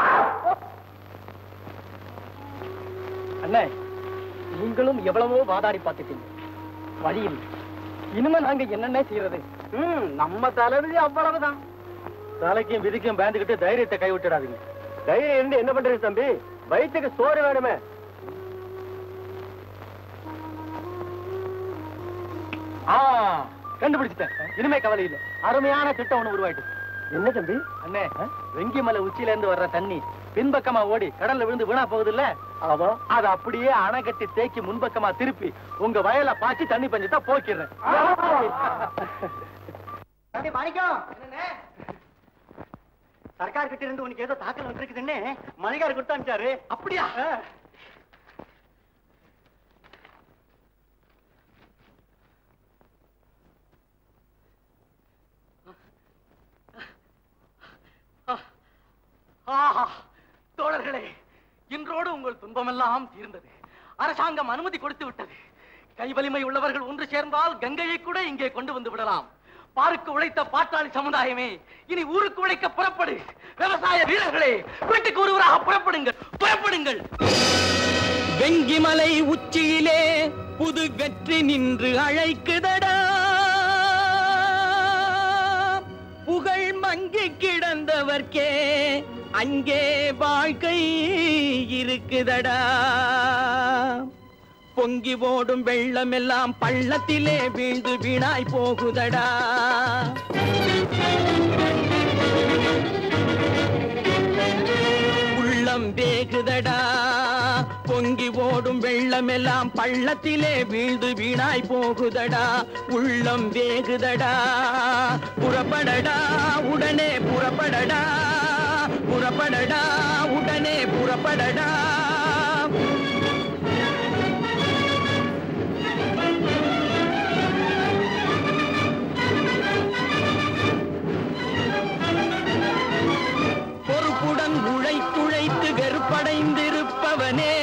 அண்ணே நீங்களும் எவ்வளவோ வாதாடி பார்த்துட்டீங்க வழி இல்லை இனிமே நாங்க என்னென்ன செய்யறது நம்ம தலைவி அவ்வளவுதான் தலைக்கும் விதிக்கும் பயந்துகிட்டு தைரியத்தை கைவிட்டுடாதீங்க தைரியம் இருந்து என்ன பண்றீங்க தம்பி வயிற்றுக்கு சோறு வேணுமே ஆ கண்டுபிடிச்சிட்டேன் இனிமே கவலை இல்லை அருமையான திட்டம் ஒண்ணு உருவாயிட்டு என்ன தம்பி அண்ணே வெங்கி மலை உச்சியில இருந்து வர்ற தண்ணி பின்பக்கமா ஓடி கடல்ல விழுந்து வீணா போகுது இல்ல ஆமா அது அப்படியே அணை கட்டி தேக்கி முன்பக்கமா திருப்பி உங்க வயல பாய்ச்சி தண்ணி பஞ்சத்தை போக்கிடுறேன் மாணிக்கம் சர்க்கார் கிட்ட இருந்து உனக்கு ஏதோ தாக்கல் வந்திருக்குதுன்னு மணிகார் கொடுத்து அனுப்பிச்சாரு அப்படியா ஆஹா தோழர்களே இன்றோடு உங்கள் துன்பமெல்லாம் தீர்ந்தது அரசாங்கம் அனுமதி கொடுத்து விட்டது கைவலிமை உள்ளவர்கள் ஒன்று சேர்ந்தால் கங்கையை கூட இங்கே கொண்டு வந்து விடலாம் பாருக்கு உழைத்த பாட்டாளி சமுதாயமே இனி ஊருக்கு உழைக்க புறப்படு விவசாய வீரர்களே வீட்டுக்கு ஒருவராக புறப்படுங்கள் புறப்படுங்கள் வெங்கிமலை உச்சியிலே புது வெற்றி நின்று அழைக்குதடா புகழ் மங்கி கிடந்தவர்க்கே அங்கே வாழ்க்கை இருக்குதடா பொங்கி ஓடும் வெள்ளம் எல்லாம் பள்ளத்திலே வீழ்ந்து வீணாய் போகுதடா உள்ளம் வேகுதடா பொங்கி ஓடும் வெள்ளம் எல்லாம் பள்ளத்திலே வீழ்ந்து வீணாய் போகுதடா உள்ளம் வேகுதடா புறப்படடா உடனே புறப்படடா புறப்படடா உடனே புறப்படடா பொறுப்புடன் உழைத்துழைத்து வெறுப்படைந்திருப்பவனே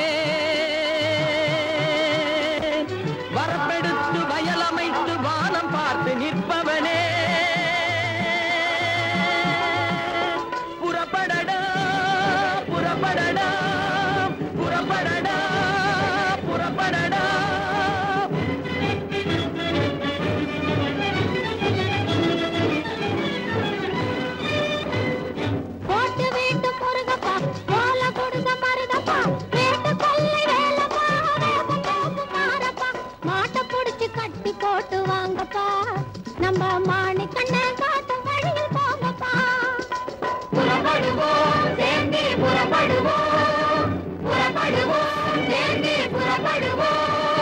வரப்பெடுத்து வயலமைத்து வானம் பார்த்து நிற்பவனே புறப்படடா புறப்படடா புறப்படடா புறப்படடா போட்டு வீட்டு முருகப்பா ஓல கொடுத்த மருதப்பா வேட்டு கொள்ளை வேலப்பா வேப்பம் தோப்பு மாறப்பா மாட்டை புடிச்சு கட்டி போட்டு வாங்கப்பா நம்ம மாணி கண்ணை காட்டு வழியில் போங்கப்பா புறப்படுவோம் சேர்ந்தே புறப்படுவோம் புறப்படுவோம் சேர்ந்தே புறப்படுவோம்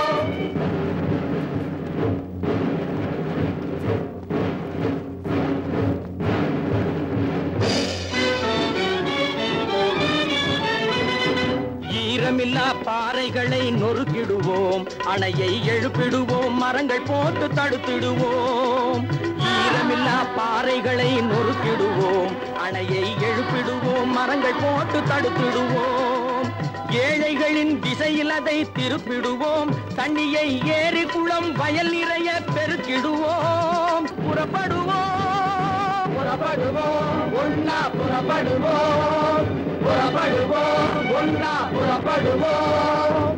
ஈரமில்லா பாறைகளை நொறுக்கிடுவோம் அணையை எழுப்பிடுவோம் மரங்கள் போட்டு தடுத்திடுவோம் ஈரமில்லா பாறைகளை நொறுக்கிடுவோம் அணையை எழுப்பிடுவோம் மரங்கள் போட்டு தடுத்திடுவோம் ஏழைகளின் திசையில் அதை திருப்பிடுவோம் தண்ணியை ஏரி குளம் வயல் நிறைய பெருக்கிடுவோம் புறப்படுவோம் புறப்படுவோம் ஒன்னா புறப்படுவோம் புறப்படுவோம் ஒன்னா புறப்படுவோம்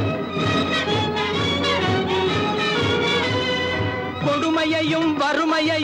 கொடுமையையும் வறுமையை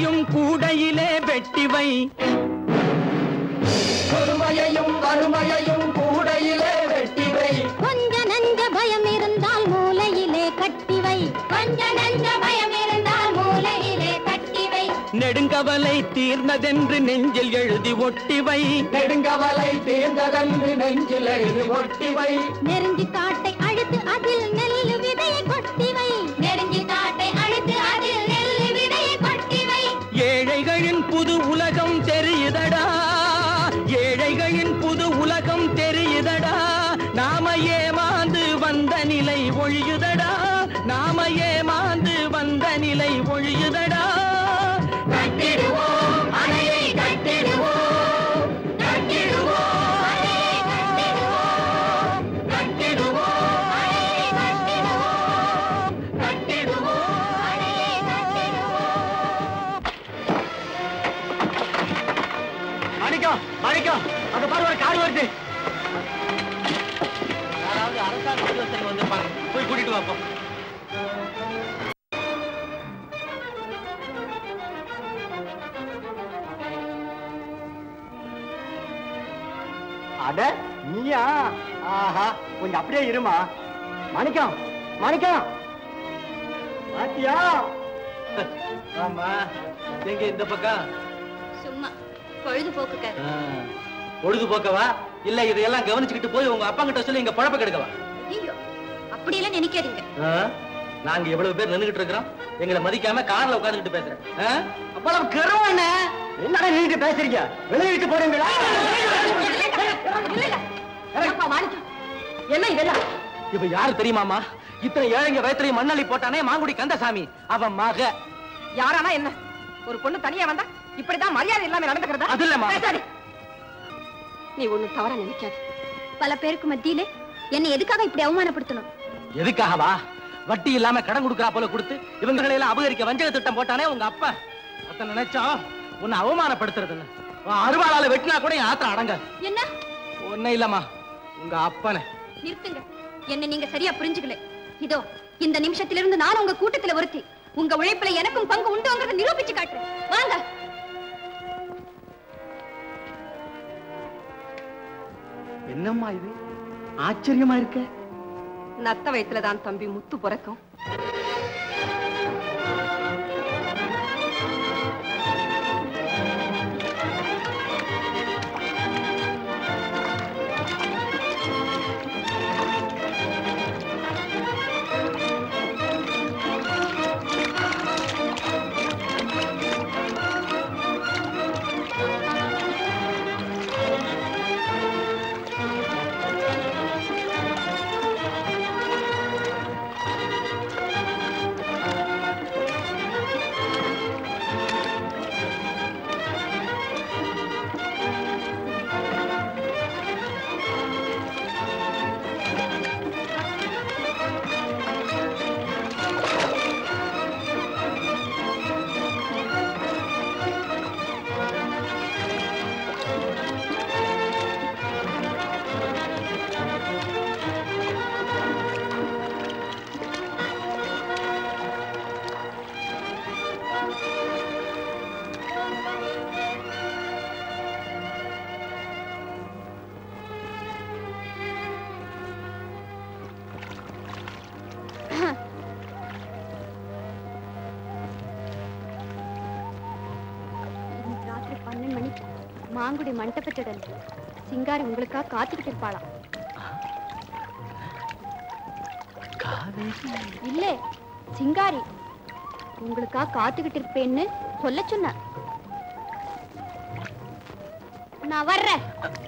கொடுமையையும் வறுமையையும் கூடையிலே வெட்டி வை கொஞ்ச நஞ்ச பயம் இருந்தால் மூலையிலே கட்டி வை கொஞ்ச நஞ்ச பயம் இருந்தால் மூலையிலே கட்டி வை நெடுங்கவலை தீர்ந்ததென்று நெஞ்சில் எழுதி ஒட்டி வை நெடுங்கவலை தீர்ந்ததென்று நெஞ்சில் எழுதி ஒட்டி வை நெருஞ்சி காட்டை அழுத்து அதில் நெல்லு விதையை கொட்டி வை நெருஞ்சி காட்டை அழுத்து அதில் நெல்லு விதையை கொட்டி வை ஏழைகளின் புது உலகம் தெரியுதடா ஏழைகளின் புது உலகம் தெரியுதடா நாம ஏமாந்து வந்த நிலை ஒழியுதடா நாம ஏமாந்து வந்த நிலை ஒழியுதடா கட்டிடுவோம் அணையை கட்டிடுவோம் கட்டிடுவோம் அணையை கட்டிடுவோம் கட்டிடுவோம் அணையை கட்டிடுவோம் கட்டிடுவோம் அணையை மாணிக்கம் மாணிக்கம் அங்க பாரு ஒரு கார் வருது யாராவது அரசாங்க உத்தியோகஸ்தர்கள் வந்திருப்பாங்க போய் கூட்டிட்டு வாப்போம் அட நீயா ஆஹா கொஞ்சம் அப்படியே இருமா மாணிக்கம் மாணிக்கம் பாத்தியா ஆமா எங்க இந்த பக்கம் சும்மா பொழுதுபோக்குக்காக ஆ, பொழுதுபோக்கவா இல்ல இதையெல்லாம் கவனிச்சுக்கிட்டு போய் உங்க அப்பா கிட்ட சொல்லி இங்க பழப்ப கெடுக்கவா ஐயோ அப்படியெல்லாம் நினைக்காதீங்க ஆ? நாங்க எவ்வளவு பேர் நின்னுகிட்டு இருக்கிறோம் எங்களை மதிக்காம கார்ல உட்கார்ந்துகிட்டு பேசுறேன் ஆ? அவ்வளவு கருவம் என்ன என்னடா நீங்க பேசுறீங்க வெளியிட்டு போறீங்களா ஏப்பா, மாணிக்கம் என்ன இதெல்லாம் இப்ப யாரு தெரியுமாமா இத்தனை ஏழைங்க வயத்திலையும் மண்ணள்ளி போட்டானே மாங்குடி கந்தசாமி அவன் மக யாரானா என்ன ஒரு பொண்ணு தனியா வந்தா இப்படிதான் மரியாதை இல்லாம நடந்துக்கிறதா அது இல்லம்மா. பேசாதே. நீ ஒண்ணும் தவறா நினைக்காத பல பேருக்கு மத்தியிலே என்னை எதுக்காக இப்படி அவமானப்படுத்தணும் எதுக்காகவா வட்டி இல்லாம கடன் கொடுக்கறா போல கொடுத்து இவங்களை எல்லாம் அபகரிக்க வஞ்சக திட்டம் போட்டானே உங்க அப்பா அத்த நினைச்சா உன்னை அவமானப்படுத்துறதுன்னு உன் அருவாளால வெட்டினா கூட என் ஆத்திரம் அடங்காது என்ன ஒன்னும் இல்லம்மா உங்க அப்பனை நிறுத்துங்க என்ன நீங்க சரியா புரிஞ்சுக்கல இதோ இந்த நிமிஷத்திலிருந்து நான் உங்க கூட்டத்துல ஒருத்தி உங்க உழைப்புல எனக்கும் பங்கு உண்டுங்கிறத நிரூபிச்சு காட்டுறேன் வாங்க என்னம்மா இது ஆச்சரியமா இருக்க நத்த வயசுல தான் தம்பி முத்து பிறக்கும் இன்னைக்கு ராத்திரி பன்னெண்டு மணிக்கு மாங்குடி மண்டபத்திடல் சிங்காரி உங்களுக்காக காத்துக்கிட்டு இருப்பாளாம் இல்ல சிங்காரி உங்களுக்காக காத்துக்கிட்டு இருப்பேன்னு சொல்ல சொன்ன நான் வர்றேன்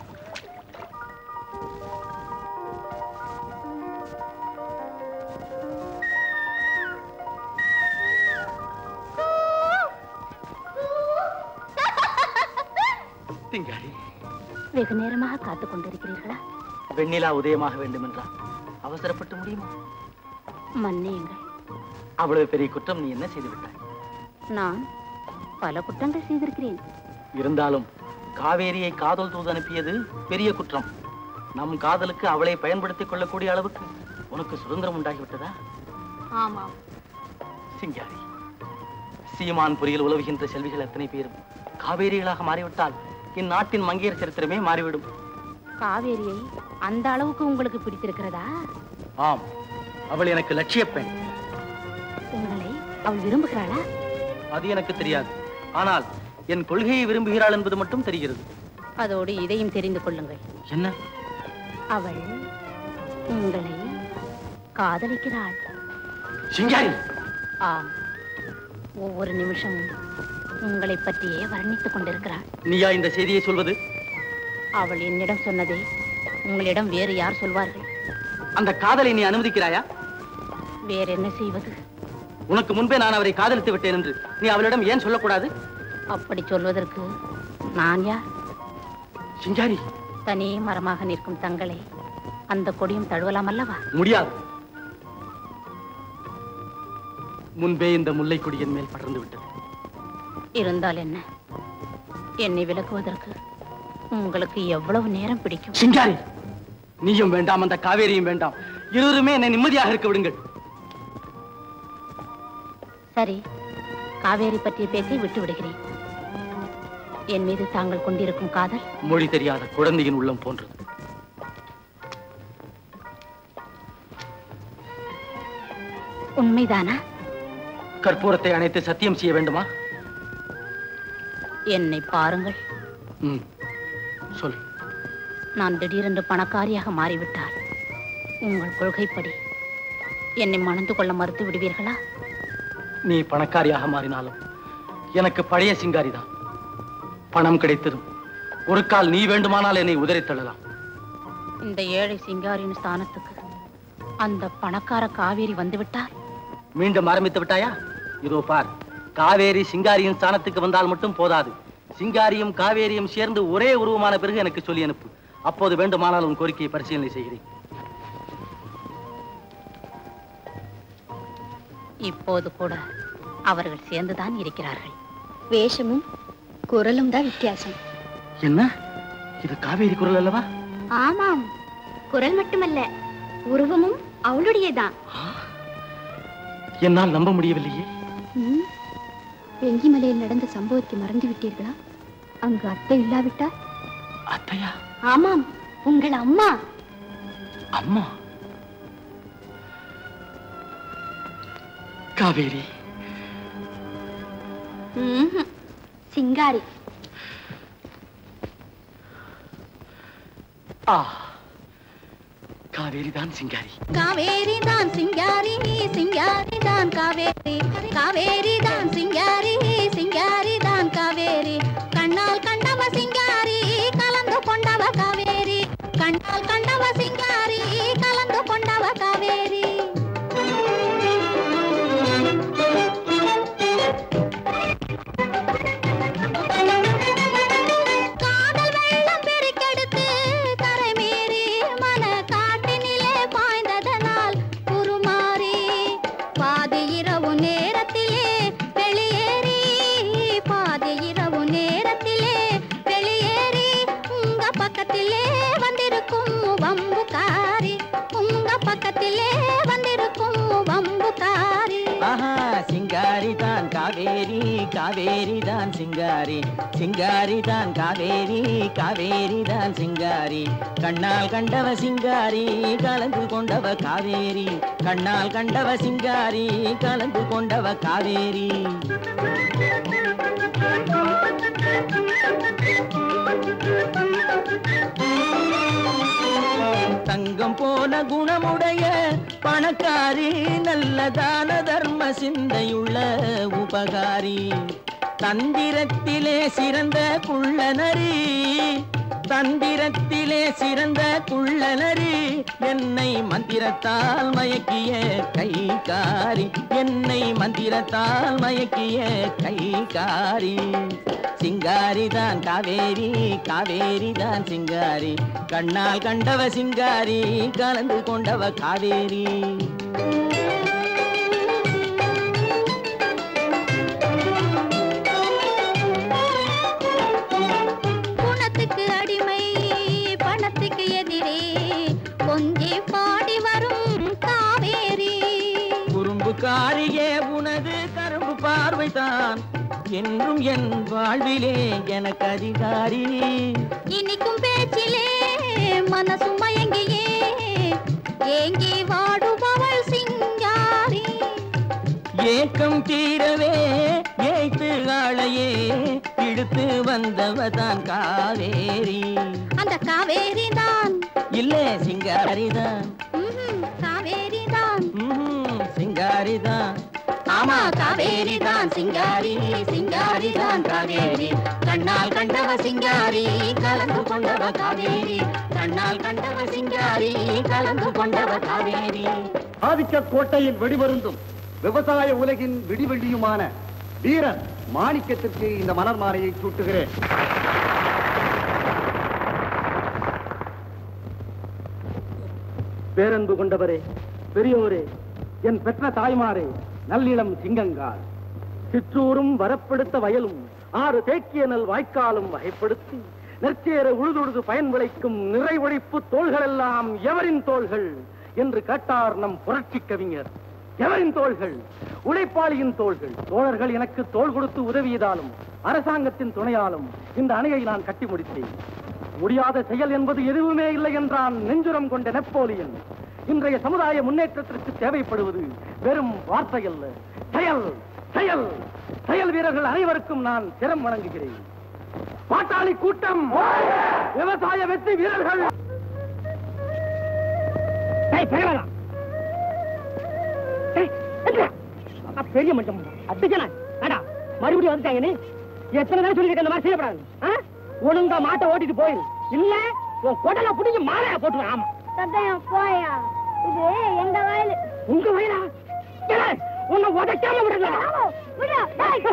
திங்காரி வெகு நேரமாக காத்துக் கொண்டிருக்கிறீர்களா வெண்ணிலா உதயமாக வேண்டும் என்றால் அவசரப்பட்டு முடியுமா மன்னியுங்கள் அவ்வளவு பெரிய குற்றம் நீ என்ன செய்து விட்டாய் நான் பல குற்றங்கள் செய்திருக்கிறேன் இருந்தாலும் காவேரியை காதல் தூது அனுப்பியது பெரிய குற்றம் நம் காதலுக்கு அவளை பயன்படுத்திக் கொள்ளக்கூடிய அளவுக்கு உனக்கு சுதந்திரம் உண்டாகிவிட்டதா ஆமாம் சிங்காரி சீமான் புரியில் உலவுகின்ற செல்விகள் அத்தனை பேரும் காவேரிகளாக மாறிவிட்டால் இந்நாட்டின் மங்கையர் சரித்திரமே மாறிவிடும் காவேரியை அந்த அளவுக்கு உங்களுக்கு பிடித்திருக்கிறதா ஆம் அவள் எனக்கு லட்சிய பெண் உங்களை அவள் விரும்புகிறாளா அது எனக்கு தெரியாது ஆனால் என் கொள்கையை விரும்புகிறாள் என்பது மட்டும் தெரிகிறது அதோடு இதையும் தெரிந்து கொள்ளுங்கள் என்ன அவள் உங்களை காதலிக்கிறாள் சிங்காரி ஆம் ஒவ்வொரு நிமிஷமும் உங்களை பற்றியே வர்ணித்துக் கொண்டிருக்கிறாள் நீயா இந்த செய்தியை சொல்வது அவள் என்னிடம் சொன்னதை உங்களிடம் வேறு யார் சொல்வார்கள் அந்த காதலை நீ அனுமதிக்கிறாயா வேற என்ன செய்வது உனக்கு முன்பே நான் அவரை காதலித்து விட்டேன் என்று நீ அவளிடம் ஏன் சொல்லக்கூடாது அப்படி சொல்வதற்கு நான் யார் சிங்காரி தனி மரமாக நிற்கும் தங்களை அந்த கொடியும் தழுவலாம் அல்லவா முடியாது முன்பே இந்த முல்லை கொடியின் மேல் படர்ந்து விட்டது இருந்தால் என்ன என்னை விலக்குவதற்கு உங்களுக்கு எவ்வளவு நேரம் பிடிக்கும் சிங்காரி நீயும் வேண்டாம் அந்த காவேரியும் வேண்டாம் இருவருமே என்னை நிம்மதியாக இருக்க விடுங்கள் சரி காவேரி பற்றிய பேசி விட்டு விடுகிறேன் என் மீது தாங்கள் கொண்டிருக்கும் காதல் மொழி தெரியாத குழந்தையின் உள்ளம் போன்றது உண்மைதானா கற்பூரத்தை அணைத்து சத்தியம் செய்ய வேண்டுமா என்னை பாருங்கள் ம் சொல் நான் திடீரென்று பணக்காரியாக மாறிவிட்டால் உங்கள் கொள்கைப்படி என்னை மணந்து கொள்ள மறுத்து விடுவீர்களா நீ பணக்காரியாக மாறினாலும் எனக்கு பழைய சிங்காரிதான் பணம் கிடைத்ததும் ஒரு கால் நீ வேண்டுமானால் என்னை உதறித் தள்ளலாம் இந்த ஏழை சிங்காரியின் ஸ்தானத்துக்கு அந்த பணக்கார காவேரி வந்துவிட்டால் மீண்டும் ஆரம்பித்து விட்டாயா இதோ பார் காவேரி சிங்காரியின் ஸ்தானத்துக்கு வந்தால் மட்டும் போதாது சிங்காரியும் காவேரியும் சேர்ந்து ஒரே உருவமான பிறகு எனக்கு சொல்லி அனுப்பு அப்போது வேண்டுமானால் உன் கோரிக்கையை பரிசீலனை செய்கிறேன் இப்போது கூட அவர்கள் சேர்ந்துதான் இருக்கிறார்கள் வேஷமும் குரலும் தான் வித்தியாசம் என்ன இது காவேரி குரல் அல்லவா ஆமாம் குரல் மட்டுமல்ல உருவமும் அவளுடையதான் என்னால் நம்ப முடியவில்லையே ம். வெங்கிமலையில் நடந்த சம்பவத்தை மறந்து விட்டீர்களா அங்கு அத்தை இல்லாவிட்டால் அத்தையா ஆமாம் உங்கள் அம்மா அம்மா காவேரி ம்ஹும். சிங்காரி ஆ காவேரி தான் சிங்காரி காவேரி தான் சிங்காரி சிங்காரி தான் காவேரி காவேரி தான் சிங்காரி சிங்காரி தான் காவேரி கண்ணால் கண்டவ சிங்காரி கலந்து கொண்டவ காவேரி கண்ணால் கண்டவ சிங்காரி கலந்து கொண்டவ காவேரி காதல் வெள்ளம் பெருக்கெடுத்து கரை மீறி மன காட்டினிலே பாய்ந்ததனால் உருமாறி பாதி இரவு நேரத்திலே வெளியேறி பாதி இரவு நேரத்திலே வெளியேறி உங்க பக்கத்திலே வந்திருக்கும் வம்புக்காரி உங்க பக்கத்திலே வந்திருக்கும் வம்புக்காரி ஆஹா சிங்காரி தான் காவேரி காவேரி தான் சிங்காரி சிங்காரி தான் காவேரி காவேரி தான் சிங்காரி கண்ணால் கண்டவ சிங்காரி கலந்து கொண்டவ காவேரி கண்ணால் கண்டவ சிங்காரி கலந்து கொண்டவ காவேரி தங்கம் போல குணமுடைய பணக்காரி நல்ல தான தர்ம சிந்தையுள்ள உபகாரி தந்திரத்திலே சிறந்த குள்ளநரி தந்திரத்திலே சிறந்த குள்ளநரி என்னை மந்திரத்தால் மயக்கிய கைகாரி என்னை மந்திரத்தால் மயக்கிய கைகாரி சிங்காரி தான் காவேரி காவேரி தான் சிங்காரி கண்ணால் கண்டவ சிங்காரி கலந்து கொண்டவ காவேரி குணத்துக்கு அடிமை பணத்துக்கு எதிரே கொஞ்சி பாடி வரும் காவேரி குறும்பு காரியே உனது கரும்பு பார்வைதான் என்றும் என் வாழ்விலே எனக்கு அதிகாரி இனிக்கும் பேச்சிலே மனசு மயங்கியே ஏங்கி வாடுபவள் சிங்காரி ஏக்கம் தீரவே ஏய்த்து ஆளையே இழுத்து வந்தவதான் காவேரி அந்த காவேரி தான் இல்ல சிங்காரிதான் காவேரி தான் சிங்காரிதான் ஆமா காவேரி தான் சிங்காரி சிங்காரி தான் காவேரி கண்ணால் கண்டவ சிங்காரி கலந்து கொண்டவ காவேரி கண்ணால் கண்டவ சிங்காரி கலந்து கொண்டவ காவேரி ஆதிக்க கோட்டையில் வெடிவருந்தும் விவசாய உலகின் விடிவெள்ளியுமான வீரன் மாணிக்கத்திற்கு இந்த மலர் மாலையை சூட்டுகிறேன் பேரன்பு கொண்டவரே பெரியோரே என் பெற்ற தாய்மாரே நல்லிளம் சிங்கங்கால் சிற்றூரும் வரப்படுத்த வயலும் ஆறு தேக்கிய நல் வாய்க்காலும் வகைப்படுத்தி நெற்சேர உழுதுழுது பயன் விளைக்கும் நிறைவழிப்பு தோள்களெல்லாம் எவரின் தோள்கள் என்று கேட்டார் நம் புரட்சி கவிஞர் எவரின் தோள்கள் உழைப்பாளியின் தோள்கள் தோழர்கள் எனக்கு தோள் கொடுத்து உதவியதாலும் அரசாங்கத்தின் துணையாலும் இந்த அணையை நான் கட்டி முடித்தேன் முடியாத செயல் என்பது எதுவுமே இல்லை என்றான் நெஞ்சுரம் கொண்ட நெப்போலியன் இன்றைய சமுதாய முன்னேற்றத்திற்கு தேவைப்படுவது வெறும் வார்த்தை அல்ல செயல் செயல் செயல் வீரர்கள் அனைவருக்கும் நான் சிரம் வணங்குகிறேன் பாட்டாளி கூட்டம் விவசாய வெற்றி வீரர்கள் டேய், பெரியவரா. டேய், எந்திரா. அக்கா, பெரிய மஞ்சம் அடிச்சனா ஏடா மறுபடியும் வந்துட்டாங்க நீ எத்தனை நேரம் சொல்லிருக்க இந்த மாதிரி செய்யப்படாது ஆ? ஒழுங்கா மாட்டை ஓட்டிட்டு போயிரு இல்ல உன் குடலை பிடிச்சி மாலையா போட்டுருவேன் ஆமா சத்தம் போயா இது எங்க வயலு உங்க வயலா ஏய், உன்னை உதைக்காம விடுங்க விடு, டேய்.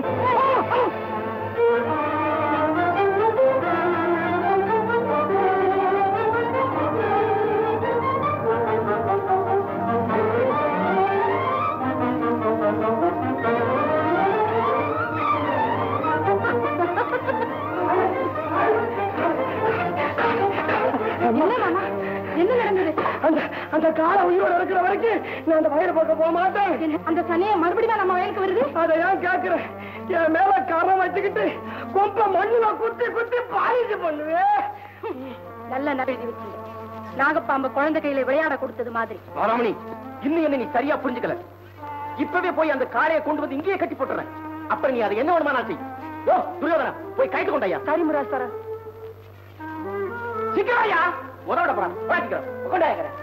என்ன மாமா என்ன நடந்தது அந்த அந்த காலை உயிரோட இருக்கிற வரைக்கும் நான் அந்த வயலை பக்கம் போக மாட்டேன் அந்த சனியை மறுபடியும் நம்ம வயலுக்கு வருது அதை ஏன் கேக்குறேன் என் மேல கரம் வச்சுக்கிட்டு கொம்ப மண்ணுல குத்தி குத்தி பாலிச்சு பண்ணுவேன் நல்ல நகழ்ச்சி வச்சீங்க நாகப்பாம்பு குழந்தை கையில விளையாட கொடுத்தது மாதிரி ராமணி இன்னும் என்ன நீ சரியா புரிஞ்சுக்கல இப்பவே போய் அந்த காளையை கொண்டு வந்து இங்கேயே கட்டி போட்டுறேன் அப்புறம் நீ அதை என்ன வேணுமா நான் செய் யோ துரியோதனா போய் கைட்டு கொண்டாயா சரி முராஜ் சார் சீக்கிரம்யா உதவிட போறான் பாத்திக்கிறேன் கொண்டாயிருக்கிறேன்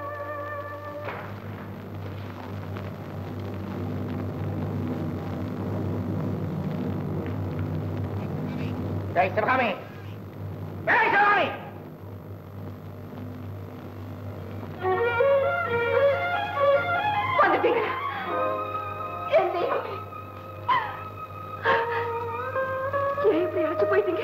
ஜெய் சிவகாமி ஜெய் சிவகாமி வந்துட்டீங்க என் தெய்வமே ஏன் இப்படி அழைச்சு போயிட்டீங்க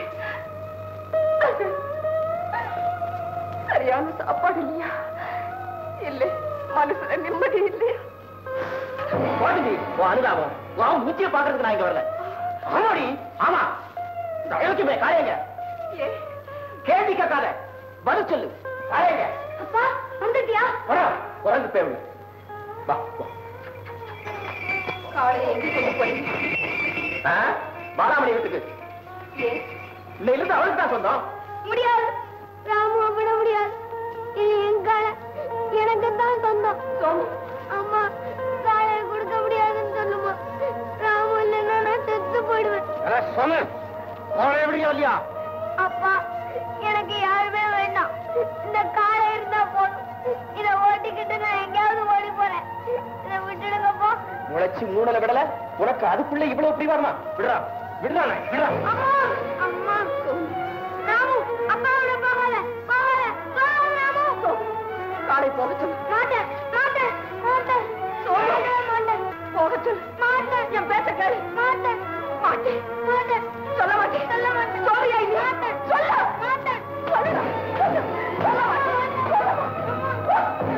சரியான சாப்பாடு இல்லையா இல்ல மனசுல நிம்மதி இல்லையா போதுடி உன் அனுதாபம் உன் மூச்சியை பாக்குறதுக்கு நான் இங்க வரல ஆமாடி ஆமா இந்த அயோக்கியமே காளையங்க ஏன் கேள்வி கேட்காத பதில் சொல்லு காளையங்க அப்பா வந்துட்டியா வர குரங்கு பேவு வா வா காலையை எங்க கொண்டு போறீங்க ஆ? பாலாமணி வீட்டுக்கு ஏன் இன்னையில இருந்து அவளுக்கு தான் சொந்தம் முடியாது ராமுவை விட முடியாது இது என் காலை எனக்கு தான் சொந்தம் அம்மா காலை கொடுக்க முடியாதுன்னு சொல்லுமா ராமு இல்லைன்னா நான் செத்து போயிடுவேன் அதான் சொன்ன அவளை எப்படிங்க இல்லையா அப்பா எனக்கு யாருமே வேண்டாம் இந்த காலை இருந்தா போதும் இத ஓட்டிக்கிட்டு நான் எங்கேயாவது ஓடி போறேன் இதை விட்டுடுங்கப்பா முளைச்சு மூணல விடல உனக்கு அதுக்குள்ள இவ்வளவு பிடிவாரமா விடுறா விடுறா விடுறா அம்மா அம்மா ராமு அப்பாவோட போகாத போகாத போகாத ராமு காலை போக சொல்லு மாட்டேன் மாட்டேன் மாட்டேன் சொல்லவே மாட்டேன் போக சொல்லு மாட்டேன் என் பேச்ச கேளு மாட்டேன் மாட்டேன் மாட்டேன் சொல்ல மாட்டேன் சொல்ல மாட்டேன் சொல்லியா இல்லையா? மாட்டேன் சொல்ல மாட்டேன் சொல்லுடா. சொல்லு. சொல்ல மாட்டேன் சொல்ல மாட்டேன்.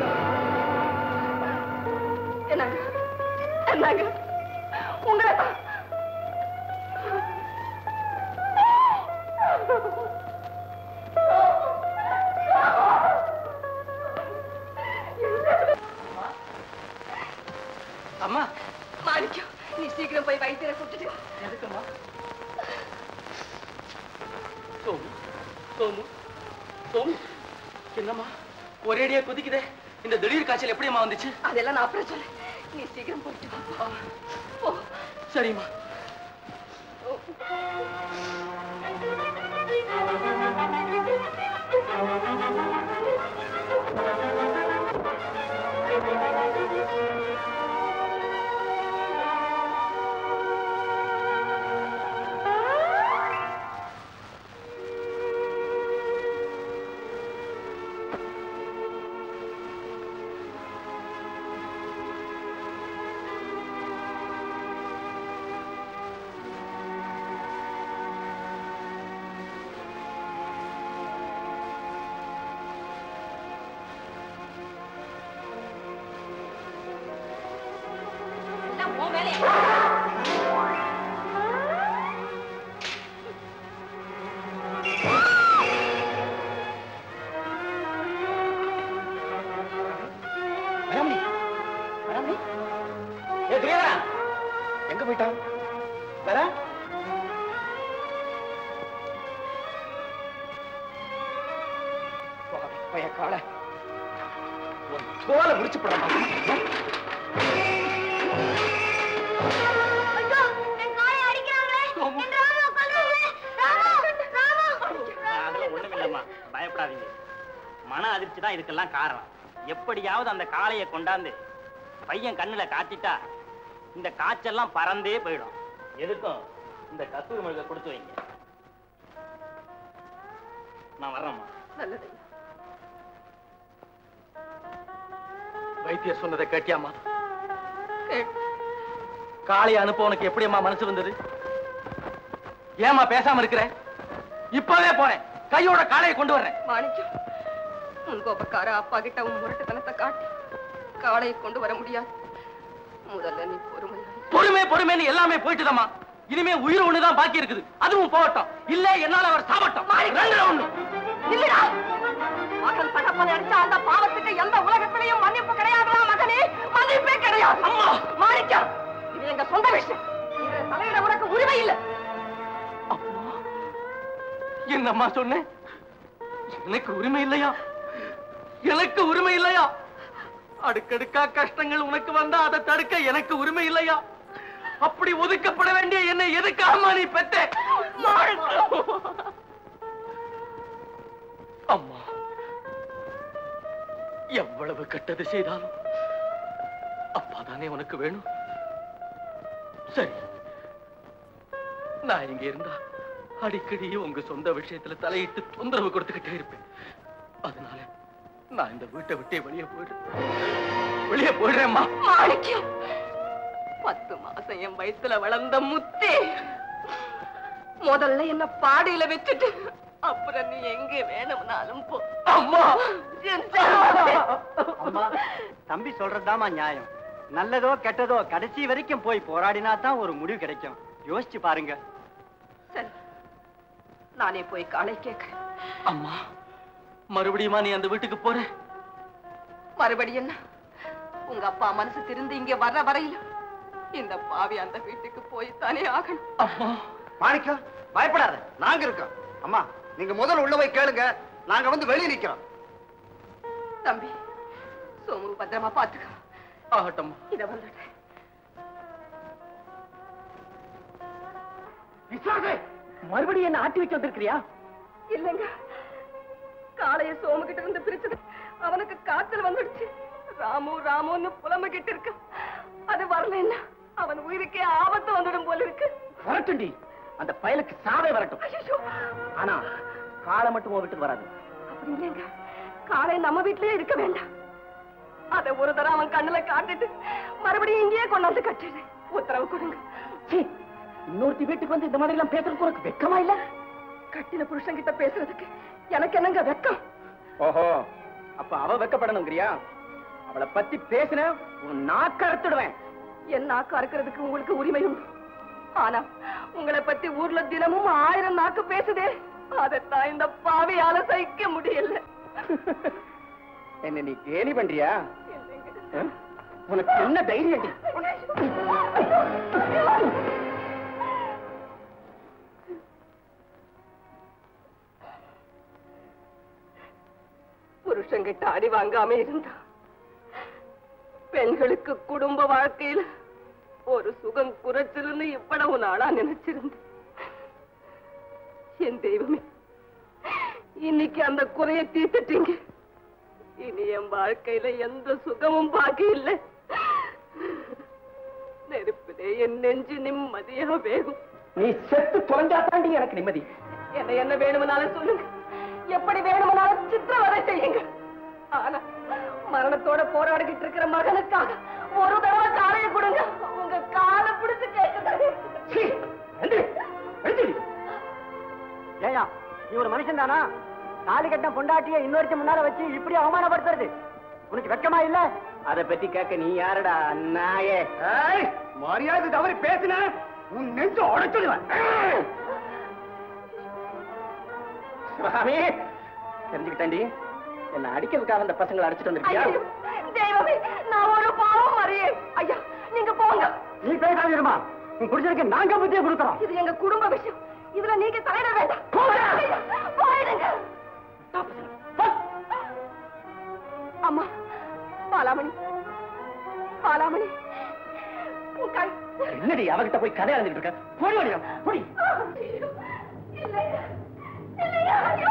என்னங்க என்னங்க உங்களை தான் அம்மா மாணிக்கம் நீ சீக்கிரம் போய் வைத்தியரை கூட்டிட்டு வா. எதுக்குமா சோமு சோமு சோமு என்னம்மா ஒரேடியா குதிக்குதே இந்த திடீர் காய்ச்சல் எப்படிம்மா வந்துச்சு அதெல்லாம் நான் அப்புறம் சொல்ல நீ சீக்கிரம் போயிட்டு வா போ சரிம்மா எல்லாம் உன் வேலையா ரமணி ரமணி ஏ துரியரா எங்க போயிட்டான் வர போய கால தோலை முடிச்சு போடுறான் ஐயோ என் காலை அடிக்கிறாங்களே என் ராமா கொல்றாங்களே ராமா ராமா அதெல்லாம் ஒண்ணுமில்லம்மா பயப்படாதீங்க மன அதிர்ச்சி தான் இதுக்கெல்லாம் காரணம் எப்படியாவது அந்த காளையை கொண்டாந்து பையன் கண்ணுல காட்டிட்டா இந்த காய்ச்சல்லாம் பறந்தே போயிடும் எதுக்கும் இந்த கத்தூரி மருந்தை கொடுத்து வைங்க நான் வர்றேம்மா நல்லது வைத்தியர் சொன்னதை கேட்டியாமா கேட்டு காளையை அனுப்ப உனக்கு எப்படிம்மா மனசு வந்தது ஏமா பேசாம இருக்கிற இப்பவே போறேன் கையோட காளையை கொண்டு வர்றேன் மாணிக்கம் உன் கோபக்கார அப்பா கிட்ட உன் முரட்டுத்தனத்தை காட்டி காளையை கொண்டு வர முடியாது முதல்ல நீ பொறுமையா பொறுமை பொறுமைன்னு எல்லாமே போயிட்டுதம்மா இனிமே உயிர் ஒண்ணுதான் பாக்கி இருக்குது அதுவும் போகட்டும் இல்ல என்னால அவர் சாபட்டும் ரெண்டுல ஒண்ணு இல்லடா மகன் தகப்பன் அடிச்ச அந்த பாவத்துக்கு எந்த உலகத்திலையும் மன்னிப்பு கிடையாதுடா மகனே மன்னிப்பே கிடையாது அம்மா மாணிக்கம் இது எங்க சொந்த விஷயம் இது தலையிட உனக்கு உரிமை இல்ல என்னம்மா சொன்னேன் எனக்கு உரிமை இல்லையா எனக்கு உரிமை இல்லையா அடுக்கடுக்கா கஷ்டங்கள் உனக்கு வந்தா அதை தடுக்க எனக்கு உரிமை இல்லையா அப்படி ஒதுக்கப்பட வேண்டிய என்னை எதுக்காக நீ பெத்த அம்மா எவ்வளவு கெட்டது செய்தாலும் அப்பா தானே உனக்கு வேணும் சரி நான் இங்க இருந்தா அடிக்கடி உங்க சொந்த விஷயத்துல தலையிட்டு தொந்தரவு கொடுத்துக்கிட்டே இருப்பேன் அதனால நான் இந்த வீட்டை விட்டே வெளியே போயிடுறேன் வெளியே போயிடுறேம்மா மாணிக்கம் பத்து மாசம் என் வயித்துல வளர்ந்த முத்தே முதல்ல என்ன பாடையில வச்சுட்டு அப்புறம் நீ எங்க வேணும்னாலும் போ அம்மா என் செல்வமே. அம்மா தம்பி சொல்றதுதாம்மா நியாயம் நல்லதோ கெட்டதோ கடைசி வரைக்கும் போய் போராடினா தான் ஒரு முடிவு கிடைக்கும் யோசிச்சு பாருங்க சரி நானே போய் காலை கேட்கிறேன் அம்மா மறுபடியுமா நீ அந்த வீட்டுக்கு போற மறுபடி என்ன உங்க அப்பா மனசு திருந்து இங்க வர்ற வரையிலும் இந்த பாவி அந்த வீட்டுக்கு போய் தானே ஆகணும் அம்மா மாணிக்கம் பயப்படாத நாங்க இருக்கோம் அம்மா நீங்க முதல்ல உள்ள போய் கேளுங்க நாங்க வந்து வெளியே நிக்கிறோம் தம்பி சோமு பத்திரமா பாத்துக்க ஆகட்டும் இத வந்துட்டேன் மறுபடியும் என்ன ஆட்டி வச்சு வந்திருக்கிறியா இல்லைங்க காளைய சோமு கிட்ட இருந்து பிரிச்சது அவனுக்கு காய்ச்சல் வந்துடுச்சு ராமு ராமுன்னு புலம்பிக்கிட்டு இருக்கு அது வரலன்னா அவன் உயிருக்கே ஆபத்து வந்துடும் போல இருக்கு வரட்டும்டி அந்த பயலுக்கு சாவே வரட்டும் ஐயோ ஆனா காலை மட்டும் உன் வீட்டுக்கு வராது அப்படி இல்லைங்க காளை நம்ம வீட்லயே இருக்க வேண்டாம் அத ஒரு தடவை அவன் கண்ணுல காட்டிட்டு மறுபடியும் இங்கேயே கொண்டாந்து கட்டிடு உத்தரவு கொடுங்க இன்னொருத்தி வீட்டுக்கு வந்து இந்த மாதிரி எல்லாம் பேசுறதுக்கு உனக்கு வெக்கமா இல்ல கட்டின புருஷன் கிட்ட பேசுறதுக்கு எனக்கு என்னங்க வெக்கம் ஓஹோ அப்ப அவ வெக்கப்படணுங்கிறியா அவளை பத்தி பேசின உன் நாக்க அறுத்துடுவேன் என் நாக்கு அறுக்கிறதுக்கு உங்களுக்கு உரிமை உண்டு ஆனா உங்களை பத்தி ஊர்ல தினமும் ஆயிரம் நாக்கு பேசுதே அதைத்தான் இந்த பாவியால சகிக்க முடியல என்ன நீ கேலி பண்றியா ஆ? உனக்கு என்ன தைரியம் புருஷங்கிட்ட அடி வாங்காம இருந்தா பெண்களுக்கு குடும்ப வாழ்க்கையில ஒரு சுகம் குறைச்சல்னு இவ்வளவு நாளா நினைச்சிருந்தேன் என் தெய்வமே இன்னைக்கு அந்த குறைய தீர்த்துட்டீங்க இனி என் வாழ்க்கையில எந்த சுகமும் பாக்கி இல்லை நெருப்பிலே என் நெஞ்சு நிம்மதியா வேகும் நீ செத்து தொலைஞ்சா தாண்டி எனக்கு நிம்மதி என்ன என்ன வேணும்னாலும் சொல்லுங்க எப்படி வேணும்னாலும் சித்திரவதை செய்யுங்க ஆனா மரணத்தோட போராடிக்கிட்டு இருக்கிற மகனுக்காக ஒரு தடவை காலையை கொடுங்க உங்க காலை பிடிச்சு கேட்குது ஏயா நீ ஒரு மனுஷன் தானா தாலி கட்ட பொண்டாட்டிய இன்னொருத்த முன்னால வச்சு இப்படி அவமானப்படுத்துறது உனக்கு வெக்கமா இல்ல அத பத்தி கேட்க நீ யாரடா நாயே மரியாதை தவறி பேசின உன் நெஞ்சு உடைச்சிடுவேன் சுவாமி தெரிஞ்சுக்கிட்டாண்டி என்ன அடிக்கிறதுக்காக அந்த பசங்களை அடிச்சிட்டு வந்திருக்கியா ஐயோ, தெய்வமே நான் ஒரு பாவம் அறியே ஐயா நீங்க போங்க நீ பேசாதிருமா உன் புருஷனுக்கு நாங்க புத்தியை கொடுக்குறோம் இது எங்க குடும்ப விஷயம் இதுல நீங்க தலையிட வேண்டாம் ஐயா, போயிடுங்க அம்மா பாலாமணி பாலாமணி உன் கை என்னடி அவகிட்ட போய் கதை எழுதிட்டு இருக்க போடி வழியா போடி இல்லையா இல்லையா ஐயோ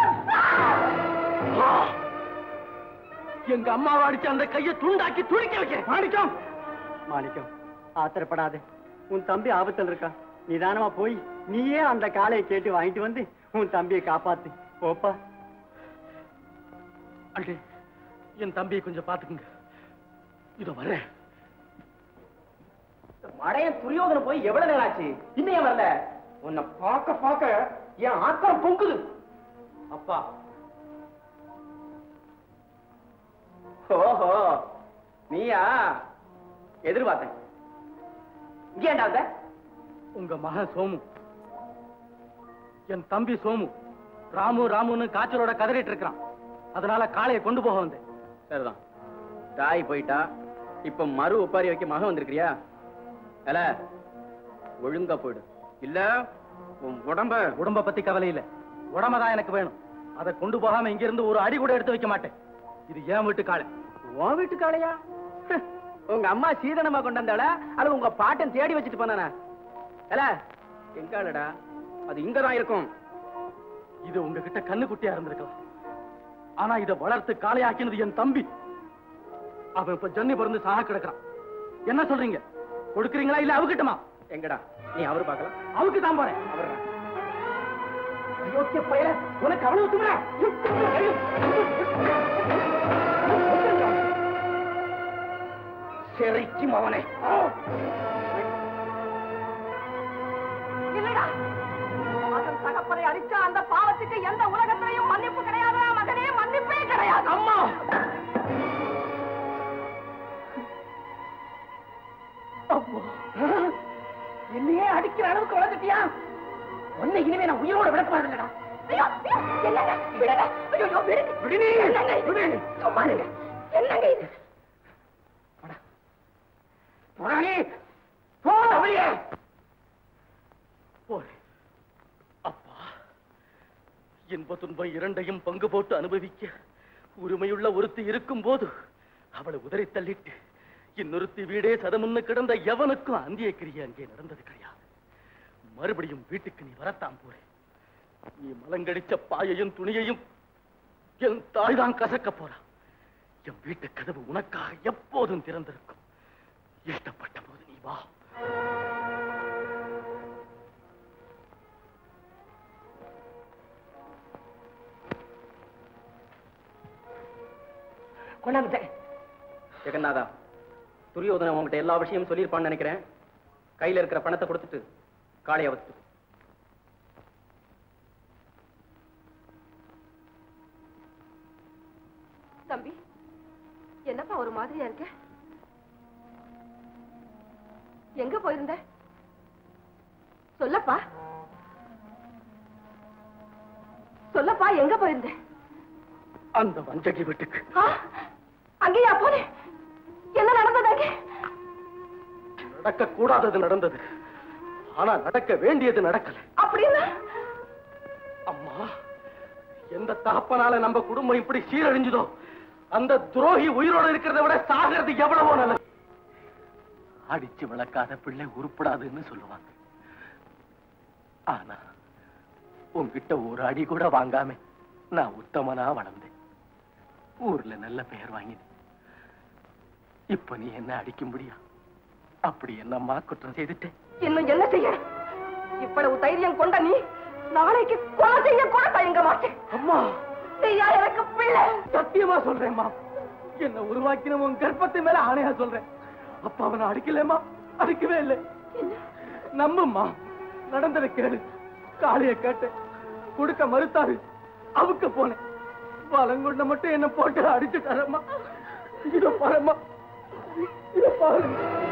எங்க அம்மாவை அடிச்சு அந்த கையை துண்டாக்கி துடிக்க வைக்க மாணிக்கம் மாணிக்கம் ஆத்திரப்படாதே உன் தம்பி ஆபத்தில் இருக்கா நிதானமா போய் நீயே அந்த காளையை கேட்டு வாங்கிட்டு வந்து உன் தம்பியை காப்பாத்து போப்பா அண்ணே என் தம்பியை கொஞ்சம் பாத்துக்குங்க இதோ வர்றேன் மடையன் துரியோதன போய் எவ்வளவு நேரம் ஆச்சு இன்னும் ஏன் வரல உன்னை பார்க்க பார்க்க என் ஆத்திரம் பொங்குது அப்பா ஓஹோ நீயா எதிர்பார்த்தேன் இங்கே ஏன்டா வந்த உங்க மகன் சோமு என் தம்பி சோமு ராமு ராமுன்னு காய்ச்சலோட கதறிட்டு இருக்கிறான் அதனால காளையை கொண்டு போக வந்தேன் சரிதான் தாய் போயிட்டா இப்ப மறு ஒப்பாரி வைக்க மகன் வந்திருக்கிறியா அல ஒழுங்கா போயிடு இல்ல உன் உடம்ப உடம்ப பத்தி கவலை இல்ல உடம்ப தான் எனக்கு வேணும் அதை கொண்டு போகாம இங்க இருந்து ஒரு அடி கூட எடுத்து வைக்க மாட்டேன் இது ஏன் வீட்டு காளை உன் வீட்டு காளையா உங்க அம்மா சீதனமா கொண்டு வந்தாளா அல்லது உங்க பாட்டன் தேடி வச்சுட்டு போனானா அல எங்காலடா அது இங்கதான் இருக்கும் இது உங்ககிட்ட கண்ணு குட்டியா இருந்திருக்கலாம் ஆனா இதை வளர்த்து காளையாக்கினது என் தம்பி அவன் இப்ப ஜன்னி பிறந்து சாக கிடக்குறான் என்ன சொல்றீங்க கொடுக்குறீங்களா இல்ல அவகிட்டமா எங்கடா நீ அவரு பார்க்கலாம் அவருக்கு தான் போறேன் அவர்ரா அயோக்கிய பயல உனக்கு அவ்வளவு துணை செரிக்கும் அவனை இல்லடா மகன் தகப்பனை அடிச்ச அந்த பாவத்துக்கு எந்த உலகத்திலையும் மன்னிப்பு கிடையாதா மகனே மன்னிப்பே கிடையாது அம்மா என்னையே அடிக்கிற அளவுக்கு வளர்ந்துட்டியா உன்னை இனிமே நான் உயிரோட விட பாருங்கடா ஐயோ, ஐயோ, என்னங்க விடுங்க ஐயோ ஐயோ, விடுங்க விடுனி. என்னங்க இது? விடுனி. சும்மா இருங்க என்னங்க இது போடானே போ வெளியே போறேன் அப்பா இன்ப துன்பம் இரண்டையும் பங்கு போட்டு அனுபவிக்க உரிமையுள்ள ஒருத்தி இருக்கும் போது அவளை உதறி தள்ளிட்டு இன்னொருத்தி வீடே சதமுன்னு கிடந்த எவனுக்கும் அந்திய கிரியை அங்கே நடந்தது கிடையாது மறுபடியும் வீட்டுக்கு நீ வரத்தான் போறே நீ மலங்கடிச்ச பாயையும் துணியையும் என் தாய்தான் கசக்க போறா என் வீட்டு கதவு உனக்காக எப்போதும் திறந்திருக்கும் இஷ்டப்பட்ட போது நீ வா கொண்டாந்துட்டேன் ஜெகநாதா துரியோதனன் உங்ககிட்ட எல்லா விஷயமும் சொல்லியிருப்பான்னு நினைக்கிறேன் கையில இருக்கிற பணத்தை கொடுத்துட்டு காளைய வச்சு தம்பி என்னப்பா ஒரு மாதிரியா இருக்க எங்க போயிருந்த சொல்லப்பா சொல்லப்பா எங்க போயிருந்த அந்த வஞ்சகி வீட்டுக்கு ஆ, அங்கேயா போனேன் என்ன நடந்தது அங்கே நடக்க கூடாதது நடந்தது ஆனா நடக்க வேண்டியது நடக்கல அப்படின்னா அம்மா எந்த தகப்பனால நம்ம குடும்பம் இப்படி சீரழிஞ்சதோ அந்த துரோகி உயிரோடு இருக்கிறத விட சாகிறது எவ்வளவோ நல்லது அடிச்சு வளர்க்காத பிள்ளை உருப்படாதுன்னு சொல்லுவாங்க ஆனா உன்கிட்ட ஒரு அடி கூட வாங்காம நான் உத்தமனா வளர்ந்தேன் ஊர்ல நல்ல பெயர் வாங்கினேன் இப்ப நீ என்ன அடிக்க முடியா அப்படி என்னம்மா குற்றம் செய்துட்டேன் இன்னும் என்ன செய்ய இவ்வளவு தைரியம் கொண்ட நீ நாளைக்கு கொலை செய்ய கூட தயங்க மாட்டேன் அம்மா நீயா எனக்கு பிள்ளை சத்தியமா சொல்றேம்மா என்ன உருவாக்கின உன் கர்ப்பத்து மேல ஆணையா சொல்றேன் அப்பா அவனை அடிக்கலம்மா அடிக்கவே இல்லை நம்பும்மா நடந்ததை கேளு காளைய கேட்டு கொடுக்க மறுத்தாரு அவுக்க போனேன் பழங்குண்ட மட்டும் என்ன போட்டு அடிச்சுட்டாரம்மா இதோ பாரும்மா இதோ பாரு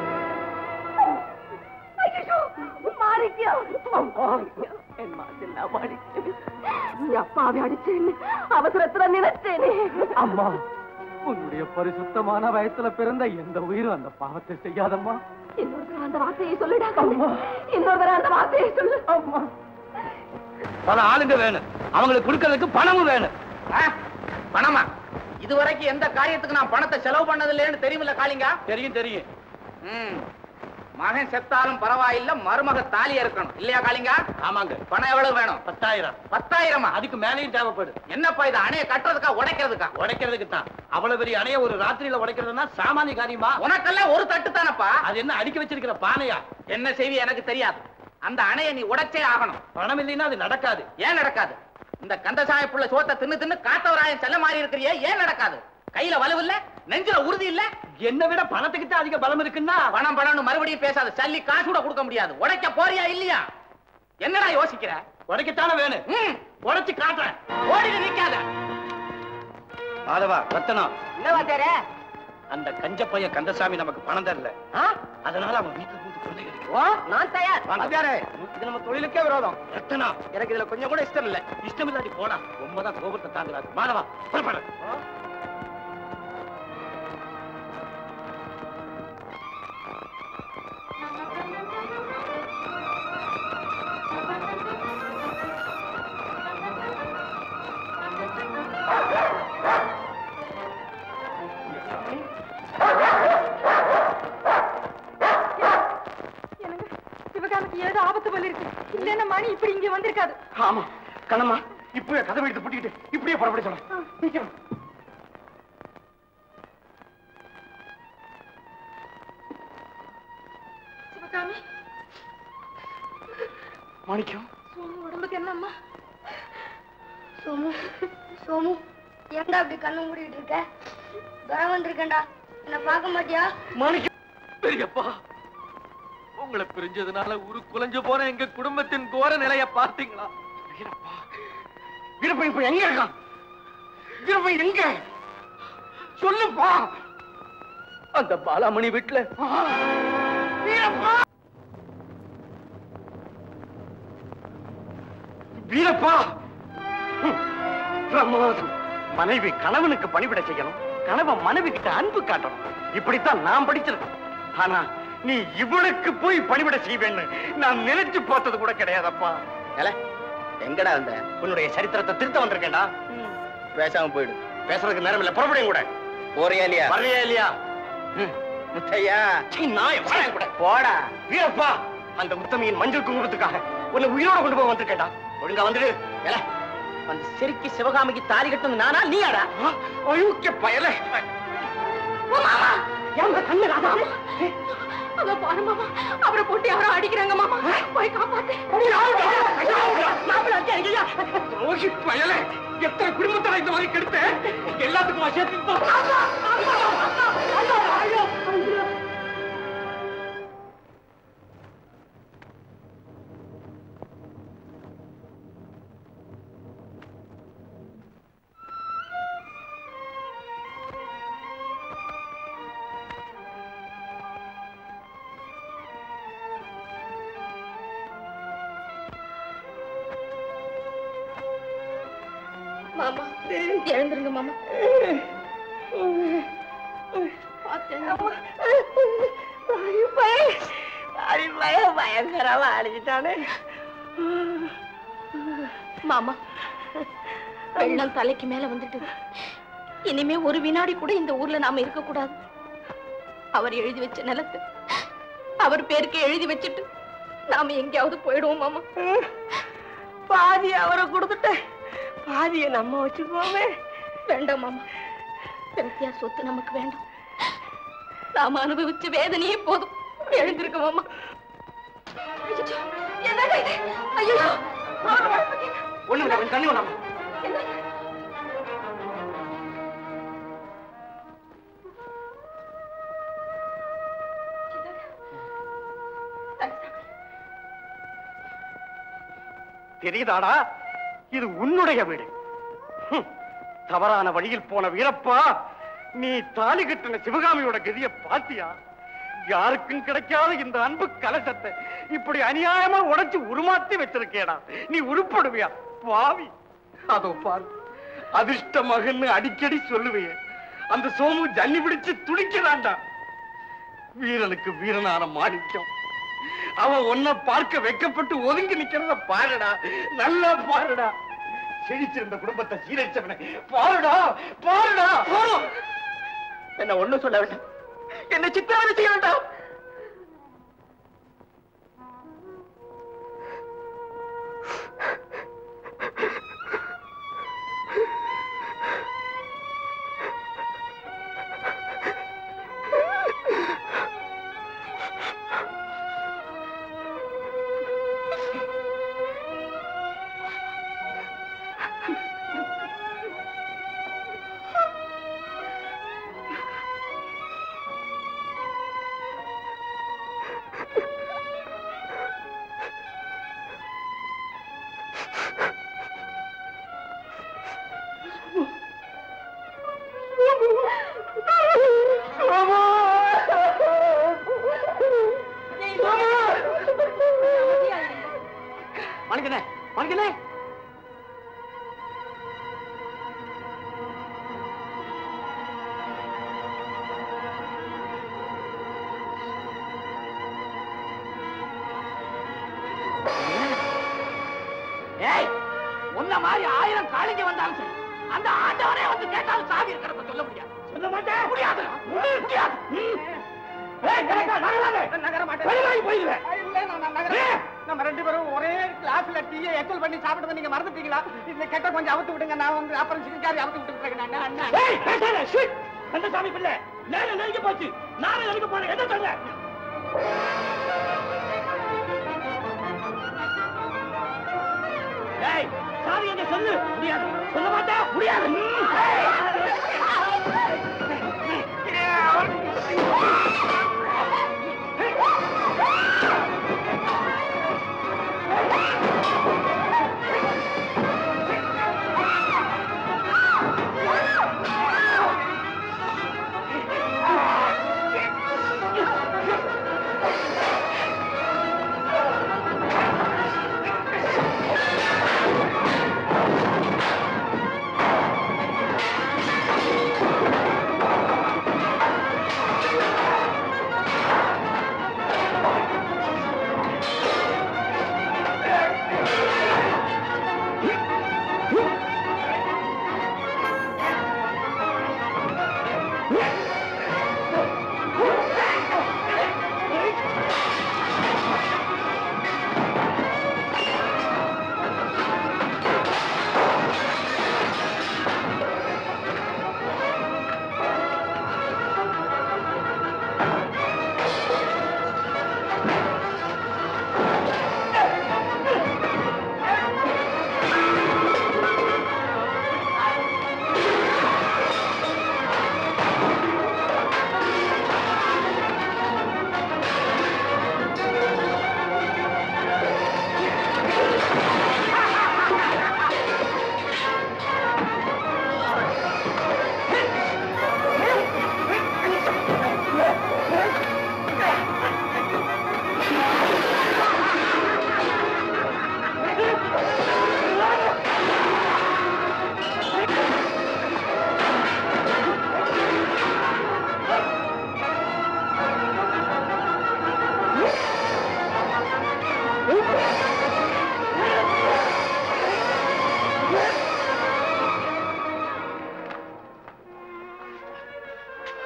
ஐயோ, மாணிக்கம். அம்மா என் மாசில்லா மாணிக்கம். நீ அப்பாவை அடிச்சேன்னு அவசரத்துல நினைச்சேனே அம்மா உன்னுடைய பரிசுத்தமான வயசுல பிறந்த எந்த உயிரும் அந்த பாவத்தை செய்யாதம்மா இன்னொரு தடவை அந்த வார்த்தையை சொல்லுடா கண்ணு. இன்னொரு தடவை அந்த வார்த்தையை சொல்லு அம்மா பல ஆளுங்க வேணும் அவங்களுக்கு கொடுக்கறதுக்கு பணமும் வேணும் பணமா இதுவரைக்கும் எந்த காரியத்துக்கு நான் பணத்தை செலவு பண்ணது இல்லைன்னு தெரியுமில்ல காளிங்கா தெரியும் தெரியும் ம் மகன் செத்தாலும் பரவாயில்ல மருமக தாலி இருக்கணும் இல்லையா காளிங்கா ஆமாங்க பணம் எவ்வளவு வேணும் பத்தாயிரம் பத்தாயிரமா அதுக்கு மேலேயும் தேவைப்படும் என்னப்பா இது அணைய கட்டுறதுக்கா உடைக்கிறதுக்கா உடைக்கிறதுக்கு தான் அவ்வளவு பெரிய அணைய ஒரு ராத்திரியில உடைக்கிறதுனா சாமானிய காரியமா உனக்கெல்லாம் ஒரு தட்டு தானப்பா அது என்ன அடிக்க வச்சிருக்கிற பானையா என்ன செய்வி எனக்கு தெரியாது அந்த அணைய நீ உடைச்சே ஆகணும் பணம் இல்லைன்னா அது நடக்காது ஏன் நடக்காது இந்த கந்தசாமி புள்ள சோத்தை தின்னு தின்னு காத்தவராயன் செல்ல மாறி இருக்கிறியே ஏன் நடக்காது கையில வலுவு இல்ல நெஞ்சில உறுதி இல்ல என்ன விட பணத்துக்கு தான் அதிக பலம் இருக்குன்னா பணம் பணம்னு மறுபடியும் பேசாத சல்லி காசு கூட கொடுக்க முடியாது உடைக்க போறியா இல்லையா என்னடா யோசிக்கிற உடைக்கத்தானே வேணும் ம், உடைச்சு காட்டுறேன் ஓடிட்டு நிக்காத மாதவா ரத்தனம் என்ன வாத்தியாரே அந்த கஞ்ச பைய கந்தசாமி நமக்கு பணம் தரல அதனால அவன் வீட்டுல கூட்டு கொள்ளை ஓ நான் தயார் வாத்தியாரே இது நம்ம தொழிலுக்கே விரோதம் ரத்தனா எனக்கு இதுல கொஞ்சம் கூட இஷ்டம் இல்ல இஷ்டம் இல்லாட்டி போடா ரொம்பதான் கோபத்தை தாங்குறாரு மாதவா புறப்படு எனக்கு சிவகாமிக்கு ஏதோ ஆபத்து போல இருக்கு இல்லன்னா மணி இப்படி இங்க வந்திருக்காது ஆமா கண்ணம்மா இப்பவே கதவை எடுத்து பூட்டிக்கிட்டு இப்படியே புறப்பட சொல்ல சீக்கிரம் சிவகாமி மாணிக்கம் சோமு உடம்புக்கு என்னம்மா சோமு சோமு ஏன்டா அப்படி கண்ணு மூடிட்டு இருக்க தர வந்திருக்கேன்டா என்ன பார்க்க மாட்டியா மாணிக்கம் பெரியப்பா உங்களை பிரிஞ்சதுனால ஒரு குலைஞ்சு போன எங்க குடும்பத்தின் கோர நிலைய பார்த்தீங்களா வீரப்பா வீரப்பா இப்ப எங்க இருக்கான் வீரப்பா எங்க சொல்லுப்பா அந்த பாலாமணி வீட்டுல வீரப்பா வீரப்பா ஹம், பிரமாதம் மனைவி கணவனுக்கு பணிவிட செய்யணும் கணவன் மனைவி கிட்ட அன்பு காட்டணும் இப்படித்தான் நான் படிச்சிருக்கேன் ஆனா நீ இவளுக்கு போய் பணிவிட செய்வேன்னு நான் நினைச்சு பார்த்தது கூட கிடையாதப்பா எங்கடா வந்த உன்னுடைய சரித்திரத்தை திருத்த வந்திருக்கேன்டா பேசாம போயிடு பேசுறதுக்கு நேரம் இல்ல புறப்படையும் கூட போறியா இல்லையா வரையா இல்லையா முத்தையா சீ, நாய் வரேன் கூட போடா வீரப்பா அந்த உத்தமியின் மஞ்சள் குங்குமத்துக்காக உன்னை உயிரோட கொண்டு போக வந்திருக்கேன்டா ஒழுங்கா வந்துடு ஏல, வந்து செருக்கி சிவகாமிக்கு தாலி கட்டுனது நானா நீயாடா அழுக்க பயல கண்ணு ராதாமா அதோ பாரு மாமா அவரை போட்டு யாரோ அடிக்கிறாங்க மாமா போய் காப்பாத்து ரோஹி பயல எத்தனை குடும்பத்தை இந்த மாதிரி கெடுத்த எல்லாத்துக்கும் வசதி மாமா எழுந்துருங்க மாமா பயங்கரமா அடிச்சுட்டானே மாமா வெள்ளம் தலைக்கு மேல வந்துட்டு இனிமே ஒரு வினாடி கூட இந்த ஊர்ல நாம இருக்க கூடாது அவர் எழுதி வச்ச நிலத்தை அவர் பேருக்கு எழுதி வச்சுட்டு நாம எங்கேயாவது போயிடுவோம் மாமா பாதி அவரை கொடுத்துட்டேன் பாதியை நம்ம வச்சுக்குவோமே வேண்டாம் மாமா பிரத்தியா சொத்து நமக்கு வேண்டாம் நாம அனுபவிச்ச வேதனையே போதும் எழுந்திருக்க மாமா ஐயோ, என்னங்க இது? ஐயோ அவரை வளர்த்துட்டீங்க. ஒண்ணு இல்லை கண்ணு வேணாமா என்னங்க? தெரியுதாடா இது உன்னுடைய வீடு ஹம், தவறான வழியில் போன வீரப்பா நீ தாலி கட்டின சிவகாமியோட கதிய பாத்தியா யாருக்கும் கிடைக்காத இந்த அன்பு கலசத்தை இப்படி அநியாயமா உடைச்சு உருமாத்தி வச்சிருக்கேடா நீ உருப்படுவியா பாவி அதோ பாரு அதிர்ஷ்ட மகன்னு அடிக்கடி சொல்லுவியே அந்த சோமு ஜன்னி பிடிச்சு துடிக்கிறான்டா வீரனுக்கு வீரனான மாணிக்கம் அவன் உன்னை பார்க்க வெக்கப்பட்டு ஒதுங்கி நிக்கிறத பாருடா நல்லா பாருடா செழிச்சிருந்த குடும்பத்தை சீரழிச்சவனே பாருடா பாருடா போதும் என்ன ஒண்ணும் சொல்ல வேண்டாம் என்ன சித்திரவதை செய்ய வேண்டாம் மணிக்கனே மணிக்கனே ஏய் உன்ன மாதிரி ஆயிரம் காளிங்க வந்தாலும் சரி அந்த ஆண்டவனே வந்து கேட்டாலும் சாவி இருக்கிறத சொல்ல முடியாது சொல்ல மாட்டேன் முடியாது முடியாது ம். ஏய், கரெக்டா, நகராதே. வெளியில போயிடுவேன். ஏய், நம்ம ரெண்டு பேரும் ஒரே கிளாஸ்ல டீயை எச்சல் பண்ணி சாப்பிட்டதை நீங்க மறந்துட்டீங்களா இந்த கெட்ட கொஞ்சம் அவுத்து விடுங்க நான் வந்து அப்புறம் சிங்காரி அவுத்து விட்டு நான் அண்ணா ஏய், பேசாத, ஷிட். அந்த சாமி பிள்ளை நேரம் நெருங்கி போச்சு நானும் நெருங்க போறேன் என்ன சொல்ற ஏய் சாவி எங்க சொல்லு முடியாது சொல்ல மாட்டேன் முடியாது ம். ஆ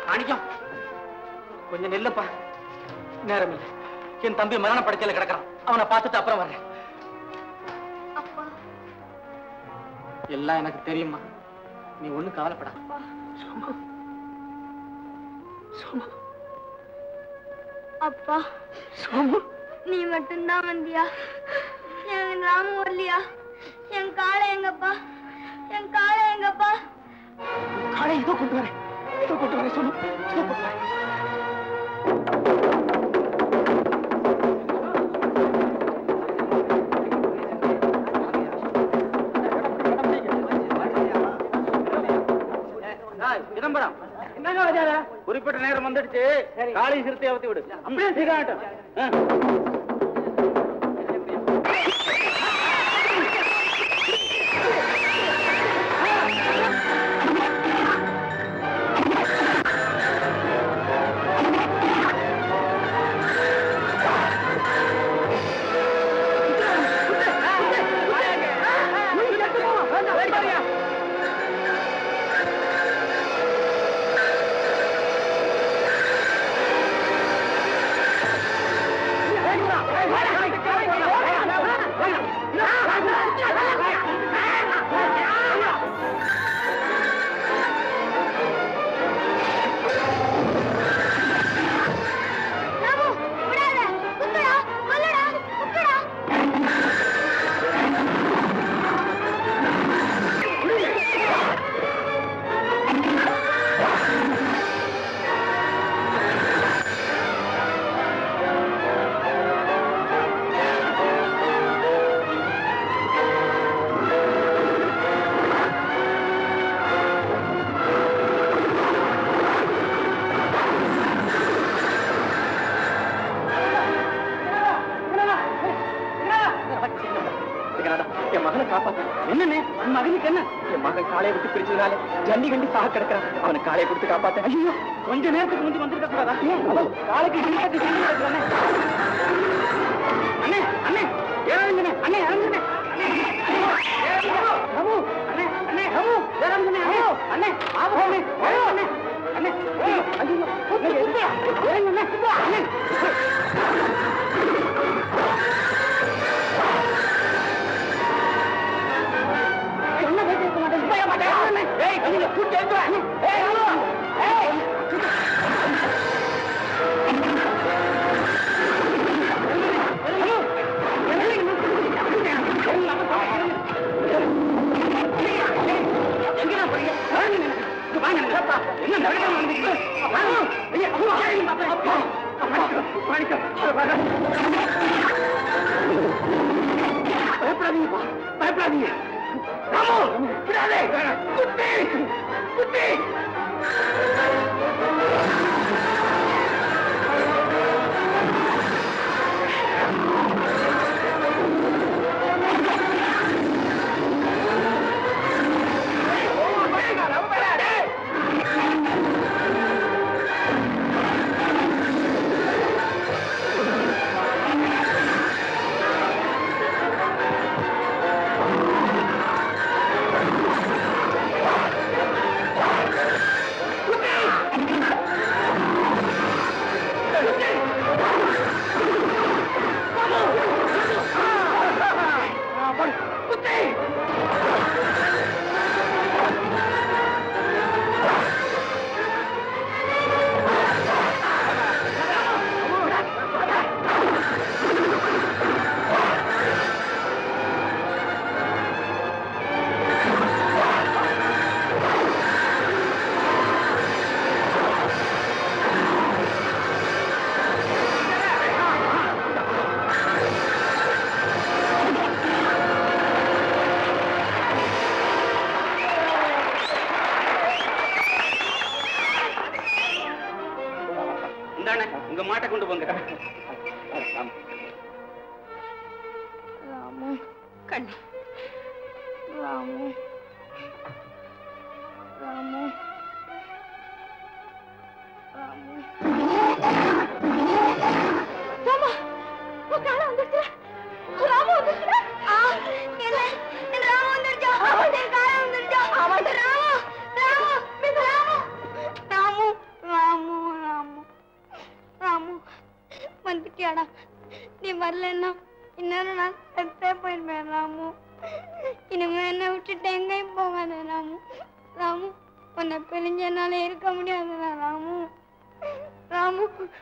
மாணிக்கம் கொஞ்சம் நில்லுப்பா நேரம் இல்லை என் தம்பி மரண படுக்கையில கிடக்குறான் அவனை பார்த்துட்டு அப்புறம் வர்றேன் அப்பா எல்லாம் எனக்கு தெரியுமா நீ ஒண்ணும் கவலைப்படா அப்பா சோமு நீ மட்டும்தான் வந்தியா என் ராமு வரலையா என் காளை எங்கப்பா என் காளை எங்கப்பா காலை இதோ கொண்டு வரேன் இதோ கொண்டு வரேன் சொல்லு இதோ கொண்டு வரேன் சிதம்பரம் என்னங்க வச்சார குறிப்பிட்ட நேரம் வந்துடுச்சு காளி சிறுத்தை அவத்தி விடு அப்படியே சீக்கிரம் ராமு விடாத குத்துடா கொல்லுடா குத்துடா என் மகனை காப்பாத்து என்னண்ணே உன் மகனுக்கு என்ன என் மகன் காளையை விட்டு பிரிச்சதுனால ஜன்னி கண்டி சாக கிடக்குறான் அவனுக்கு காளையை கொடுத்து காப்பாத்த ஐயோ கொஞ்ச நேரத்துக்கு முந்தி வந்திருக்க கூடாதா காளைக்கு கிழிக்கட்டு ஜன்னி கிடக்குறானே அண்ணே அண்ணே ஏறாதுங்கண்ணே அண்ணே இறங்குண்ணே ரகு அண்ணே அண்ணே ரகு இறங்குண்ணே அண்ணே அண்ணே ஆபத்து அண்ணே அண்ணே அண்ணே ஐயோ ஐயோ இறங்குண்ணே அண்ணே என்ன பேசிருக்க மாட்டேன் போய மாட்டேன் ஏய் நீங்க கூட்டி எடுத்து ஏய் ஹலோ ஏய் பயப்படாதீங்க பயப்படாதீங்க ராமு விடாதே குத்தி குத்தி இந்தாண்ணே உங்க மாட்டை கொண்டு போங்க ராமு கண்ணு ராமு ராமு ராமு ராமா உன் காலை வந்துருச்சு ராமு வந்துருச்சு ஆ என்ன என் ராமு வந்துருச்சா என் காலை வந்துருச்சா ராமு ராமு மிஸ் ராமு ராமு வந்துட்டியாடா நீ வரலன்னா இந்நேரம் நான் செத்தே போயிருப்பேன் ராமு இனிமே என்னை விட்டுட்டு எங்கேயும் போகாத ராமு ராமு உன்னை பிரிஞ்ச என்னால இருக்க முடியாதுடா ராமு ராமு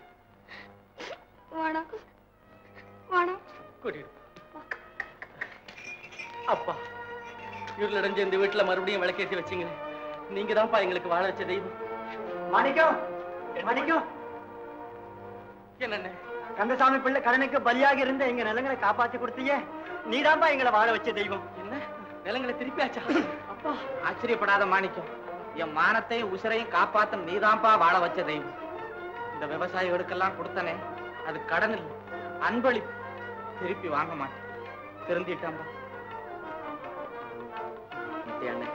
வாடா வாடா கூட்டிடு அப்பா இருளடைஞ்ச இந்த வீட்டுல மறுபடியும் விளக்கேத்தி வச்சீங்களே நீங்க தான்ப்பா எங்களுக்கு வாழ வச்ச தெய்வம் மாணிக்கம் மாணிக்கம் என்னண்ணே கந்தசாமி பிள்ளை கடனுக்கு பலியாக இருந்த எங்க நிலங்களை காப்பாத்தி கொடுத்தீங்க நீதான்பா எங்களை வாழ வச்ச தெய்வம் என்ன நிலங்களை திருப்பியாச்சா அப்பா ஆச்சரியப்படாத மாணிக்கம் என் மானத்தையும் உசிரையும் காப்பாத்த நீதான்ப்பா வாழ வச்ச தெய்வம் இந்த விவசாயிகளுக்கெல்லாம் கொடுத்தனே அது கடன் இல்லை அன்பளி திருப்பி வாங்க மாட்டேன் திருந்திட்டாம்பா முத்தையா அண்ணே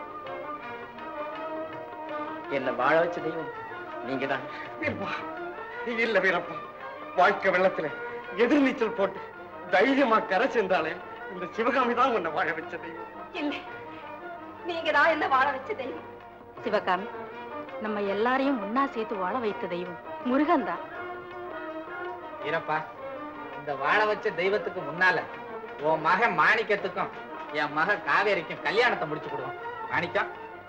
என்ன வாழ வச்ச தெய்வம் நீங்க தான் இல்ல வீரப்பா வாழ்க்கை வெள்ளத்துல எதிர்நீச்சல் போட்டு தைரியமா கரை சேர்ந்தாலே இந்த சிவகாமி தான் உன்னை வாழ வச்ச தெய்வம் இல்ல நீங்க தான் என்ன வாழ வச்ச தெய்வம் சிவகாமி நம்ம எல்லாரையும் ஒன்னா சேர்த்து வாழ வைத்த தெய்வம் முருகன் தான் வீரப்பா இந்த வாழ வச்ச தெய்வத்துக்கு முன்னால உன் மகன் மாணிக்கத்துக்கும் என் மக காவேரிக்கும் கல்யாணத்தை முடிச்சு கொடுவோம் மாணிக்கம்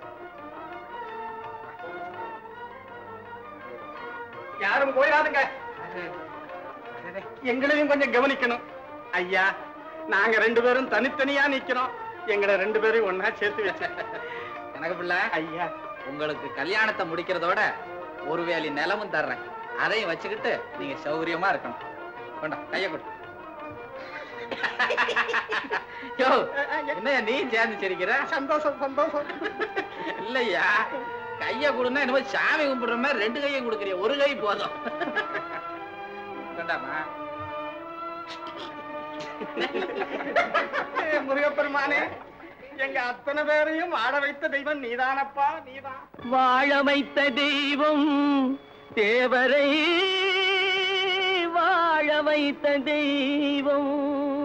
யாரும் போயிடாதுங்க எங்களையும் கொஞ்சம் கவனிக்கணும் ஐயா நாங்க ரெண்டு பேரும் தனித்தனியா நிக்கிறோம் எங்களை ரெண்டு பேரையும் ஒன்னா சேர்த்து வச்சேன் எனக்கு பிள்ளை ஐயா உங்களுக்கு கல்யாணத்தை முடிக்கிறதோட ஒரு வேலி நிலமும் தர்றேன் அதையும் வச்சுக்கிட்டு நீங்க சௌகரியமா இருக்கணும் கொண்டா கைய கொடு யோ என்ன நீ சேர்ந்து சிரிக்கிற சந்தோஷம் சந்தோஷம் இல்லையா கைய கொடுன்னா என்னமோ சாமி கும்பிடுற மாதிரி ரெண்டு கையும் கொடுக்குறிய ஒரு கை போதும் கொண்டாமா முருகப்பெருமானே எங்க அத்தனை பேரையும் வாழ வைத்த தெய்வம் நீதானப்பா நீதான் வாழ வைத்த தெய்வம் தேவரை வாழ வைத்த தெய்வம்